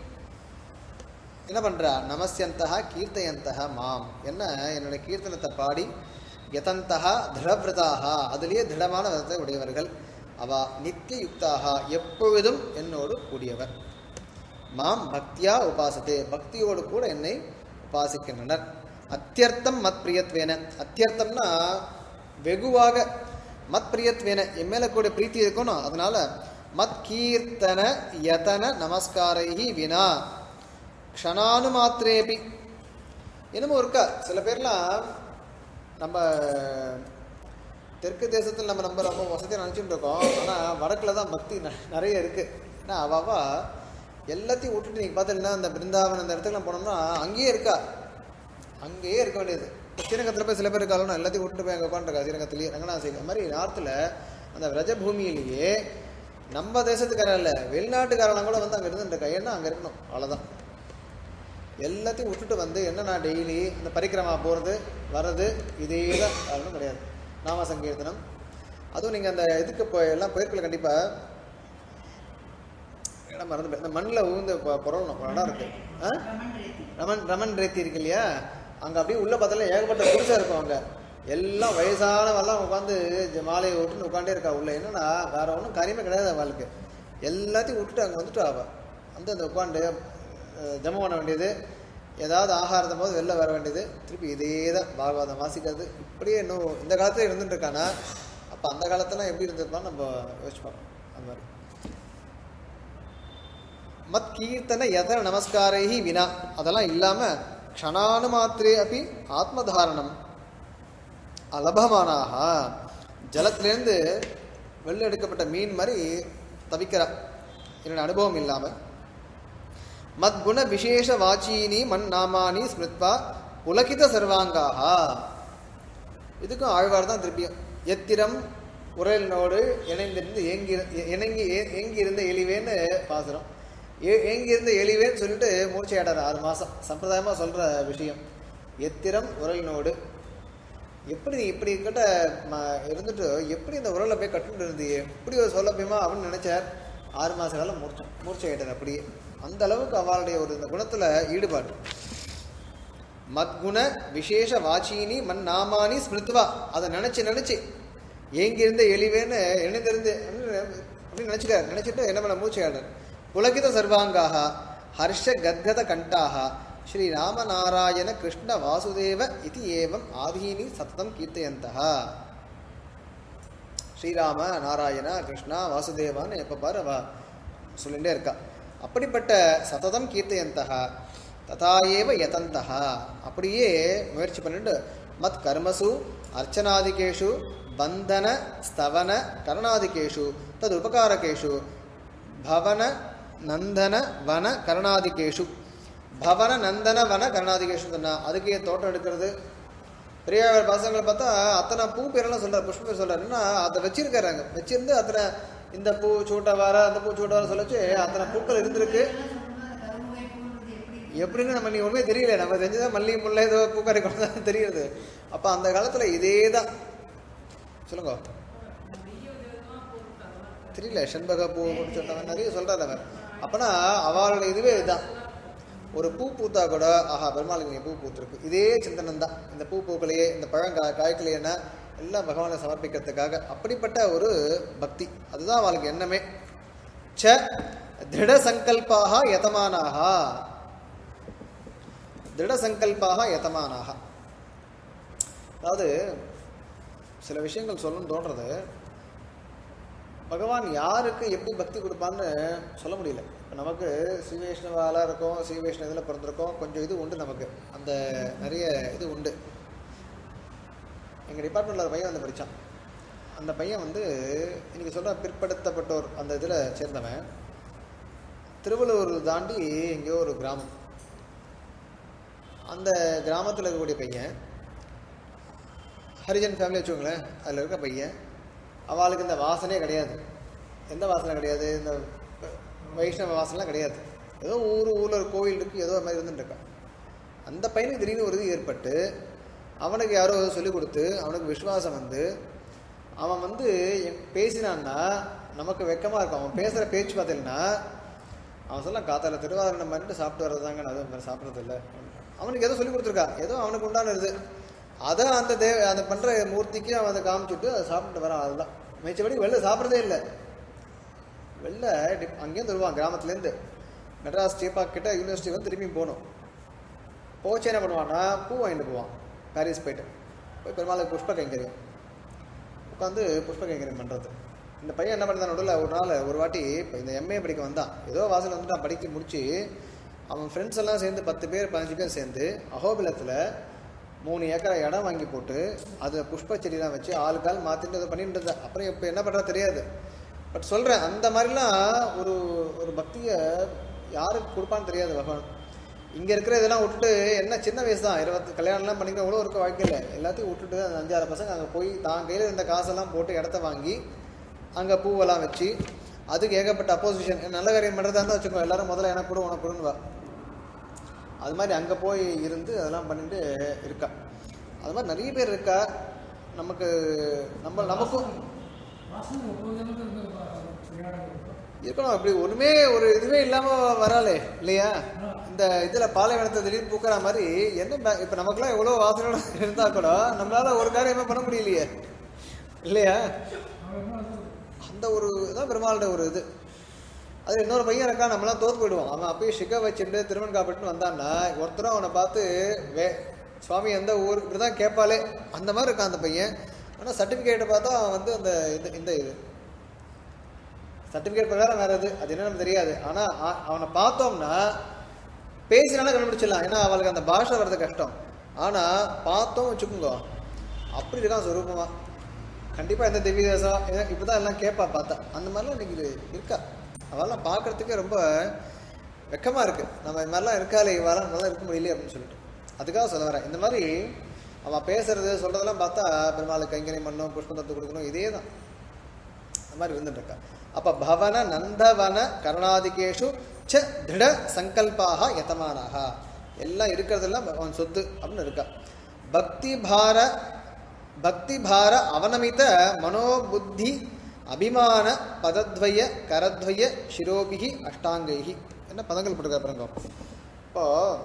என்ன பண்றா நமஸ்யந்தகா கீர்த்தயந்தகா மாம் என்ன என்னுடைய கீர்த்தனத்தை பாடி யதந்தகா திருடவிரதாக அதுலேயே திடமான விதத்தை உடையவர்கள் அவ நித்திய யுக்தாக எப்பொழுதும் என்னோடு கூடியவர் மாம் பக்தியா உபாசத்தே பக்தியோடு கூட என்னை உபாசிக்கின்றனர் அத்தியர்த்தம் மத் பிரியத்வேன அத்தியர்த்தம்னா வெகுவாக மத் பிரியத்வேன என் மேல கூட பிரீத்தி இருக்கணும் அதனால மத் கீர்த்தன யதன நமஸ்காரைஹி வினா க்ஷணானு மாத்திரேபி என்னமோ இருக்கா சில பேர்லாம் நம்ம தெற்கு தேசத்தில் நம்ம நம்ம ரொம்ப வசதியாக நினச்சிட்டு இருக்கோம் ஆனால் வடக்கில் தான் பக்தி ந- நிறைய இருக்குது ஏன்னா அவாவா எல்லாத்தையும் விட்டுட்டு நீங்கள் பார்த்தீங்கன்னா அந்த பிருந்தாவன் அந்த இடத்துக்குலாம் போனோம்னா அங்கேயே இருக்கா அங்கேயே இருக்க வேண்டியது ஸ்ரீரங்கத்தில் போய் சில பேர் இருக்காலும் எல்லாத்தையும் விட்டுட்டு போய் அங்கே உட்காந்துருக்கா ஸ்ரீரங்கத்துலேயே ரங்கநாத அந்த மாதிரி நார்த்தில் அந்த விரஜபூமியிலேயே நம்ம தேசத்துக்காரன் இல்லை வெளிநாட்டுக்காரன் கூட வந்து அங்கே இருந்துருக்கா ஏன்னா அங்கே இருக்கணும் அவ்வளோதான் எல்லாத்தையும் விட்டுட்டு வந்து என்ன நான் டெய்லி இந்த பரிக்கிரமா போகிறது வர்றது இதே தான் ஒன்றும் கிடையாது நாம சங்கீர்த்தனம் அதுவும் நீங்கள் அந்த இதுக்கு இப்போ எல்லாம் போயிருக்கல கண்டிப்பாக இடம் மறந்து போய்- இந்த மண்ணில் உழுந்து பொ- புரளணும் ஒரு இடம் இருக்குது ஆ ரமன் ரமன் ரேத்தி இருக்கு இல்லையா அங்கே அப்படியே உள்ளே பார்த்தாலும் ஏகப்பட்ட புதுசாக இருக்கும் அங்கே எல்லாம் வயசானவெல்லாம் உட்காந்து மாலையை விட்டுன்னு உட்காண்டே இருக்கா உள்ள என்னன்னா வேற ஒன்றும் காரியமே கிடையாது அவளுக்கு எல்லாத்தையும் விட்டுட்டு அங்கே வந்துட்டு அவ வந்து அந்த உட்காந்து ஜமம் பண்ண வேண்டியது ஏதாவது ஆகாரத்தை போது வெளில வர வேண்டியது திருப்பி இதே தான் பாகவதம் வாசிக்கிறது இப்படியே இன்னும் இந்த காலத்துல இருந்துட்டு இருக்கானா அப்போ அந்த காலத்துல எப்படி இருந்திருப்பான்னு நம்ம யோசிச்சு பார்க்கணும் அந்த மாதிரி மத் கீர்த்தன யத நமஸ்காரைஹி வினா அதெல்லாம் இல்லாம க்ஷணானு மாத்திரே அப்படி ஆத்மதாரணம் அலபமானாக ஜலத்திலேருந்து வெளில எடுக்கப்பட்ட மீன் மாதிரி தவிக்கிறா என்னோட அனுபவம் இல்லாம மத்குண விசேஷ வாச்சீனி மண் நாமானி ஸ்மிருத்வா புலகித சர்வாங்காக இதுக்கும் ஆழ்வார் தான் திருப்பியும் எத்திரம் உரலினோடு இணைந்திருந்து ஏங்கி இணங்கி ஏ- ஏங்கி இருந்த எலிவேன்னு பாசுறோம் ஏ ஏங்கி இருந்த எலிவேன்னு சொல்லிட்டு மூர்ச்சையாடார் ஆறு மாதம் சம்பிரதாயமாக சொல்கிற விஷயம் எத்திரம் உரலினோடு எப்படி நீ இப்படி கிட்ட ம- இருந்துட்டு எப்படி இந்த உரலை போய் கட்டுட்டு இருந்தியே இப்படி ஒரு சௌலபியமா அப்படின்னு நினைச்சார் ஆறு மாச காலம் மூர்ச்சம் மூர்ச்சையாயிட்டார் அப்படியே அந்த அளவுக்கு அவளுடைய ஒரு இந்த குணத்துல ஈடுபாடு மத்குண விசேஷ வாச்சீனி மண் நாமானி ஸ்மிருத்வா அதை நினைச்சு நினைச்சு ஏங்கி இருந்த எலிவேன்னு இணைந்திருந்து அப்படின்னு நினைச்சிட்டார் நினைச்சிட்டு என்ன பண்ண மூச்சையாடர் புலகித சர்வாங்காக ஹர்ஷ கத்கத கண்டாக ஸ்ரீ ராமநாராயண கிருஷ்ண வாசுதேவ இது ஏவம் ஆதீனி சத்தம் கீர்த்தயந்தா ஸ்ரீராம நாராயண கிருஷ்ணா வாசுதேவான்னு எப்போ பாரு அவ சொல்லிகிட்டே இருக்கா அப்படிப்பட்ட சததம் கீர்த்தயந்தா ததா ஏவ யதந்தா அப்படியே முயற்சி பண்ணிட்டு மத் கர்மசு அர்ச்சனாதிகேஷு பந்தன ஸ்தவன கரணாதிகேஷு தது உபகாரகேஷு பவன நந்தன வன கரணாதிகேஷு பவன நந்தன வன கரணாதிகேஷு சொன்னா அதுக்கு தோட்டம் எடுக்கிறது பெரியார் பசங்களை பார்த்தா அத்தனை பூ பேரெல்லாம் சொல்றாரு புஷ்ப பேர் சொல்றாரு என்ன அதை வச்சிருக்காரு வச்சிருந்து அத்தனை இந்த பூ சூட்ட வர அந்த பூ சூட்ட வர சொல்லச்சு அத்தனை பூக்கள் இருந்திருக்கு எப்படின்னு நம்ம நீ ஒண்ணுமே தெரியல நம்ம தெரிஞ்சதான் மல்லிகை முல்லை ஏதோ பூக்காரி கொண்டு தான் தெரியுது அப்ப அந்த காலத்துல இதே தான் சொல்லுங்க தெரியல செண்பக பூ சொன்னவன் நிறைய சொல்றாரு அவர் அப்பனா அவளோட இதுவே இதுதான் ஒரு பூ பூத்தா கூட ஆஹா பெருமாளுக்கு இங்கே பூ பூத்திருக்கு இதே சிந்தனம் தான் இந்த பூ பூக்களையே இந்த பழம் கா காய்க்கலையேன்னா எல்லாம் பகவானை சமர்ப்பிக்கிறதுக்காக அப்படிப்பட்ட ஒரு பக்தி அதுதான் அவளுக்கு எண்ணமே ச திருட சங்கல்பாக யதமானாக திருட சங்கல்பாக யதமானாக அதாவது சில விஷயங்கள் சொல்லணும்னு தோன்றது பகவான் யாருக்கு எப்படி பக்தி கொடுப்பான்னு சொல்ல முடியல இப்போ நமக்கு ஸ்ரீ வைஷ்ணவாலாக இருக்கோம் ஸ்ரீ வைஷ்ணவ இதில் பிறந்திருக்கோம் கொஞ்சம் இது உண்டு நமக்கு அந்த நிறைய இது உண்டு எங்கள் டிபார்ட்மெண்ட்டில் ஒரு பையன் வந்து படித்தான் அந்த பையன் வந்து இன்னைக்கு சொல்ற பிற்படுத்தப்பட்டோர் அந்த இதில் சேர்ந்தவன் திருவள்ளூர் தாண்டி எங்கேயோ ஒரு கிராமம் அந்த கிராமத்தில் இருக்கக்கூடிய பையன் ஹரிஜன் ஃபேமிலி வச்சுக்கோங்களேன் அதில் இருக்க பையன் அவளுக்கு இந்த வாசனையே கிடையாது எந்த வாசனை கிடையாது இந்த வைஷ்ணவ வாசனைலாம் கிடையாது ஏதோ ஊர் ஊரில் ஒரு கோயில் இருக்குது ஏதோ அது மாதிரி இருந்துட்டு இருக்கான் அந்த பையனுக்கு திடீர்னு ஒரு இது ஏற்பட்டு அவனுக்கு யாரோ ஏதோ சொல்லிக் கொடுத்து அவனுக்கு விசுவாசம் வந்து அவன் வந்து எ- பேசினான்னா நமக்கு வெக்கமாக இருக்கும் அவன் பேசுகிற பேச்சு பார்த்தீங்கன்னா அவன் சொல்ல காத்தால திருவாரணம் பண்ணிட்டு சாப்பிட்டு வர்றதாங்க நான் அது மாதிரி சாப்பிட்றது இல்லை அவனுக்கு ஏதோ சொல்லி கொடுத்துருக்கா ஏதோ அவனுக்கு உண்டான இது அதை அந்த தே அந்த பண்ணுற மூர்த்திக்கு அவன் அதை காமிச்சுட்டு அதை சாப்பிட்டு வரான் அதுதான் மிச்சபடி வெளில சாப்பிட்றதே இல்லை வெளில டிப் அங்கேயும் வருவான் கிராமத்துலேருந்து மெட்ராஸ் சேப்பாக் கிட்ட யூனிவர்சிட்டி வந்து திரும்பி போகணும் போச்சு என்ன பண்ணுவான்னா பூ வாங்கிட்டு போவான் பாரிஸ் போயிட்டு போய் பெருமாளுக்கு புஷ்ப கைங்கரியம் உட்காந்து புஷ்ப கைங்கரியம் பண்ணுறது இந்த பையன் என்ன பண்ணுறான் நடுவில் ஒரு நாள் ஒரு வாட்டி இப்போ இந்த எம்ஏ படிக்க வந்தான் ஏதோ வாசல் வந்துட்டு அவன் படிக்க முடிச்சு அவன் ஃப்ரெண்ட்ஸ் எல்லாம் சேர்ந்து பத்து பேர் பதினஞ்சு பேர் சேர்ந்து அகோபிலத்தில் மூணு ஏக்கரை இடம் வாங்கி போட்டு அதில் புஷ்ப செடிலாம் வச்சு ஆளுக்கு ஆள் மாற்றிட்டு அதை பண்ணிட்டு இருந்தா. அப்புறம் இப்போ என்ன பண்ணுறா தெரியாது பட் சொல்கிறேன் அந்த மாதிரிலாம் ஒரு ஒரு பக்தியை யாருக்கு கொடுப்பான்னு தெரியாது பகவான் இங்கே இருக்கிற இதெல்லாம் விட்டுட்டு என்ன சின்ன வயசு தான் இருபத்து கல்யாணம்லாம் பண்ணிக்கிற அவ்வளோ இருக்க வாழ்க்கையில் எல்லாத்தையும் விட்டுட்டு அந்த அஞ்சாறு பசங்க அங்கே போய் தான் கையில் இருந்த காசெல்லாம் போட்டு இடத்த வாங்கி அங்கே பூவெல்லாம் வச்சு அதுக்கு ஏகப்பட்ட அப்போசிஷன் நல்ல காரியம் பண்ணுறதா இருந்தால் வச்சுக்கோ எல்லாரும் முதல்ல எனக்கு கூட உனக்கு கொடுன்னு வா அது மாதிரி அங்கே போய் இருந்து அதெல்லாம் பண்ணிட்டு இருக்கா அது மாதிரி நிறைய பேர் இருக்கா நமக்கு நம்ம நமக்கும் வாசனை எப்போதுமே இருந்து விளையாட இருக்கணும் அப்படி ஒண்ணுமே ஒரு இதுவே இல்லாம வராளே இல்லையா இந்த இதுல பாலைவனத்தை திடீர்னு பூக்கிற மாதிரி என்ன ப- இப்ப நமக்குலாம் எவ்வளவு வாசனையோட இருந்தா கூட நம்மளால ஒரு காரியமே பண்ண முடியலையே இல்லையா அவன் என்ன வந்து அந்த ஒரு இதான் பெருமாளோட ஒரு இது அது இன்னொரு பையன் இருக்கா நம்மளாம் தோத்து போயிடுவோம் அவன் அப்பயே ஷிக்க வச்சுட்டு திருமண் காப்பிட்டுன்னு வந்தான்னா ஒருத்தரும் அவனை பார்த்து வே சுவாமி எந்த ஊர் இப்படி தான் கேட்பாலே அந்த மாதிரி இருக்கான் அந்த பையன் ஆனால் சர்டிஃபிகேட்டை பார்த்தா அவன் வந்து அந்த இது இந்த இது சர்டிஃபிகேட் பிரகாரம் வேற இது அது என்னன்னு தெரியாது ஆனால் அவனை பார்த்தோம்னா பேசினாலும் கண்டுபிடிச்சிடலாம் ஏன்னா அவளுக்கு அந்த பாஷை வர்றது கஷ்டம் ஆனால் பார்த்தோம் வச்சுக்கோங்க அப்படி இருக்கான் சுரூபமா கண்டிப்பாக எந்த திவ்ய தேசம் இப்போ தான் எல்லாம் கேட்பா பார்த்தா அந்த மாதிரிலாம் இன்னைக்கு இரு- இருக்கா அவெல்லாம் பார்க்கறதுக்கே ரொம்ப வெக்கமாக இருக்குது நம்ம இது மாதிரிலாம் இருக்காளே இவாலாம் நல்லா இருக்க முடியலையே அப்படின்னு சொல்லிட்டு அதுக்காக சொல்ல வரேன் இந்த மாதிரி அவன் பேசுறது சொல்கிறதெல்லாம் பார்த்தா பெருமாளுக்கு கைங்கரியம் பண்ணணும் புஷ்பந்தத்தை கொடுக்கணும் இதே தான் அந்த மாதிரி இருந்துட்டு இருக்கா அப்ப பவன நந்தவன கருணாதிகேஷு ச திருட சங்கல்பாக யதமானாக எல்லாம் இருக்கிறதெல்லாம் அவன் சொத்து அப்படின்னு இருக்கா பக்தி பார பக்தி பார அவனமித மனோபுத்தி அபிமான பதத்வய கரத்வய சிரோபிகி அஷ்டாங்கைகி என்ன பதங்கள் போட்டுருக்கா பாருங்க இப்போ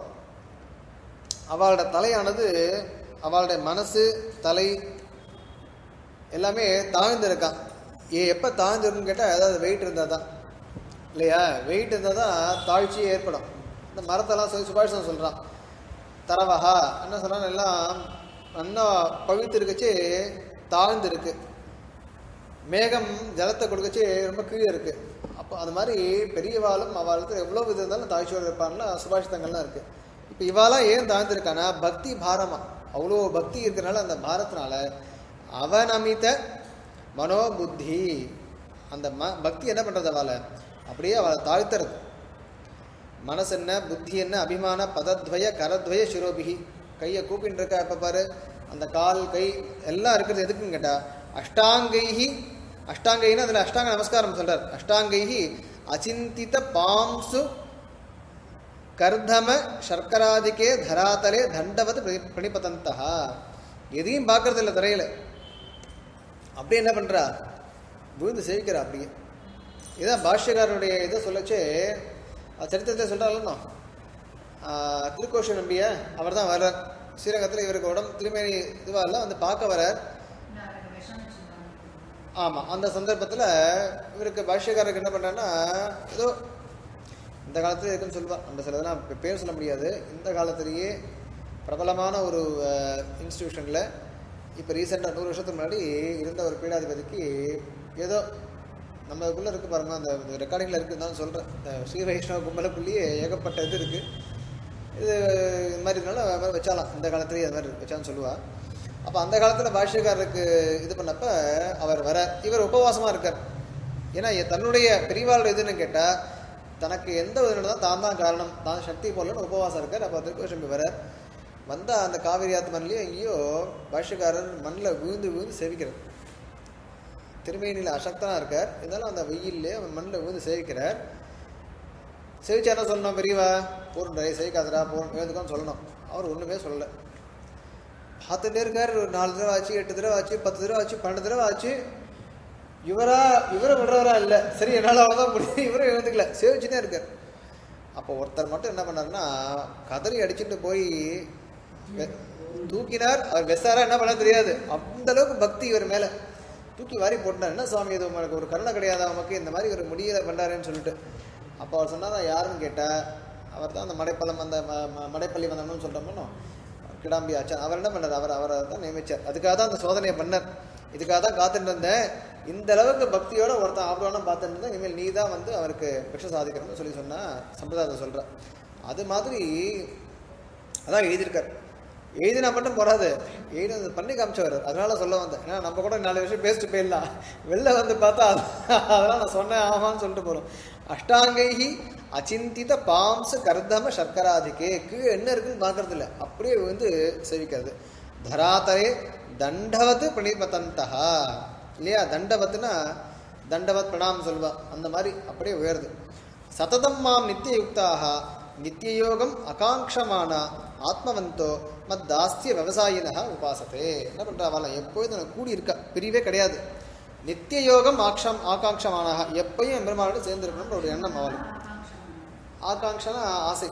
அவளோட தலையானது அவளுடைய மனசு தலை எல்லாமே தாழ்ந்து இருக்கான் ஏ எப்போ தாழ்ந்துருக்குன்னு கேட்டால் ஏதாவது வெயிட் இருந்தால் தான் இல்லையா வெயிட் இருந்தால் தான் தாழ்ச்சியே ஏற்படும் இந்த மரத்தெல்லாம் சொல்லி சுபாஷன் சொல்கிறான் தரவஹா என்ன சொல்கிறான் எல்லாம் நல்லா பழுத்து இருக்கச்சு தாழ்ந்து இருக்கு மேகம் ஜலத்தை கொடுக்கச்சு ரொம்ப கீழே இருக்கு அப்போ அது மாதிரி பெரியவாளும் அவளுக்கு எவ்வளோ இது இருந்தாலும் தாழ்ச்சியோடு இருப்பான்ல சுபாஷிதங்கள்லாம் இருக்கு இப்போ இவாலாம் ஏன் தாழ்ந்திருக்கானா பக்தி பாரமா அவ்வளோ பக்தி இருக்கிறனால அந்த பாரத்தினால அவநமித மனோபுத்தி அந்த ம பக்தி என்ன பண்ணுறது அவளை அப்படியே அவளை தாழ்த்துறது மனசு என்ன புத்தி என்ன அபிமான பதத்வய கரத்வய சிரோபிகி கையை கூப்பின்னு இருக்கா எப்போ பாரு அந்த கால் கை எல்லாம் இருக்கிறது எதுக்குன்னு கேட்டா அஷ்டாங்கைஹி அஷ்டாங்கைன்னு அதில் அஷ்டாங்க நமஸ்காரம் சொல்றார் அஷ்டாங்கைஹி அச்சிந்தித பாம்சு கர்தம சர்க்கராதிக்கே தராதலே தண்டவத் பிரணி- பிரணிபதந்தா எதையும் பார்க்கறது இல்லை தரையில் அப்படியே என்ன பண்றா விழுந்து சேவிக்கிறா அப்படியே இதான் பாஷ்யக்காரருடைய இதை சொல்லச்சே அது சரித்திரத்தை சொல்கிறாருன்னா திருக்கோஷ நம்பிய அவர் தான் வர்றார் ஸ்ரீரங்கத்தில் இவருக்கு உடம்பு திருமேனி இதுவாக இல்லை வந்து பார்க்க வரார் ஆமாம் அந்த சந்தர்ப்பத்தில் இவருக்கு பாஷ்யக்காரருக்கு என்ன பண்ணுறாருன்னா ஏதோ இந்த காலத்துல இருக்குன்னு சொல்லுவா நம்ம சில இதெல்லாம் இப்ப பேர் சொல்ல முடியாது இந்த காலத்திலேயே பிரபலமான ஒரு இன்ஸ்டிடியூஷனில் இப்போ ரீசெண்டாக நூறு வருஷத்துக்கு முன்னாடி இருந்த ஒரு பீடாதிபதிக்கு ஏதோ நம்ம இதுக்குள்ளே இருக்கு பாருங்க அந்த ரெக்கார்டிங்கில் இருக்குன்னு தான் சொல்கிறேன் இந்த ஸ்ரீ வைஷ்ணவ கும்பலுக்குள்ளேயே ஏகப்பட்ட இது இருக்குது இது இது மாதிரி இருக்கனால அது மாதிரி வச்சாலாம் இந்த காலத்துலேயே அது மாதிரி வச்சான்னு சொல்லுவா அப்போ அந்த காலத்தில் பாஷ்யக்காரருக்கு இது பண்ணப்ப அவர் வர இவர் உபவாசமாக இருக்கார் ஏன்னா எ- தன்னுடைய பெரியவாள் எதுன்னு கேட்டால் தனக்கு எந்த உதவி தான் தான் தான் காரணம் தான் சக்தி போலன்னு உபவாசம் இருக்கார் அப்போ திருக்கோஷம்பி வரார் வந்தால் அந்த காவிரி ஆத்து மண்ணிலையும் எங்கேயோ பாஷ்யக்காரர் மண்ணில் விழுந்து விழுந்து சேவிக்கிறார் திருமேனியில் அசக்தனாக இருக்கார் இருந்தாலும் அந்த வெயில்லே அவன் மண்ணில் விழுந்து சேவிக்கிறார் சேவிச்சா என்ன சொல்லணும் பெரியவா போறண்டா சேவிக்காதடா போறோம் எழுதுக்கான்னு சொல்லணும் அவர் ஒன்றுமே சொல்லலை பார்த்துட்டே இருக்கார் ஒரு நாலு தடவை ஆச்சு எட்டு தடவை ஆச்சு பத்து தடவை ஆச்சு பன்னெண்டு தடவை ஆச்சு இவரா இவரை விடுறவரா இல்லை சரி என்னால் அவ்வளோதான் முடியும் இவரும் எழுந்துக்கல சேவிச்சுட்டே இருக்கார் அப்போ ஒருத்தர் மட்டும் என்ன பண்ணாருன்னா கதறி அடிச்சுட்டு போய் வெ- தூக்கினார் அவர் வெசாரா என்ன பண்ண தெரியாது அந்த அளவுக்கு பக்தி இவர் மேலே தூக்கி வாரி போட்டார் என்ன சுவாமி இது உங்களுக்கு ஒரு கருணை கிடையாதா உமக்கு இந்த மாதிரி ஒரு முடியலை பண்ணாருன்னு சொல்லிட்டு அப்போ அவர் சொன்னார் யாருன்னு கேட்டால் அவர் தான் அந்த மடைப்பள்ளம் அந்த ம- ம- மடைப்பள்ளி வந்தவனும் சொல்கிறோமோ கிடாம்பி ஆச்சான் அவர் என்ன பண்ணார் அவர் அவரை தான் நியமிச்சார் அதுக்காக தான் அந்த சோதனையை பண்ணார் இதுக்காக தான் காத்துட்டு இருந்தேன் இந்த அளவுக்கு பக்தியோட ஒருத்தன் ஆபரணம் பார்த்துட்டு இருந்தேன் இனிமேல் நீ தான் வந்து அவருக்கு பிக்ஷ சாதிக்கணும்னு சொல்லி சொன்னா சம்பிரதாயத்தை சொல்கிறேன் அது மாதிரி அதான் எழுதியிருக்கார் எழுதினா மட்டும் போறாது எழுதி பண்ணி காமிச்சவர் அதனால சொல்ல வந்தேன் ஏன்னா நம்ம கூட நாலு விஷயம் பேசிட்டு போயிடலாம் வெளில வந்து பார்த்தா அதெல்லாம் நான் சொன்னேன் ஆமான்னு சொல்லிட்டு போகிறோம் அஷ்டாங்கைஹி அச்சிந்தித பாம்ச கர்தம சர்க்கராதிக்கே கீழே என்ன இருக்குன்னு பார்க்கறது இல்லை அப்படியே வந்து சேவிக்கிறது தராதரே தண்டவத்து பிரணிபதந்தா இல்லையா தண்டவத்துனா தண்டவத் பிரணாம் சொல்வா அந்த மாதிரி அப்படியே உயருது சததம் மாம் நித்தியயுக்தாக நித்தியயோகம் அகாங்ஷமான ஆத்மவந்தோ மத் தாஸ்திய விவசாயினக உபாசத்தே என்ன பண்றாவாலாம் எப்போதும் நான் கூடி இருக்கா பிரிவே கிடையாது நித்திய யோகம் ஆக்ஷம் ஆகாங்ஷமானாக எப்பயும் எம்பெருமானோட சேர்ந்திருக்கணும்ன்ற ஒரு எண்ணம் அவளுக்கு ஆகாங்ஷனா ஆசை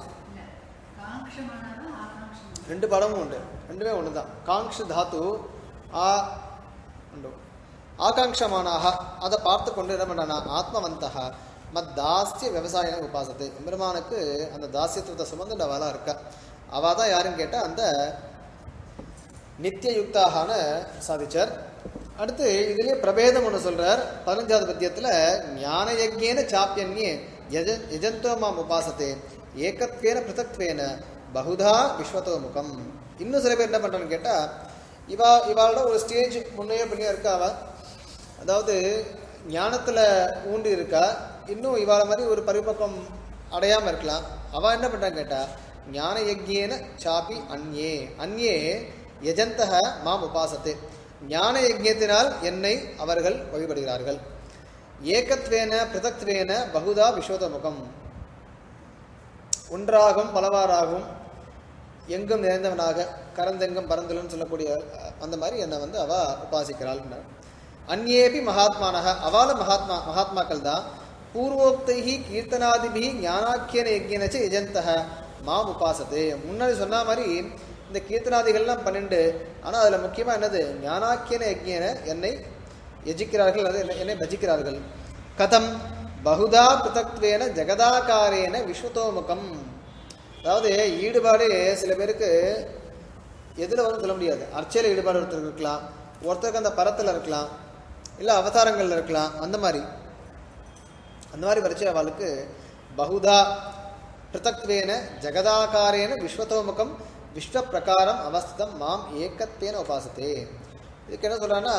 ரெண்டு படமும் உண்டு ரெண்டுமே ஒன்று தான் காங்ஷ தாத்து ஆ உண்டு ஆகாங்ஷமானாக அதை பார்த்து கொண்டு என்ன பண்ணானா ஆத்மவந்தக மத் தாஸ்திய விவசாய உபாசத்தை எம்பெருமானுக்கு அந்த தாஸ்யத்துவத்தை சுமந்துட்டு அவளா இருக்கா அவள் தான் யாருன்னு கேட்டால் அந்த நித்தியயுக்தாகான சாதிச்சார் அடுத்து இதுலயே பிரபேதம் ஒன்று சொல்றார் பதினஞ்சாவது பத்தியத்தில் ஞான யஜ்யேன சாப்பியன்யே யஜ யஜந்தோமாம் உபாசத்தே ஏகத்வேன பிருத்தக்வேன பகுதா விஸ்வத்தோ முகம் இன்னும் சில பேர் என்ன பண்றான்னு கேட்டா இவா இவாளோட ஒரு ஸ்டேஜ் முன்னையோ பின்னையோ இருக்கா அவ அதாவது ஞானத்துல ஊண்டி இருக்கா இன்னும் இவாள மாதிரி ஒரு பரிபக்கம் அடையாம இருக்கலாம் அவ என்ன பண்றான்னு கேட்டா ஞான யஜ்யேன சாபி அந்யே அந்யே யஜந்தக மாம் உபாசத்தே ஞான யஜ்யத்தினால் என்னை அவர்கள் வழிபடுகிறார்கள் ஏகத்வேன பிருதக்த்வேன பகுதா விஸ்வதமுகம் ஒன்றாகும் பலவாறாகும் எங்கும் நிறைந்தவனாக கரந்தெங்கும் பரந்தலும் சொல்லக்கூடிய அஹ், அந்த மாதிரி என்னை வந்து அவ உபாசிக்கிறாள் அந்நேபி மகாத்மானக அவால மகாத்மா மகாத்மாக்கள் தான் பூர்வோக்தைஹி கீர்த்தனாதிபி ஞானாக்கியன யஜ்யனச்சு யஜந்தக மாம் உபாசத்தே முன்னாடி சொன்ன மாதிரி இந்த கீர்த்தனாதிகள்லாம் பன்னெண்டு ஆனால் அதில் முக்கியமாக என்னது ஞானாக்கியன யஜ்யன என்னை யஜிக்கிறார்கள் அது என்னை- என்னை பஜிக்கிறார்கள் கதம் பகுதா பிருத்தக்வேன ஜெகதாகாரேன விஸ்வதோமுகம் அதாவது ஈடுபாடு சில பேருக்கு எதில் வந்து சொல்ல முடியாது அர்ச்சையில் ஈடுபாடு ஒருத்தருக்கு இருக்கலாம் ஒருத்தருக்கு அந்த பரத்தில் இருக்கலாம் இல்லை அவதாரங்கள்ல இருக்கலாம் அந்த மாதிரி அந்த மாதிரி வரைச்சு அவளுக்கு பகுதா பிருத்தக்வேன ஜெகதாகாரேன விஸ்வதோமுகம் விஸ்வ பிரகாரம் அவஸ்திதம் மாம் ஏக்கத்தேன உபாசத்தே இதுக்கு என்ன சொல்றான்னா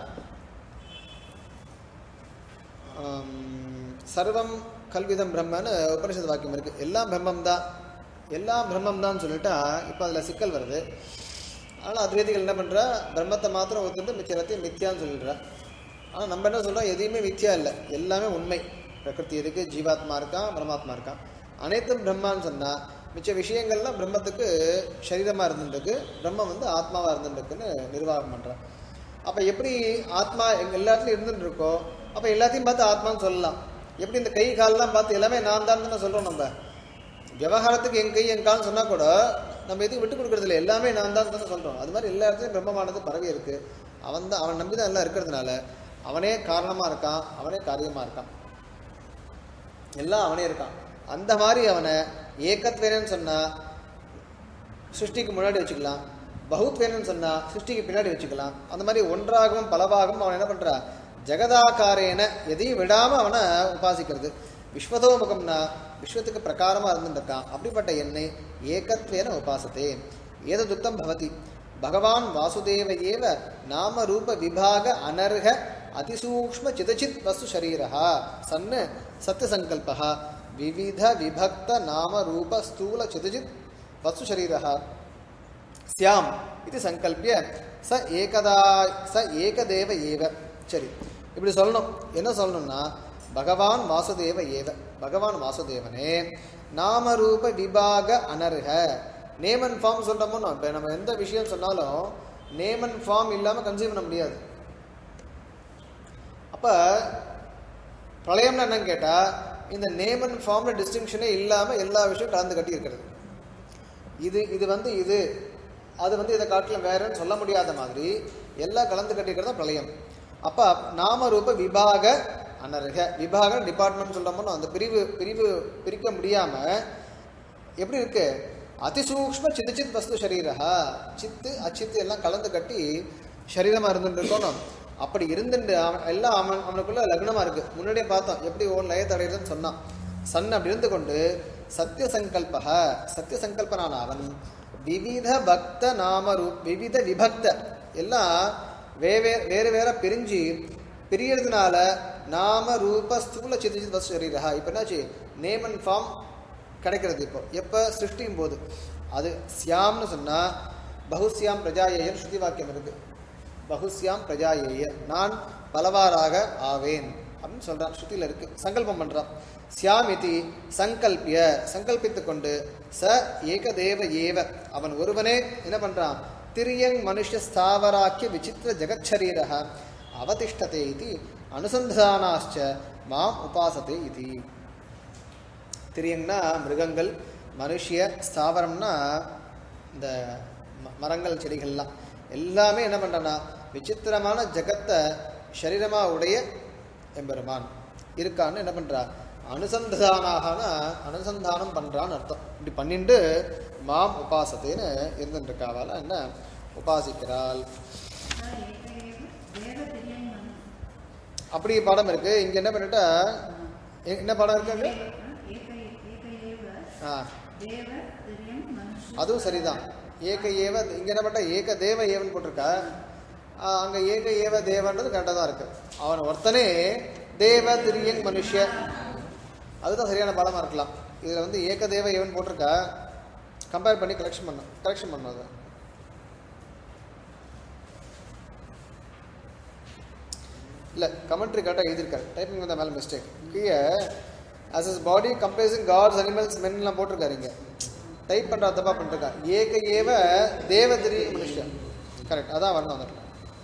ஆம், சர்வம் கல்விதம் பிரம்மன்னு உபனிஷத் வாக்கியம் இருக்கு எல்லாம் பிரம்மம் தான் எல்லாம் பிரம்மம் தான் சொல்லிட்டா இப்போ அதில் சிக்கல் வருது ஆனால் அத்வைதிகள் என்ன பண்ணுறா பிரம்மத்தை மாத்திரம் ஒத்துட்டு மிச்ச எல்லாத்தையும் மித்தியான்னு சொல்லிடுறா ஆனால் நம்ம என்ன சொல்றோம் எதையுமே மித்தியா இல்லை எல்லாமே உண்மை பிரகிருதி இருக்கு ஜீவாத்மா இருக்கான் பிரம்மாத்மா இருக்கான் அனைத்தும் பிரம்மான்னு சொன்னால் மிச்ச விஷயங்கள்லாம் பிரம்மத்துக்கு சரீரமாக இருந்துருக்கு பிரம்மம் வந்து ஆத்மாவாக இருந்துருக்குன்னு நிர்வாகம் பண்ணுறான் அப்போ எப்படி ஆத்மா எங்க எல்லா இடத்துலையும் இருந்துட்டு இருக்கோ அப்போ எல்லாத்தையும் பார்த்து ஆத்மான்னு சொல்லலாம் எப்படி இந்த கை கால்லாம் பார்த்து எல்லாமே நான் தான் தானே சொல்கிறோம் நம்ம விவகாரத்துக்கு என் கை என் கால்னு சொன்னால் கூட நம்ம எதுவும் விட்டு கொடுக்கறது இல்லை எல்லாமே நான் தான் தானே சொல்கிறோம் அது மாதிரி எல்லா இடத்துலையும் பிரம்மமானது பரவி இருக்கு அவன் தான் அவன் நம்பி தான் எல்லாம் இருக்கிறதுனால அவனே காரணமாக இருக்கான் அவனே காரியமாக இருக்கான் எல்லாம் அவனே இருக்கான் அந்த மாதிரி அவனை ஏகத்வேனன்னு சொன்னா சிருஷ்டிக்கு முன்னாடி வச்சுக்கலாம் பகுத்வேனன்னு சொன்னா சிருஷ்டிக்கு பின்னாடி வச்சுக்கலாம் அந்த மாதிரி ஒன்றாகவும் பலவாகவும் அவன் என்ன பண்றா ஜெகதாகாரேன எதையும் விடாம அவனை உபாசிக்கிறது விஸ்வதோமுகம்னா விஸ்வத்துக்கு பிரகாரமா இருந்துருக்கான் அப்படிப்பட்ட என்னை ஏகத்வேன உபாசத்தே ஏததுக்தம் பவதி பகவான் வாசுதேவ ஏவ நாம ரூப விபாக அனர்ஹ அதிசூக்ஷ்ம சிதச்சித் வஸ்து சரீரா சன்னு சத்தியசங்கல்பா விவித விபக்த நாம ரூப ஸ்தூல சிதச்சித் வஸ்து சரீரா ஸ்யாம் இது சங்கல்பிய ச ஏகதா ச ஏகதேவ ஏவ சரி இப்படி சொல்லணும் என்ன சொல்லணும்னா பகவான் வாசுதேவ ஏவ பகவான் வாசுதேவனே நாமரூப விபாக அனர்ஹ நேம் அண்ட் ஃபார்ம் சொல்கிறோமோ இப்போ நம்ம எந்த விஷயம் சொன்னாலும் நேம் அண்ட் ஃபார்ம் இல்லாமல் கன்சியூம் பண்ண முடியாது அப்போ பிரளயம்னு என்னன்னு கேட்டால் இந்த நேம் அண்ட் ஃபார்மில் டிஸ்டிங்ஷனே இல்லாமல் எல்லா விஷயம் கலந்து கட்டி இருக்கிறது இது இது வந்து இது அது வந்து இதை காட்டிலும் வேறன்னு சொல்ல முடியாத மாதிரி எல்லாம் கலந்து கட்டிக்கிறது தான் பிரளயம் அப்போ நாமரூப விபாக அனர்க விபாக டிபார்ட்மெண்ட் சொல்கிறோமோ அந்த பிரிவு பிரிவு பிரிக்க முடியாமல் எப்படி இருக்கு அதிசூக்ஷ்ம சித்து வஸ்து சரீரா சித்து அச்சித்து எல்லாம் கலந்து கட்டி சரீரமாக இருந்துட்டு இருக்கணும் அப்படி இருந்துட்டு அவன் எல்லாம் அவன் அவனுக்குள்ள லக்னமாக இருக்கு முன்னாடியே பார்த்தோம் எப்படி ஓன் லயத்தை அடையிறதுன்னு சொன்னான் சன் அப்படி இருந்து கொண்டு சத்திய சங்கல்பக சத்திய சங்கல்பனான அவன் விவித பக்த நாம ரூ விவித விபக்த எல்லாம் வேவே வேறு வேற பிரிஞ்சு பிரியறதுனால நாம ரூப ஸ்தூல சித்திஜித் வஸ்து சரீரா இப்போ என்னாச்சு நேம் அண்ட் ஃபார்ம் கிடைக்கிறது இப்போ எப்போ சிருஷ்டியும் போது அது சியாம்னு சொன்னால் பகுஸ்யாம் பிரஜாயேயன் ஸ்ருதி வாக்கியம் இருக்கு பகுஸ்யாம் பிரஜாயேய நான் பலவாறாக ஆவேன் அப்படின்னு சொல்கிறான் ஸ்ருதியில் இருக்கு சங்கல்பம் பண்ணுறான் சியாம் இதி சங்கல்பிய சங்கல்பித்து கொண்டு ச ஏகதேவ ஏவ அவன் ஒருவனே என்ன பண்ணுறான் திரியங் மனுஷ ஸ்தாவராக்கிய விசித்திர ஜெகச்சரீரः அவதிஷ்டதே இது அனுசந்தானாச்ச மாம் உபாசதே இது திரியங்னா மிருகங்கள் மனுஷிய ஸ்தாவரம்னா இந்த ம- மரங்கள் செடிகள்லாம் எல்லாமே என்ன பண்ணுறனா விசித்திரமான ஜகத்தை சரீரமாக உடைய எம்பெருமான் இருக்கான்னு என்ன பண்ணுறா அனுசந்தானாகனா அனுசந்தானம் பண்ணுறான்னு அர்த்தம் இப்படி பண்ணிட்டு மாம் உபாசத்தேன்னு இருந்துட்டு இருக்காவால என்ன உபாசிக்கிறாள் அப்படி பாடம் இருக்கு இங்க என்ன பண்ணிட்டா எ- என்ன பாடம் இருக்கு அங்க? ஆ அதுவும் சரிதான் ஏக ஏவ இங்க என்ன பண்ணா ஏக தேவ ஏவன் போட்டிருக்கா ஆ, அங்க ஏக ஏவ தேவன்றது கரெக்டாக தான் இருக்கு அவன் ஒருத்தனே தேவ திரியங் மனுஷ்ய அதுதான் சரியான பாடமா இருக்கலாம் இதுல வந்து ஏக தேவ ஏவன் போட்டிருக்கா கம்பேர் பண்ணி கலெக்ஷன் பண்ண கரெக்ஷன் பண்ண அதை இல்லை கமெண்ட்ரி கரெக்டாக எழுதியிருக்காரு டைப்பிங் வந்த மேலே மிஸ்டேக் கீழே as his body comparing gods animals மென்லாம் போட்டிருக்காரு இங்கே டைப் பண்ணுற தப்பாக பண்ணிருக்கா ஏக ஏவ தேவதிரி மனுஷன் கரெக்ட் அதான் வரணும் அந்த இடத்துல.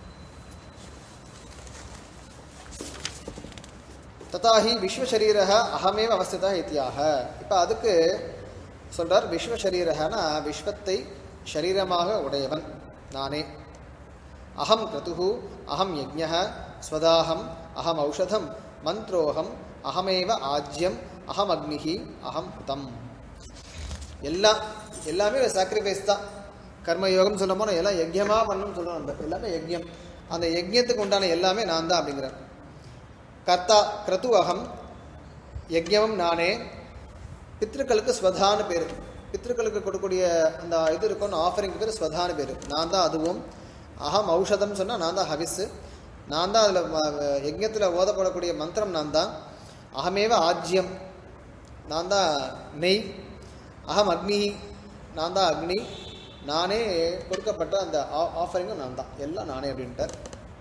ததாஹி விஸ்வசரீரக அகமேவ அவஸ்திதா இத்தியாக இப்போ அதுக்கு சொல்றார் விஸ்வசரீரகனா விஸ்வத்தை சரீரமாக உடையவன் நானே அகம் கிரதுஹு அகம் யஜ்ஞः ஸ்வதாஹம் அகம் ஔஷதம் மந்த்ரோஹம் அகமேவ ஆஜ்யம் அகம் அக்னிஹி அகம் ஹுதம் எல்லாம் எல்லாமே சாக்ரிஃபைஸ் தான் கர்மயோகம் சொல்ல போனால் எல்லாம் யஜ்யமாக பண்ணணும்னு சொல்கிறோம் நம்ம எல்லாமே யஜ்யம் அந்த யஜ்யத்துக்கு உண்டான எல்லாமே நான் தான் அப்படிங்கிறேன் கர்த்தா கிரது அகம் யஜ்யமும் நானே பித்ருக்களுக்கு ஸ்வதான்னு பேர் பித்ருக்களுக்கு கொடுக்கக்கூடிய அந்த இது இருக்கும்னு ஆஃபரிங் பேர் ஸ்வதான்னு பேர் நான் தான் அதுவும் அகம் ஔஷதம் சொன்னால் நான் தான் ஹவிஸு நான் தான் அதில் யஜ்யத்தில் ஓதப்படக்கூடிய மந்திரம் நான் தான் அகமேவ ஆஜ்யம் நான் தான் நெய் அகம் அக்னி நான் தான் அக்னி நானே கொடுக்கப்பட்ட அந்த ஆஃபரிங்கும் நான் தான் எல்லாம் நானே அப்படின்ட்டார்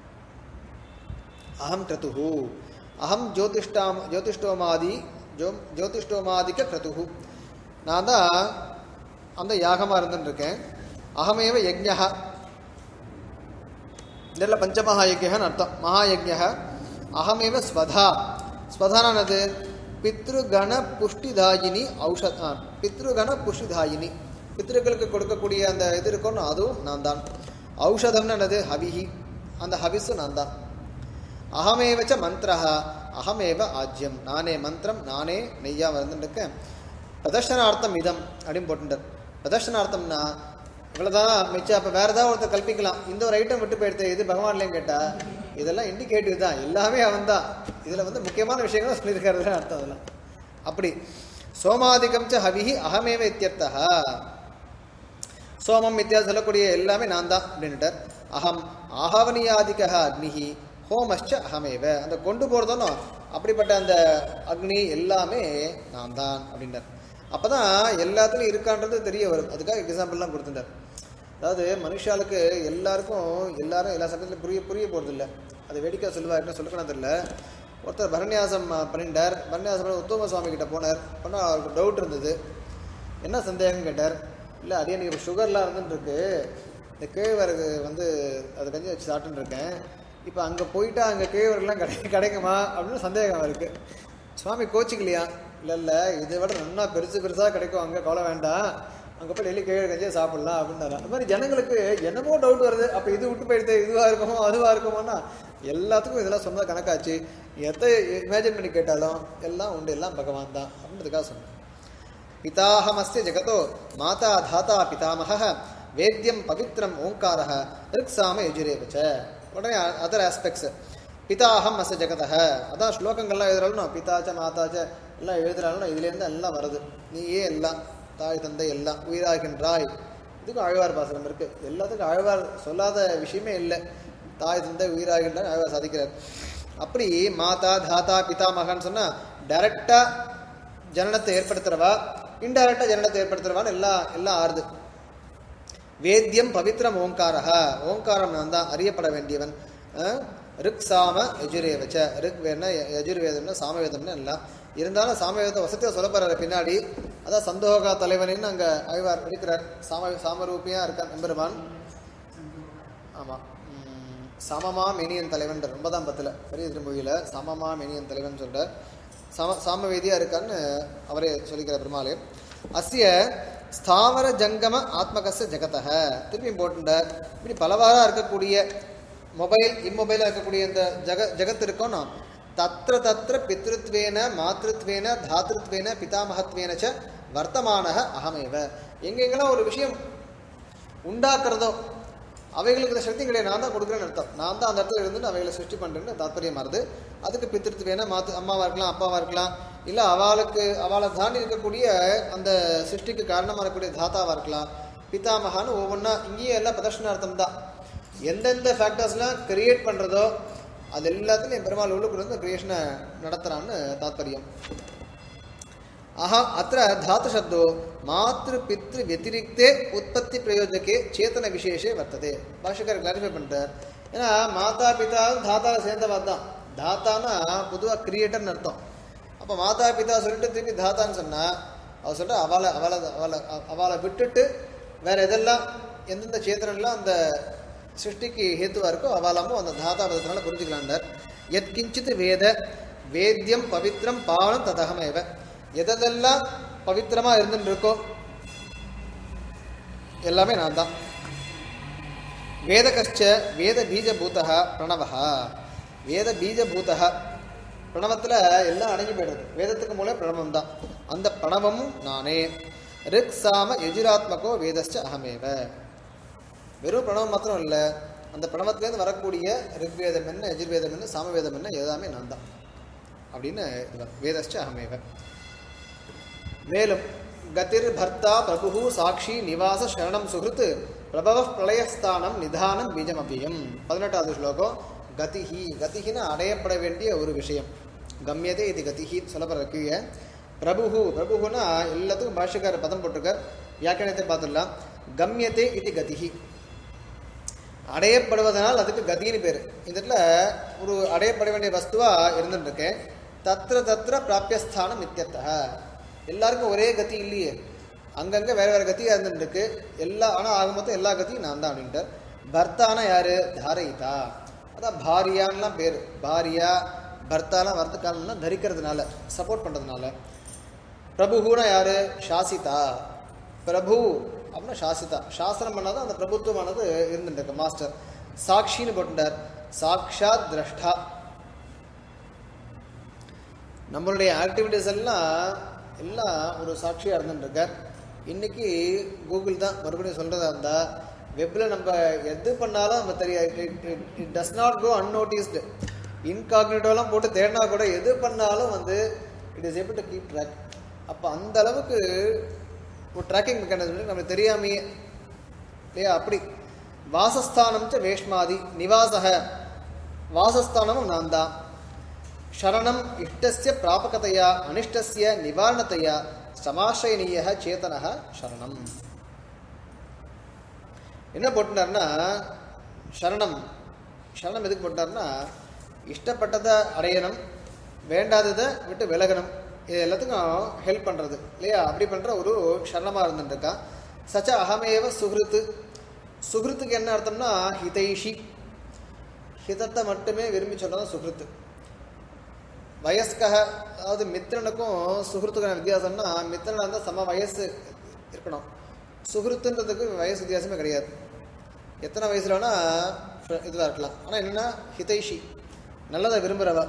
அகம் கிரதுஹு அகம் ஜோதிஷ்டாம் ஜோதிஷ்டோமாதி ஜோ ஜோதிஷ்டோமாதிக்க கிரதுஹு நான் தான் அந்த யாகமாக இருந்துட்டு இருக்கேன் அகமேவ யஜ்ஞா இதில் பஞ்சமகாயஜ்யன்னு அர்த்தம் மகாயஜ்ய அகமேவ ஸ்வதா ஸ்வதானது பித்ருகண புஷ்டிதாயினி ஔஷத் ஆ, பித்ருகண புஷ்டிதாயினி பித்ருக்களுக்கு கொடுக்கக்கூடிய அந்த இது இருக்கும்னு அதுவும் நான் தான் ஔஷதம்னு என்னது ஹவிஹி அந்த ஹவிஸு நான் தான் அகமேவச்ச மந்திரஹ அகமேவ ஆஜ்யம் நானே மந்திரம் நானே நெய்யா வந்துருக்கேன் பிரதர்ஷனார்த்தம் இதம் அப்படின்னு போட்டுட்டார் பிரதர்ஷனார்த்தம்னா இவ்வளோதான் மிச்சம் அப்போ வேற ஏதாவது ஒருத்தர் கல்பிக்கலாம் இந்த ஒரு ஐட்டம் விட்டு போயிடுத்து இது பகவான்லேயும் கேட்டா இதெல்லாம் இண்டிகேட்டிவ் தான் எல்லாமே அவன் தான் இதில் வந்து முக்கியமான விஷயங்கள் சொல்லியிருக்காரு அர்த்தம் அதெல்லாம் அப்படி சோமாதிகம் ச ஹவிஹி அகமேவ இத்தியர்த்தா சோமம் இத்தியாதி சொல்லக்கூடிய எல்லாமே நான் தான் அப்படின்னுட்டார் அகம் ஆஹவனியாதிக அக்னிஹி ஹோமஸ்ச அகமேவ அந்த கொண்டு போகிறதும் அப்படிப்பட்ட அந்த அக்னி எல்லாமே நான் தான் அப்படின்றார் அப்பதான் எல்லாத்துலையும் இருக்கான்றது தெரிய வரும் அதுக்காக எக்ஸாம்பிள்லாம் கொடுத்துட்டார் அதாவது மனுஷாளுக்கு எல்லாருக்கும் எல்லாரும் எல்லா சமயத்துலையும் புரிய புரிய போகிறது இல்லை அது வேடிக்கை சொல்லுவாருன்னு சொல்லக்கணும் தெரியல ஒருத்தர் பரநியாசம் பண்ணிட்டார் பரநியாசம் பண்ணி உத்தம சுவாமி கிட்ட போனார் பண்ணால் அவருக்கு டவுட் இருந்தது என்ன சந்தேகம் கேட்டார் இல்லை அது எனக்கு சுகர்லாம் இருந்துருக்கு இந்த கேழ்வரகு வந்து அதை கஞ்சி வச்சு சாப்பிட்டுன்னு இருக்கேன் இப்போ அங்கே போயிட்டா அங்கே கேழ்வரகுலாம் கிடை கிடைக்குமா அப்படின்னு சந்தேகம் அவருக்கு சுவாமி கோச்சிக்கலையா இல்லை இல்லை இதை விட நல்லா பெருசு பெருசாக கிடைக்கும் அங்கே கவலை வேண்டாம் அங்கே போய் டெய்லி கேழ்வரகு கஞ்சியே சாப்பிடலாம் அப்படின்னாரு அது மாதிரி ஜனங்களுக்கு என்னமோ டவுட் வருது அப்போ இது விட்டு போயிடுது இதுவாக இருக்குமோ அதுவாக இருக்குமோன்னா எல்லாத்துக்கும் இதெல்லாம் சொன்னது கணக்காச்சு எத்தை இமேஜின் பண்ணி கேட்டாலும் எல்லாம் உண்டு எல்லாம் பகவான் தான் அப்படின்றதுக்காக சொன்னேன் பிதாஹமஸ்ய ஜெகதோ மாதா தாத்தா பிதாமகः வேத்யம் பவித்ரம் ஓங்காரः ரிக்ஸாம யஜுரேவ ச உடனே அதர் ஆஸ்பெக்ட்ஸ் பிதாஹம் அஸ்ய ஜெகதः அதான் ஸ்லோகங்கள்லாம் எழுதுறாலும் பிதாச்ச மாதாச்ச எல்லாம் எழுதுறாலும் இதுலேருந்து எல்லாம் வருது நீயே எல்லாம் தாய் தந்தை எல்லாம் உயிராகின்றாய் இதுக்கும் ஆழ்வார் பாசனம் இருக்கு எல்லாத்துக்கும் ஆழ்வார் சொல்லாத விஷயமே இல்லை தாய் தந்தை உயிராகின்றார் ஆழ்வார் சாதிக்கிறார் அப்படி மாதா தாத்தா பிதாமகன்னு சொன்னா டைரக்டா ஜனனத்தை ஏற்படுத்துறவா இன்டைரக்டா ஜனனத்தை ஏற்படுத்துறவான்னு எல்லாம் எல்லாம் ஆறுது வேத்தியம் பவித்ரம் ஓங்காரஹ ஓங்காரம் நான் தான் அறியப்பட வேண்டியவன் அஹ், ரிக் சாம யஜுரேவச்ச ரிக் வேணா யஜுர்வேதம்னா சாமவேதம்னு எல்லாம் இருந்தாலும் சாமவேதம் வசதியாக சொல்லப்படுற பின்னாடி அதான் சந்தோகா தலைவனின்னு அங்கே ஆய்வார் இருக்கிறார் சாம சாமரூபியாக இருக்கார் எம்பெருமான் ஆமாம் சமமா மெனியன் தலைவன் ஒன்பதாம் பத்தில் பெரிய திருமொழியில் சமமா மெனியன் தலைவன் சொல்கிறார் சம சாமவேதியாக இருக்கான்னு அவரே சொல்லிக்கிறார் பெருமாளே அஸ்ய ஸ்தாவர ஜங்கம ஆத்மகச ஜெகதக திருப்பியும் போட்டுட்டார் இப்படி பலவாறாக இருக்கக்கூடிய மொபைல் இம்மொபைலாக இருக்கக்கூடிய இந்த ஜெக ஜெகத் இருக்கோன்னா தத்திர தத்திர பித்ருத்வேன மாத்ருத்வேன தாத்ருத்வேன பிதாமகத்வேன ச வர்த்தமானக அகமேவ எங்கெங்கெல்லாம் ஒரு விஷயம் உண்டாக்குறதோ அவைகளுக்கு இந்த சக்தி கிடையாது நான் தான் கொடுக்குறேன்னு அர்த்தம் நான் தான் அந்த இடத்துல இருந்து அவைகளை சிருஷ்டி பண்ணுறேன்னு தாத்பரியமா இருது அதுக்கு பித்திருத்து வேணா மாத்து அம்மாவா இருக்கலாம் அப்பாவா இருக்கலாம் இல்லை அவளுக்கு அவளை தாண்டி இருக்கக்கூடிய அந்த சிருஷ்டிக்கு காரணமாக இருக்கக்கூடிய தாத்தாவா இருக்கலாம் பிதாமகான்னு ஒவ்வொன்றா இங்கேயும் எல்லாம் பிரதர்ஷனார்த்தம் தான் எந்தெந்த ஃபேக்டர்ஸ்லாம் கிரியேட் பண்ணுறதோ அது எல்லாத்துலையும் பெருமாள் உள்ளுக்குள்ள இருந்து கிரியேஷனை நடத்துகிறான்னு தாத்பரியம் ஆஹா அத்த தாத்துசப்தோ மாத்ரு பித்ரு வத்திரிக்தே உற்பத்தி பிரயோஜகே சேத்தன விசேஷே வர்த்ததே பாஷக்காரர் கிளாரிஃபை பண்ணிட்டார் ஏன்னா மாதா பிதாவும் தாத்தாவை சேர்ந்தவா தான் தாத்தானா பொதுவாக கிரியேட்டர்னு அர்த்தம் அப்போ மாதா பிதா சொல்லிட்டு திருப்பி தாத்தான்னு சொன்னால் அவள் சொல்கிற அவளை அவளை அவளை அவளை விட்டுட்டு வேற எதெல்லாம் எந்தெந்த சேத்தனெல்லாம் அந்த சிருஷ்டிக்கு ஹேத்துவா இருக்கோ அவளாமும் அந்த தாத்தா பதத்தினால புரிஞ்சுக்கலாண்டார் எத் கிஞ்சித் வேத வேத்தியம் பவித்ரம் பாவனம் ததகமேவ எதெல்லாம் பவித்திரமா இருந்துட்டு இருக்கோ எல்லாமே நான் தான் வேதகஷ்ட வேத பீஜபூதா பிரணவா வேத பீஜபூதா பிரணவத்தில் எல்லாம் அடங்கி போயிடுது வேதத்துக்கு மூலம் பிரணவம் தான் அந்த பிரணவமும் நானே ரிக் சாம யஜுராத்மகோ வேதஸ்ட அகமேவ வெறும் பிரணவம் மாத்திரம் இல்லை அந்த பிரணவத்திலேருந்து வரக்கூடிய ரிக்வேதம் என்ன எஜுர்வேதம் என்ன சாமவேதம் என்ன எல்லாமே நான் தான் அப்படின்னு இது வரும். வேதஸ்ட அகமேவ மேலும் கதிர் பர்த்தா பிரபு சாட்சி நிவாச சரணம் சுகிருத் பிரபவ பிரளயஸ்தானம் நிதானம் பீஜமபியம் பதினெட்டாவது ஸ்லோகம் கதிஹி கதிஹின்னு அடையப்பட வேண்டிய ஒரு விஷயம் கம்யதே இது கதிஹின்னு சொல்லப்படுற கீழே பிரபு பிரபுனா எல்லாத்துக்கும் பாஷக்கார பதம் போட்டிருக்கார் வியாக்கியானத்தை பார்த்துடலாம் கம்யதே இது கதிஹி அடையப்படுவதனால் அதுக்கு கதின்னு பேர் இந்த இடத்துல ஒரு அடையப்பட வேண்டிய வஸ்துவா இருந்துட்டு இருக்கேன் தத்திர தத்திர பிராபியஸ்தானம் நித்தியத்தக எல்லாருக்கும் ஒரே கதி இல்லையே அங்கங்கே வேற வேற கத்தியா இருந்துட்டு இருக்கு எல்லா ஆனால் ஆக மொத்தம் எல்லா கத்தியும் நான் தான் அப்படின்ட்டார் பர்த்தானா யாரு தாரயிதா அதான் பாரியான்லாம் பேர் பாரியா பர்த்தாலாம் வரது காரணம்னா தரிக்கிறதுனால சப்போர்ட் பண்ணுறதுனால பிரபுனா யாரு சாசிதா பிரபு அப்படின்னா சாசிதா சாஸ்திரம் பண்ணாதான் அந்த பிரபுத்துவமானது இருந்துட்டு இருக்கு மாஸ்டர் சாட்சின்னு போட்டுட்டார் சாக்ஷாத் திரஷ்டா நம்மளுடைய ஆக்டிவிட்டீஸ் எல்லாம் எல்லாம் ஒரு சாட்சியாக இருந்துட்டு இருக்கார் இன்னைக்கு கூகுள் தான் மறுபடியும் சொல்கிறதா இருந்தால் வெப்பில் நம்ம எது பண்ணாலும் நம்ம தெரியாது இட் டஸ் நாட் கோ அன்நோட்டிஸ்டு இன்காக்னிட்டோலாம் போட்டு தேடினா கூட எது பண்ணாலும் வந்து it is able to keep track அப்போ அந்த அளவுக்கு ஒரு ட்ராக்கிங் மெக்கானிசம் நம்மளுக்கு தெரியாமையே இல்லையா அப்படி வாசஸ்தானம் ச வேஷ்மாதி நிவாசக வாசஸ்தானமும் நான் தான் சரணம் இஷ்டஸ்ய பிராபகதையா அனிஷ்டஸ்ய நிவாரணத்தையா சமாசயனீய சேதனக சரணம் என்ன போட்டுனார்னா சரணம் சரணம் எதுக்கு போட்டார்னா இஷ்டப்பட்டதை அடையணும் வேண்டாததை விட்டு விலகணும் இது எல்லாத்துக்கும் ஹெல்ப் பண்ணுறது இல்லையா அப்படி பண்ணுற ஒரு சரணமாக இருந்துட்டுருக்கான் சச்ச அகமேவ சுகிருத்து சுகிருத்துக்கு என்ன அர்த்தம்னா ஹிதைஷி ஹிதத்தை மட்டுமே விரும்பி சொல்கிறது சுகிருத்து வயஸ்கக அதாவது மித்திரனுக்கும் சுகிருத்துக்கான வித்தியாசம்னா மித்திரனாக இருந்தால் சம வயசு இருக்கணும் சுகிருத்துன்றதுக்கு வயசு வித்தியாசமே கிடையாது எத்தனை வயசுல வேணா ஃப்ர- இதுவா இருக்கலாம் ஆனால் என்னன்னா ஹிதைஷி நல்லதை விரும்புகிறவ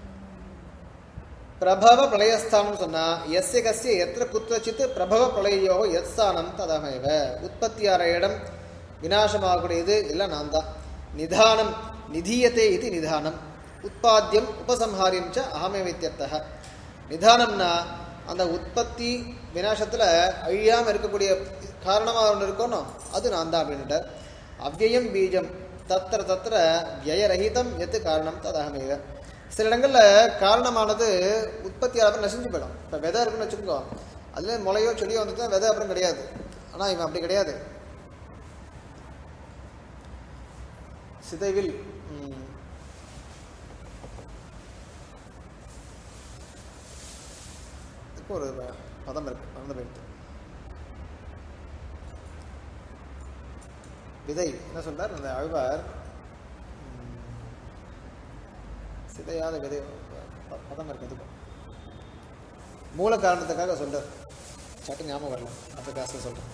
பிரபவ பிரளயஸ்தானம் சொன்னா எஸ்ய கஸ்ய எத்திர குத்திரச்சித் பிரபவ பிரளயோ எத் ஸ்தானம் ததமேவ உற்பத்தியார இடம் விநாசமாகக்கூடியது எல்லாம் நான் தான் நிதானம் நிதீயத்தே இது நிதானம் உற்பத்தியம் உபசம்ஹாரியம் ச அகமேவ இத்தியர்த்தः நிதானம்னா அந்த உற்பத்தி விநாசத்துல அழியாம இருக்கக்கூடிய காரணமா ஒன்று இருக்கணும் அது நான் தான் அப்படின்ட்டு அவ்யயம் பீஜம் தத்திர தத்திர வியயரகிதம் எது காரணம் ததகமேவ சில இடங்கள்ல காரணமானது உற்பத்தி அப்புறம் நசிஞ்சு போயிடும் இப்போ விதை இருக்குன்னு வச்சுக்கோ அதுல முளையோ செடியோ வந்துட்டு விதை அப்புறம் கிடையாது ஆனா இவன் அப்படி கிடையாது சிதைவில் ம், இதுக்கு ஒரு பதம் இருக்கு மறந்து போயிடுது விதை என்ன சொல்றார் அந்த அழ்வார் ம், சிதையாத விதை ப- பதம் இருக்கு இதுக்கும் மூல காரணத்துக்காக சொல்றார் சட்டு ஞாபகம் வரல அதுக்காக சொல்றேன்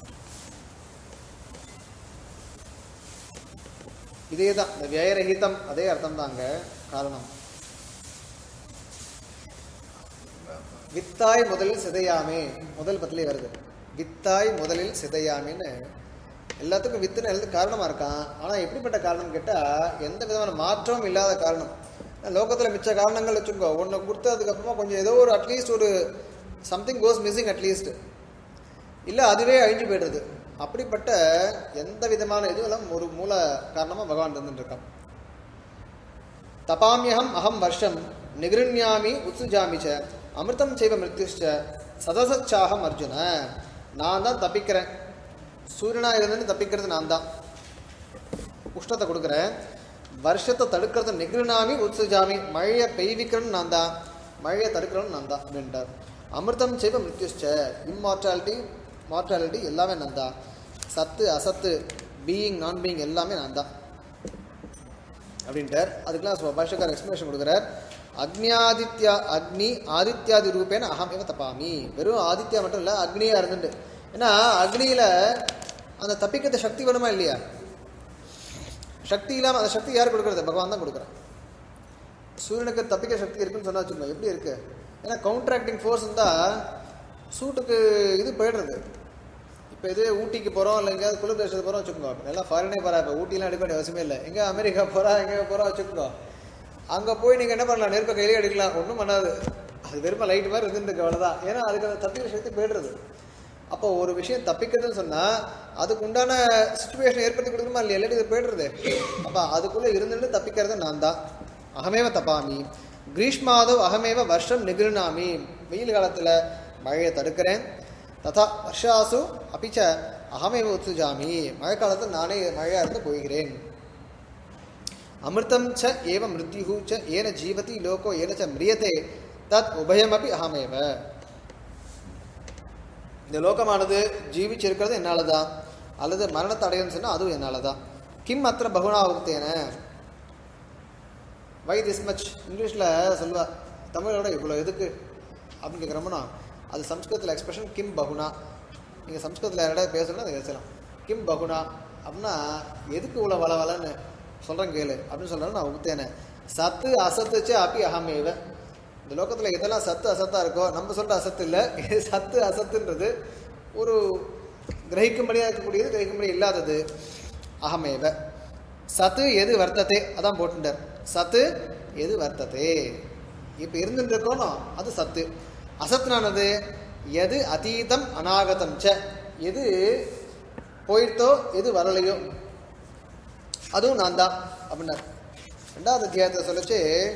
இதே தான் இந்த வியரகிதம் அதே அர்த்தம் தாங்க காரணம் வித்தாய் முதலில் சிதையாமே முதல் பத்திலே வருது வித்தாய் முதலில் சிதையாமேன்னு எல்லாத்துக்கும் வித்துன்னு எழுது காரணமா இருக்கான் ஆனா எப்படிப்பட்ட காரணம் கேட்டா எந்த விதமான மாற்றமும் இல்லாத காரணம் லோகத்துல மிச்ச காரணங்கள் வச்சுக்கோ ஒன்று கொடுத்து அதுக்கப்புறமா கொஞ்சம் ஏதோ ஒரு அட்லீஸ்ட் ஒரு சம்திங் கோஸ் மிஸ்ஸிங் அட்லீஸ்ட் இல்லை அதுவே அழிஞ்சு போயிடுறது அப்படிப்பட்ட எந்த விதமான இதுவும் இல்லாம ஒரு மூல காரணமா பகவான் இருந்துட்டு இருக்கான் தபாமியகம் அகம் வருஷம் நிகிருண்யாமி உத்சுஜாமி ச அமிர்தம் செய்வ மிருத்யுஷ்ச சதசச்சாகம் அர்ஜுன நான் தான் தப்பிக்கிறேன் சூரியனா இருந்து தப்பிக்கிறது நான் தான் உஷ்ணத்தை கொடுக்குறேன் வருஷத்தை தடுக்கிறது நிகிருணாமி உத்சுஜாமி மழையை பெய்விக்கிறேன்னு நான் தான் மழையை தடுக்கிறேன்னு நான் தான் அப்படின்ட்டார் அமிர்தம் செய்வ மிருத்யுஷ்ச இம்மார்டாலிட்டி மார்டாலிட்டி எல்லாமே நான் தான் சத்து அசத்து பீயிங் நான் பீயிங் எல்லாமே நான் தான் அப்படின்ட்டார் அதுக்கெல்லாம் பாஷக்கார எக்ஸ்பிளேஷன் கொடுக்குறார் அக்னியாதித்யா அக்னி ஆதித்யாதி ரூபேன அகம் இவ தப்பாமி வெறும் ஆதித்யா மட்டும் இல்லை அக்னியா இருந்துட்டு ஏன்னா அக்னியில அந்த தப்பிக்கிற சக்தி வேணுமா இல்லையா சக்தி இல்லாம அந்த சக்தி யார் கொடுக்கறது பகவான் தான் கொடுக்குறான் சூரியனுக்கு தப்பிக்க சக்தி இருக்குன்னு சொன்னா வச்சுக்கோங்க எப்படி இருக்கு ஏன்னா கவுண்டர் ஆக்டிங் ஃபோர்ஸ் இருந்தா சூட்டுக்கு இது போயிடுறது இப்போ இதே ஊட்டிக்கு போகிறோம் இல்லை எங்கேயாவது குளிர் தேசத்துக்கு போகிறோம் வச்சுக்கோங்க எல்லாம் ஃபாரினே போகிறா இப்போ ஊட்டிலாம் எடுக்க வேண்டிய அவசியமே இல்லை எங்கே அமெரிக்கா போகிறா எங்கே போகிறா வச்சுக்கோங்க அங்கே போய் நீங்கள் என்ன பண்ணலாம் நெருப்பை கையிலே எடுக்கலாம் ஒன்றும் பண்ணாது அது வெறும் லைட் மாதிரி இருந்துருக்கு அவ்வளோதான் ஏன்னா அதுக்கு அந்த தப்பிக்கிற சக்தி போயிடுறது அப்போ ஒரு விஷயம் தப்பிக்கிறதுன்னு சொன்னால் அதுக்கு உண்டான சுச்சுவேஷன் ஏற்படுத்தி கொடுக்கணுமா இல்லையா இல்லாட்டி இது போயிடுறது அப்போ அதுக்குள்ளே இருந்துட்டு தப்பிக்கிறது நான் தான் அகமேவ தப்பாமி கிரீஷ்மாதவ் அகமேவ வருஷம் நிகிருணாமி வெயில் காலத்தில் மழையை தடுக்கிறேன் ததா வருஷாசு அபிச்ச அகமேவ உத்சுஜாமி மழை காலத்தில் நானே மழையாக இருந்து போகிறேன் அமிர்தம் ச ஏவ மிருத்யு ச ஏன ஜீவதி லோகோ ஏன ச மிரியதே தத் உபயமபி அகமேவ இந்த லோகமானது ஜீவிச்சிருக்கிறது என்னால தான் அல்லது மரணத்தை அடையணும்னு சொன்னால் அதுவும் என்னால தான் கிம் அத்திர பகுனா உக்தேன வை திஸ் மச் இங்கிலீஷில் சொல்லுவா தமிழோட இவ்வளோ எதுக்கு அப்படின்னு கேட்குறோம்னா அது சம்ஸ்கிருதத்தில் எக்ஸ்பிரஷன் கிம் பகுனா நீங்கள் சம்ஸ்கிருதத்தில் யாராவது பேசணும்னா அதை பேசலாம் கிம் பகுனா அப்படின்னா எதுக்கு இவ்வளோ வள வளன்னு சொல்கிறேன் கேளு அப்படின்னு சொல்கிறேன் நான் உக்தேனே சத்து அசத்துச்சு அப்பி அகமேவ இந்த லோகத்தில் எதெல்லாம் சத்து அசத்தா இருக்கோ நம்ம சொல்கிற அசத்து இல்லை இது சத்து அசத்துன்றது ஒரு கிரகிக்கும்படியாக இருக்கக்கூடியது கிரகிக்கும்படி இல்லாதது அகமேவ சத்து எது வர்த்ததே அதான் போட்டுட்டார் சத்து எது வர்த்ததே இப்போ இருந்துட்டு இருக்கோனோ அது சத்து அசத்னானது எது அதீதம் அநாகதம் ச எது போயிட்டோ எது வரலையோ அதுவும் நான் தான் அப்படின்னார் ரெண்டாவது அத்தியாயத்தை சொல்லிச்சு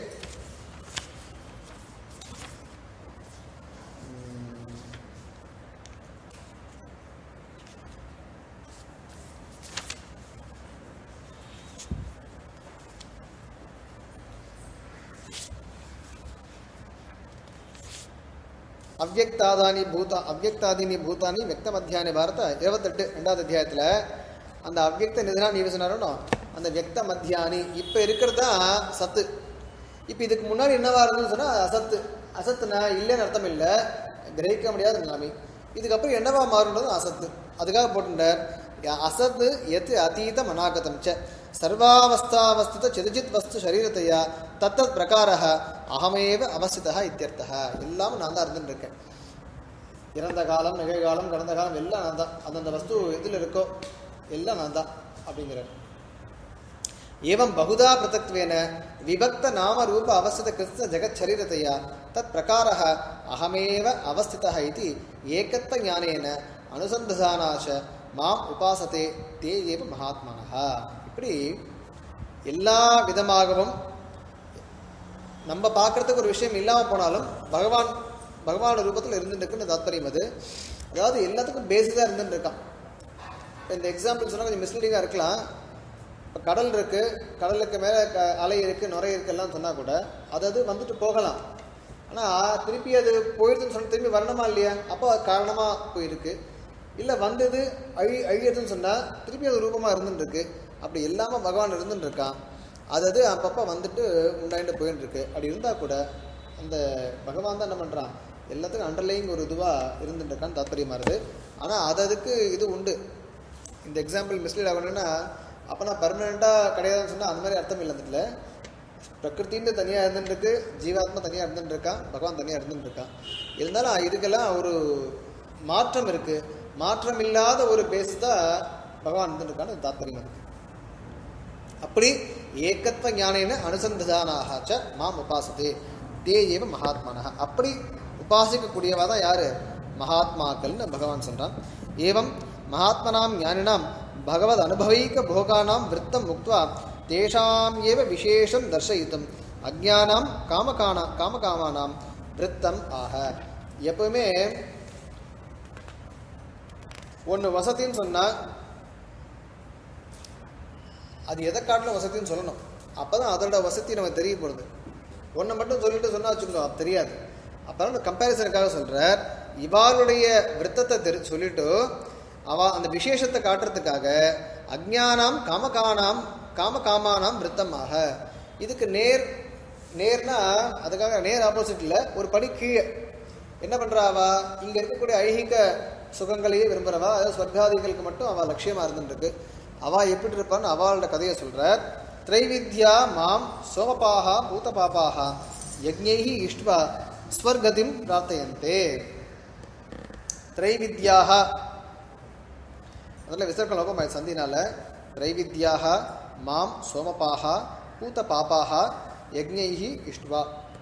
அவ்யக்தாதானி பூதா அவ்யக்தாதீனி பூதானி வெக்த மத்தியானி பாரத இருபத்தெட்டு ரெண்டாவது அத்தியாயத்தில் அந்த அவ்யக்த நிதனா நீ சொன்னாரோ அந்த வெக்த மத்தியானி இப்போ இருக்கிறது தான் சத்து இப்போ இதுக்கு முன்னாடி என்னவா இருந்ததுன்னு சொன்னால் அசத்து அசத்துனா இல்லைன்னு அர்த்தம் இல்லை கிரகிக்க முடியாத நிலைமை இதுக்கப்புறம் என்னவா மாறுன்றது அசத்து அதுக்காக போட்டுட்டார் ய- அசத்து எத் அதீதம் அநாகதம் ச சர்வாவஸ்தாவஸ்தித சிதஜித் வஸ்து சரீரத்தையா தத்தத் பிரகாரः அகமேவ அவசிதா இத்தியர்த்தः எல்லாம் நான் தான் இருந்துட்டு இருக்கேன் இறந்த காலம் நிகழ்காலம் கடந்த காலம் எல்லாம் நான் தான் அந்தந்த வஸ்து எதில் இருக்கோ எல்லாம் நான் தான் அப்படிங்கிறார் एवं बहुधा पृथक्त्वेन विभक्त नाम रूप अवस्थित कृष्ण जगत् शरीरतया तत् प्रकारः अहमेव अवस्थितः इति एकत्व ज्ञानेन अनुसन्धानाच மாம் உபாசத்தே தே ஏவ மகாத்மானஹா இப்படி எல்லா விதமாகவும் நம்ம பார்க்கறதுக்கு ஒரு விஷயம் இல்லாமல் போனாலும் பகவான் பகவான் ரூபத்தில் இருந்துட்டுருக்குன்னு தாத்பரியம் அது அதாவது எல்லாத்துக்கும் பேசிக்காக இருந்துட்டு இருக்கான் இப்போ இந்த எக்ஸாம்பிள் சொன்னால் கொஞ்சம் மிஸ்லீடிங்காக இருக்கலாம் இப்போ கடல் இருக்கு கடலுக்கு மேலே க அலை இருக்கு நுரை இருக்கு எல்லாம் சொன்னால் கூட அது அது வந்துட்டு போகலாம் ஆனால் திருப்பி அது போயிடுதுன்னு சொன்ன திரும்பி வரணுமா இல்லையா அப்போ அது காரணமாக போயிருக்கு இல்லை வந்தது அழி அழியதுன்னு சொன்னால் திருப்பி அது ரூபமாக இருந்துட்டு இருக்கு அப்படி எல்லாமே பகவான் இருந்துட்டு இருக்கான் அது அது அப்பப்போ வந்துட்டு உண்டாயிட்டு போயிட்டு இருக்கு அப்படி இருந்தால் கூட அந்த பகவான் தான் என்ன பண்ணுறான் எல்லாத்துக்கும் அண்டர்லைங் ஒரு இதுவாக இருந்துட்டு இருக்கான்னு தாத்பரியமாக இருக்குது ஆனால் அது அதுக்கு இது உண்டு இந்த எக்ஸாம்பிள் மிஸ்லீட் ஆகணும்னா அப்போ நான் பர்மனெண்ட்டாக கிடையாதுன்னு சொன்னால் அந்த மாதிரி அர்த்தம் இல்லை அந்த இடத்துல பிரகிருத்தின்னு தனியாக இருந்துருக்கு ஜீவாத்மா தனியாக இருந்துட்டு இருக்கான் பகவான் தனியாக இருந்துட்டு இருக்கான் இருந்தாலும் இதுக்கெல்லாம் ஒரு மாற்றம் இருக்கு மாற்றம் இல்லாத ஒரு பேஸ் தான் பகவான் இருந்துட்டு இருக்கான்னு தாத்பரியம் இருக்கு அப்படி ஏகத்வ ஞானேன அனுசந்தானாக ச மாம் உபாசதே தே ஏவ மகாத்மானः அப்படி உபாசிக்கக்கூடியவா தான் யாரு மகாத்மாக்கள்னு பகவான் சொல்றான் ஏவம் மகாத்மனாம் ஞானினாம் பகவத் அனுபவைக்க போகானாம் விருத்தம் முக்த்வா தேஷாம் ஏவ விசேஷம் தர்சயித்தும் அஜ்ஞானாம் காமகானா காமகாமானாம் விருத்தம் ஆக எப்பவுமே ஒன்று வசதின்னு சொன்னால் அது எதை காட்டிலும் வசதின்னு சொல்லணும் அப்போ தான் அதோட வசதி நமக்கு தெரிய போகிறது ஒன்றை மட்டும் சொல்லிட்டு சொன்னா வச்சுக்கோ அது தெரியாது அப்போ தான் கம்பேரிசனுக்காக சொல்கிறார் இவாளுடைய விருத்தத்தை தெரி சொல்லிட்டு அவ அந்த விசேஷத்தை காட்டுறதுக்காக அஜ்ஞானாம் காமகானாம் காமகாமானாம் விருத்தமாக இதுக்கு நேர் நேர்னா அதுக்காக நேர் ஆப்போசிட்டில் ஒரு படி கீழே என்ன பண்ணுறா அவ இங்கே இருக்கக்கூடிய ஐகிக சுகங்களையே விரும்புகிறவா அதாவது ஸ்வர்காதிகளுக்கு மட்டும் அவள் லட்சியமாக இருந்துருக்கு அவள் எப்படி இருப்பான்னு அவளோட கதையை சொல்கிறார் திரைவித்யா மாம் சோமபாகா பூதபாபாக யஜ்ஞைஹி இஷ்ட்வா ஸ்வர்கதிம் பிரார்த்தயந்தே திரைவித்யாக அதில் விசர்க்க லோகம் சந்தினால திரைவித்யாக மாம் சோமபாக பூதபாபாக யஜ்ஞைஹி இஷ்ட்வா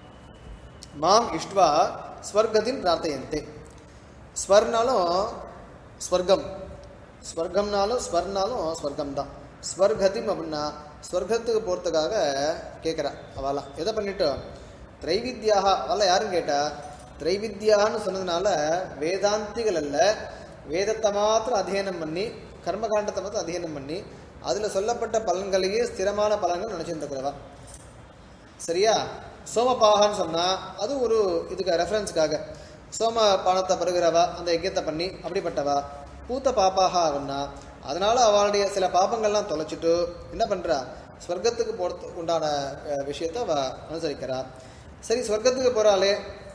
மாம் இஷ்ட்வா ஸ்வர்கதிம் பிரார்த்தயந்தே ஸ்வர்னாலும் ஸ்வர்க்கம் ஸ்வர்க்கம்னாலும் ஸ்வர்னாலும் ஸ்வர்க்கம் தான் ஸ்வர்கதிம் அப்படின்னா ஸ்வர்க்கத்துக்கு போகிறதுக்காக கேட்குறா அவளாம் எதை பண்ணிட்டோம் திரைவித்யாக அவளை யாரும் கேட்டா திரைவித்யான்னு சொன்னதுனால வேதாந்திகள் அல்ல வேதத்தை மாத்திரம் அध्यயனம் பண்ணி கர்மகாண்டத்தை மாத்திரம் அध्यயனம் பண்ணி அதில் சொல்லப்பட்ட பலன்களையே ஸ்திரமான பலன்கள் நினச்சிட்டு இருக்கிறவா சரியா சோமபாகன்னு சொன்னால் அது ஒரு இதுக்கு ரெஃபரன்ஸ்க்காக சோம பானத்தை பருகிறவா அந்த யஜ்யத்தை பண்ணி அப்படிப்பட்டவா பூத்த பாப்பாக அப்படின்னா அதனால அவளுடைய சில பாபங்கள்லாம் தொலைச்சிட்டு என்ன பண்ணுறா ஸ்வர்க்கத்துக்கு போகிறது உண்டான அஹ், விஷயத்தை அவ அனுசரிக்கிறா சரி ஸ்வர்க்கத்துக்கு போகிறாளே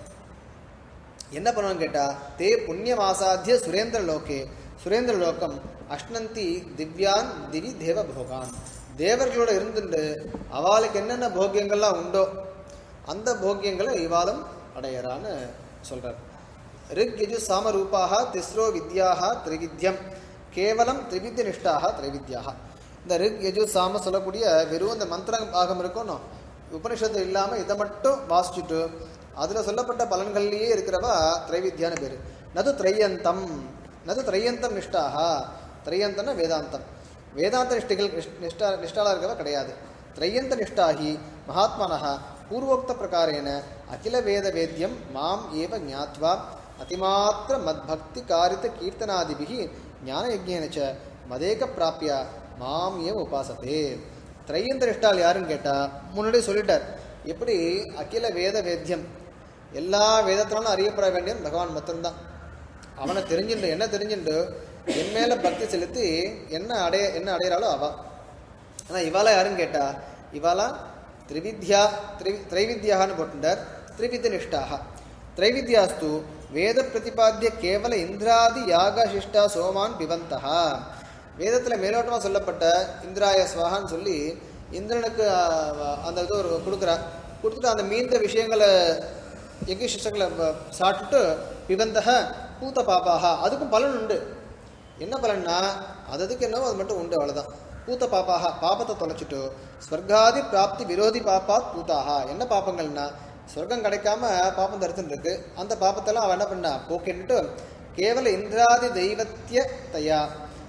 என்ன பண்ணுவான்னு கேட்டா தே புண்ணியமாசாத்திய சுரேந்திர லோகே சுரேந்திர லோகம் அஷ்ணந்தி திவ்யான் திவி தேவ போகான் தேவர்களோட இருந்துட்டு அவளுக்கு என்னென்ன போக்கியங்கள்லாம் உண்டோ அந்த போக்கியங்களை இவாலும் அடையறான்னு சொல்றார் ரிக் யஜு சாமரூபாக திஸ்ரோ வித்யாக திரிவித்யம் கேவலம் திரிவித்ய நிஷ்டாக திரிவித்யாக இந்த ரிக் யஜு சாம சொல்லக்கூடிய வெறும் இந்த மந்திர பாகம் இருக்கணும் உபனிஷத்து இல்லாமல் இதை மட்டும் வாசிச்சுட்டு அதில் சொல்லப்பட்ட பலன்கள்லேயே இருக்கிறவா திரைவித்யான்னு பேர் நது திரையந்தம் நது திரையந்தம் நிஷ்டாக திரையந்தன வேதாந்தம் வேதாந்த நிஷ்டைகள் நிஷ்- நிஷ்டா நிஷ்டாலா இருக்கவ கிடையாது திரையந்த நிஷ்டாகி மகாத்மனः பூர்வோக்த பிரகாரேன அகில வேத வேத்யம் மாம் ஏவ ஞாத்வா அதிமாத்திர மத்பக்தி காரித கீர்த்தனாதிபிகி ஞானயஜ்ஞேன ச மதேக பிராப்பிய மாம் ஏவ உபாசத்தே திரையந்த நிஷ்டால் யாருன்னு கேட்டா முன்னாடி சொல்லிட்டார் எப்படி அகில வேத வேத்யம் எல்லா வேதத்தினாலும் அறியப்பட வேண்டியவன் பகவான் மட்டும்தான் அவனை தெரிஞ்சுண்டு என்ன தெரிஞ்சுண்டு என் மேல பக்தி செலுத்தி என்ன அடைய என்ன அடையிறாளோ அவ ஆனா இவாளா யாருன்னு கேட்டா இவாளா திரிவித்யா திரி திரைவித்யான்னு போட்டுட்டார் திரிவித்ய நிஷ்டாக திரைவித்யாஸ்து வேத பிரதிபாத்திய கேவல இந்திராதி யாக சிஷ்டா சோமான் பிவந்தா வேதத்துல மேலோட்டமா சொல்லப்பட்ட இந்திராய ஸ்வாகான்னு சொல்லி இந்திரனுக்கு ஆஹ், அந்த இது ஒரு கொடுக்குறா கொடுத்துட்டு அந்த மீந்த விஷயங்களை யஜ்ய சிஷ்டங்களை வ- சாப்பிட்டுட்டு பிவந்தக பூத்த பாப்பாக அதுக்கும் பலன் உண்டு என்ன பலன்னா அது அதுக்கு என்னவோ அது மட்டும் உண்டு அவ்வளவுதான் பூத்த பாப்பாக பாபத்தை தொலைச்சிட்டு ஸ்வர்காதி பிராப்தி விரோதி பாப்பாத் பூத்தாகா என்ன பாப்பங்கள்னா சொர்க்கம் கிடைக்காம பாப்பம் தரித்துன்னு இருக்கு அந்த பாப்பத்தெல்லாம் அவன் என்ன பண்ணா போக்கின்ட்டு கேவல இந்திராதி தெய்வத்திய தயா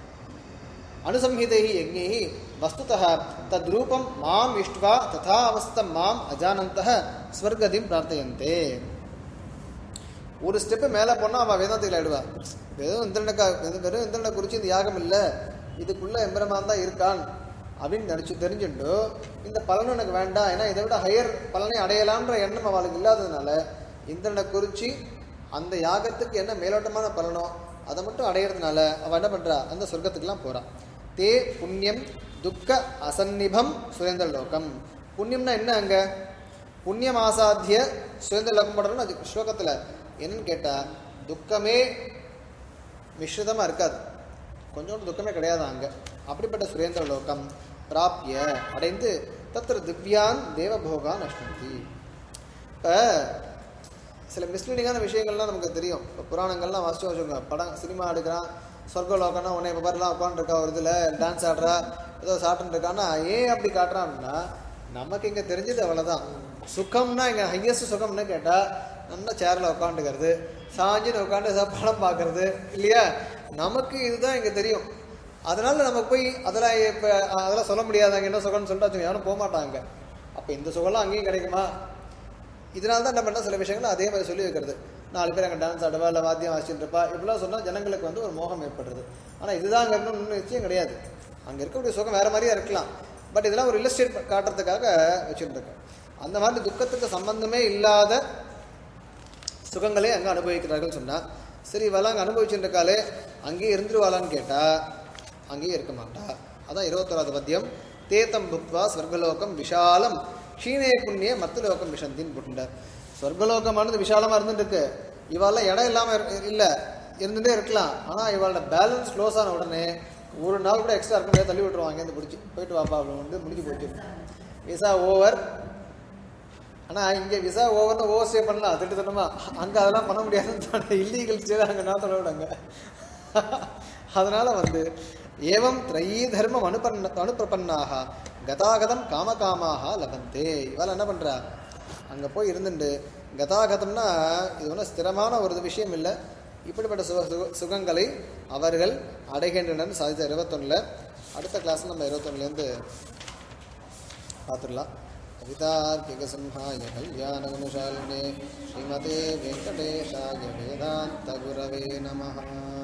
அனுசம்ஹிதைः यज्ञैः वस्तुतः तद्रूपं माम् इष्ट्वा तथा अवस्थं माम् अजानन्तः ஸ்வர்கதிம் பிரார்த்தையந்தே ஒரு ஸ்டெப்பு மேலே போனால் அவள் வேதாந்திகள் ஆயிடுவா வெறும் இந்திரனுக்கா வெறும் வெறும் இந்திரனை குறித்து இந்த யாகம் இல்லை இதுக்குள்ள எம்பெருமான் தான் இருக்கான் அப்படின்னு நினச்சி தெரிஞ்சுண்டு இந்த பலன் எனக்கு வேண்டாம் ஏன்னா இதை விட ஹையர் பலனை அடையலான்ற எண்ணம் அவளுக்கு இல்லாததுனால இந்திரனை குறித்து அந்த யாகத்துக்கு என்ன மேலோட்டமான பலனோ அதை மட்டும் அடையிறதுனால அவள் என்ன பண்ணுறா அந்த சொர்க்கத்துக்குலாம் போறா தே புண்ணியம் துக்க அசன்னிபம் சுரேந்திர லோகம் புண்ணியம்னா என்ன அங்க புண்ணியம் ஆசாத்திய சுரேந்திர லோகம் படுறோம்னு அது ஸ்லோகத்தில் என்னன்னு கேட்டால் துக்கமே மிஸ்ரிதமாக இருக்காது கொஞ்சோண்டு துக்கமே கிடையாது அங்கே அப்படிப்பட்ட சுரேந்திர லோகம் பிராப்பிய அடைந்து தத்திர திவ்யான் தேவபோகான் அஷ்டந்தி இப்போ சில மிஸ்லீடிங்கான விஷயங்கள்லாம் நமக்கு தெரியும் இப்போ புராணங்கள்லாம் வாசிச்சு வச்சுக்கோங்க படம் சினிமா எடுக்கிறான் சொர்க்கலோகம்னா உன்னை இப்போ பாருலாம் உட்காந்துருக்கா ஒரு இதில் டான்ஸ் ஆடுறா ஏதோ சாப்பிட்டு இருக்கான்னா ஏன் அப்படி காட்டுறான்னா நமக்கு இங்கே தெரிஞ்சது அவ்வளோதான் சுகம்னா இங்கே ஹையஸ்ட் சுகம்னு கேட்டால் நல்லா சேரில் உட்காந்துக்கிறது சாஞ்சின்னு உட்காந்து ஏதாவது படம் பார்க்கறது இல்லையா நமக்கு இதுதான் இங்கே தெரியும் அதனால நம்ம போய் அதெல்லாம் இப்போ அதெல்லாம் சொல்ல முடியாது அங்கே என்ன சுகம்னு சொல்லிட்டு வச்சுக்கோங்க, யாரும் போக மாட்டாங்க அப்போ இந்த சுகம்லாம் அங்கேயும் கிடைக்குமா இதனால தான் என்ன பண்ண சில விஷயங்கள் அதே மாதிரி சொல்லி வைக்கிறது நாலு பேர் அங்கே டான்ஸ் ஆடுவா இல்லை வாத்தியம் வாசிச்சுட்டு இருப்பா இப்படிலாம் சொன்னால் ஜனங்களுக்கு வந்து ஒரு மோகம் ஏற்படுறது ஆனால் இதுதான் அங்கே இருக்கணும்னு நிச்சயம் கிடையாது அங்கே இருக்கக்கூடிய சுகம் வேறு மாதிரியே இருக்கலாம் பட் இதெல்லாம் ஒரு இல்லஸ்ட்ரேட் காட்டுறதுக்காக வச்சுருந்துருக்கேன் அந்த மாதிரி துக்கத்துக்கு சம்பந்தமே இல்லாத சுகங்களே அங்கே அனுபவிக்கிறார்கள் சொன்னால் சரி இவெல்லாம் அங்கே அனுபவிச்சுட்டு இருக்காளே அங்கேயே இருந்துருவாளான்னு கேட்டால் அங்கேயே இருக்க மாட்டா அதான் இருபத்தோராவது பத்தியம் தேத்தம் புக்வா ஸ்வர்கலோகம் விஷாலம் க்ஷீணே புண்ணிய மத்த லோகம் விஷந்தின்னு போட்டுட்டார் ஸ்வர்கலோகமானது விஷாலமாக இருந்துட்டு இருக்கு இவாளெல்லாம் இடம் இல்லாமல் இல்லை இருந்துட்டே இருக்கலாம் ஆனால் இவாளோட பேலன்ஸ் க்ளோஸ் ஆன உடனே ஒரு நாள் கூட எக்ஸ்ட்ரா இருக்க முடியாது தள்ளி விட்டுருவாங்க இங்கேருந்து பிடிச்சி போயிட்டு வாப்பா அப்படின்னு வந்து முடிஞ்சு போச்சு விசா ஓவர் ஆனால் இங்கே விசா ஓவர்னு ஓவர் ஸ்டே பண்ணலாம் திட்டு திட்டமா அங்கே அதெல்லாம் பண்ண முடியாதுன்னு இல்லீகல் ஸ்டே அங்கே நான் விடாங்க அதனால வந்து ஏவம் த்ரயீ தர்மம் அனுபன்ன அனுப்பிரபன்னாக கதாகதம் காமகாமாக லபந்தே இவள் என்ன பண்ணுறா அங்கே போய் இருந்துட்டு கதாகதம்னா இது ஒன்றும் ஸ்திரமான ஒரு விஷயம் இல்லை இப்படிப்பட்ட சுக சுக சுகங்களை அவர்கள் அடைகின்றனர் சாதித்த இருபத்தொன்னில் அடுத்த கிளாஸ் நம்ம இருபத்தொன்னுலேருந்து பார்த்துடலாம் कवितार्किकसंहाय कल्याणगुणशालिने श्रीमते वेङ्कटेशाय वेदान्तगुरवे नमः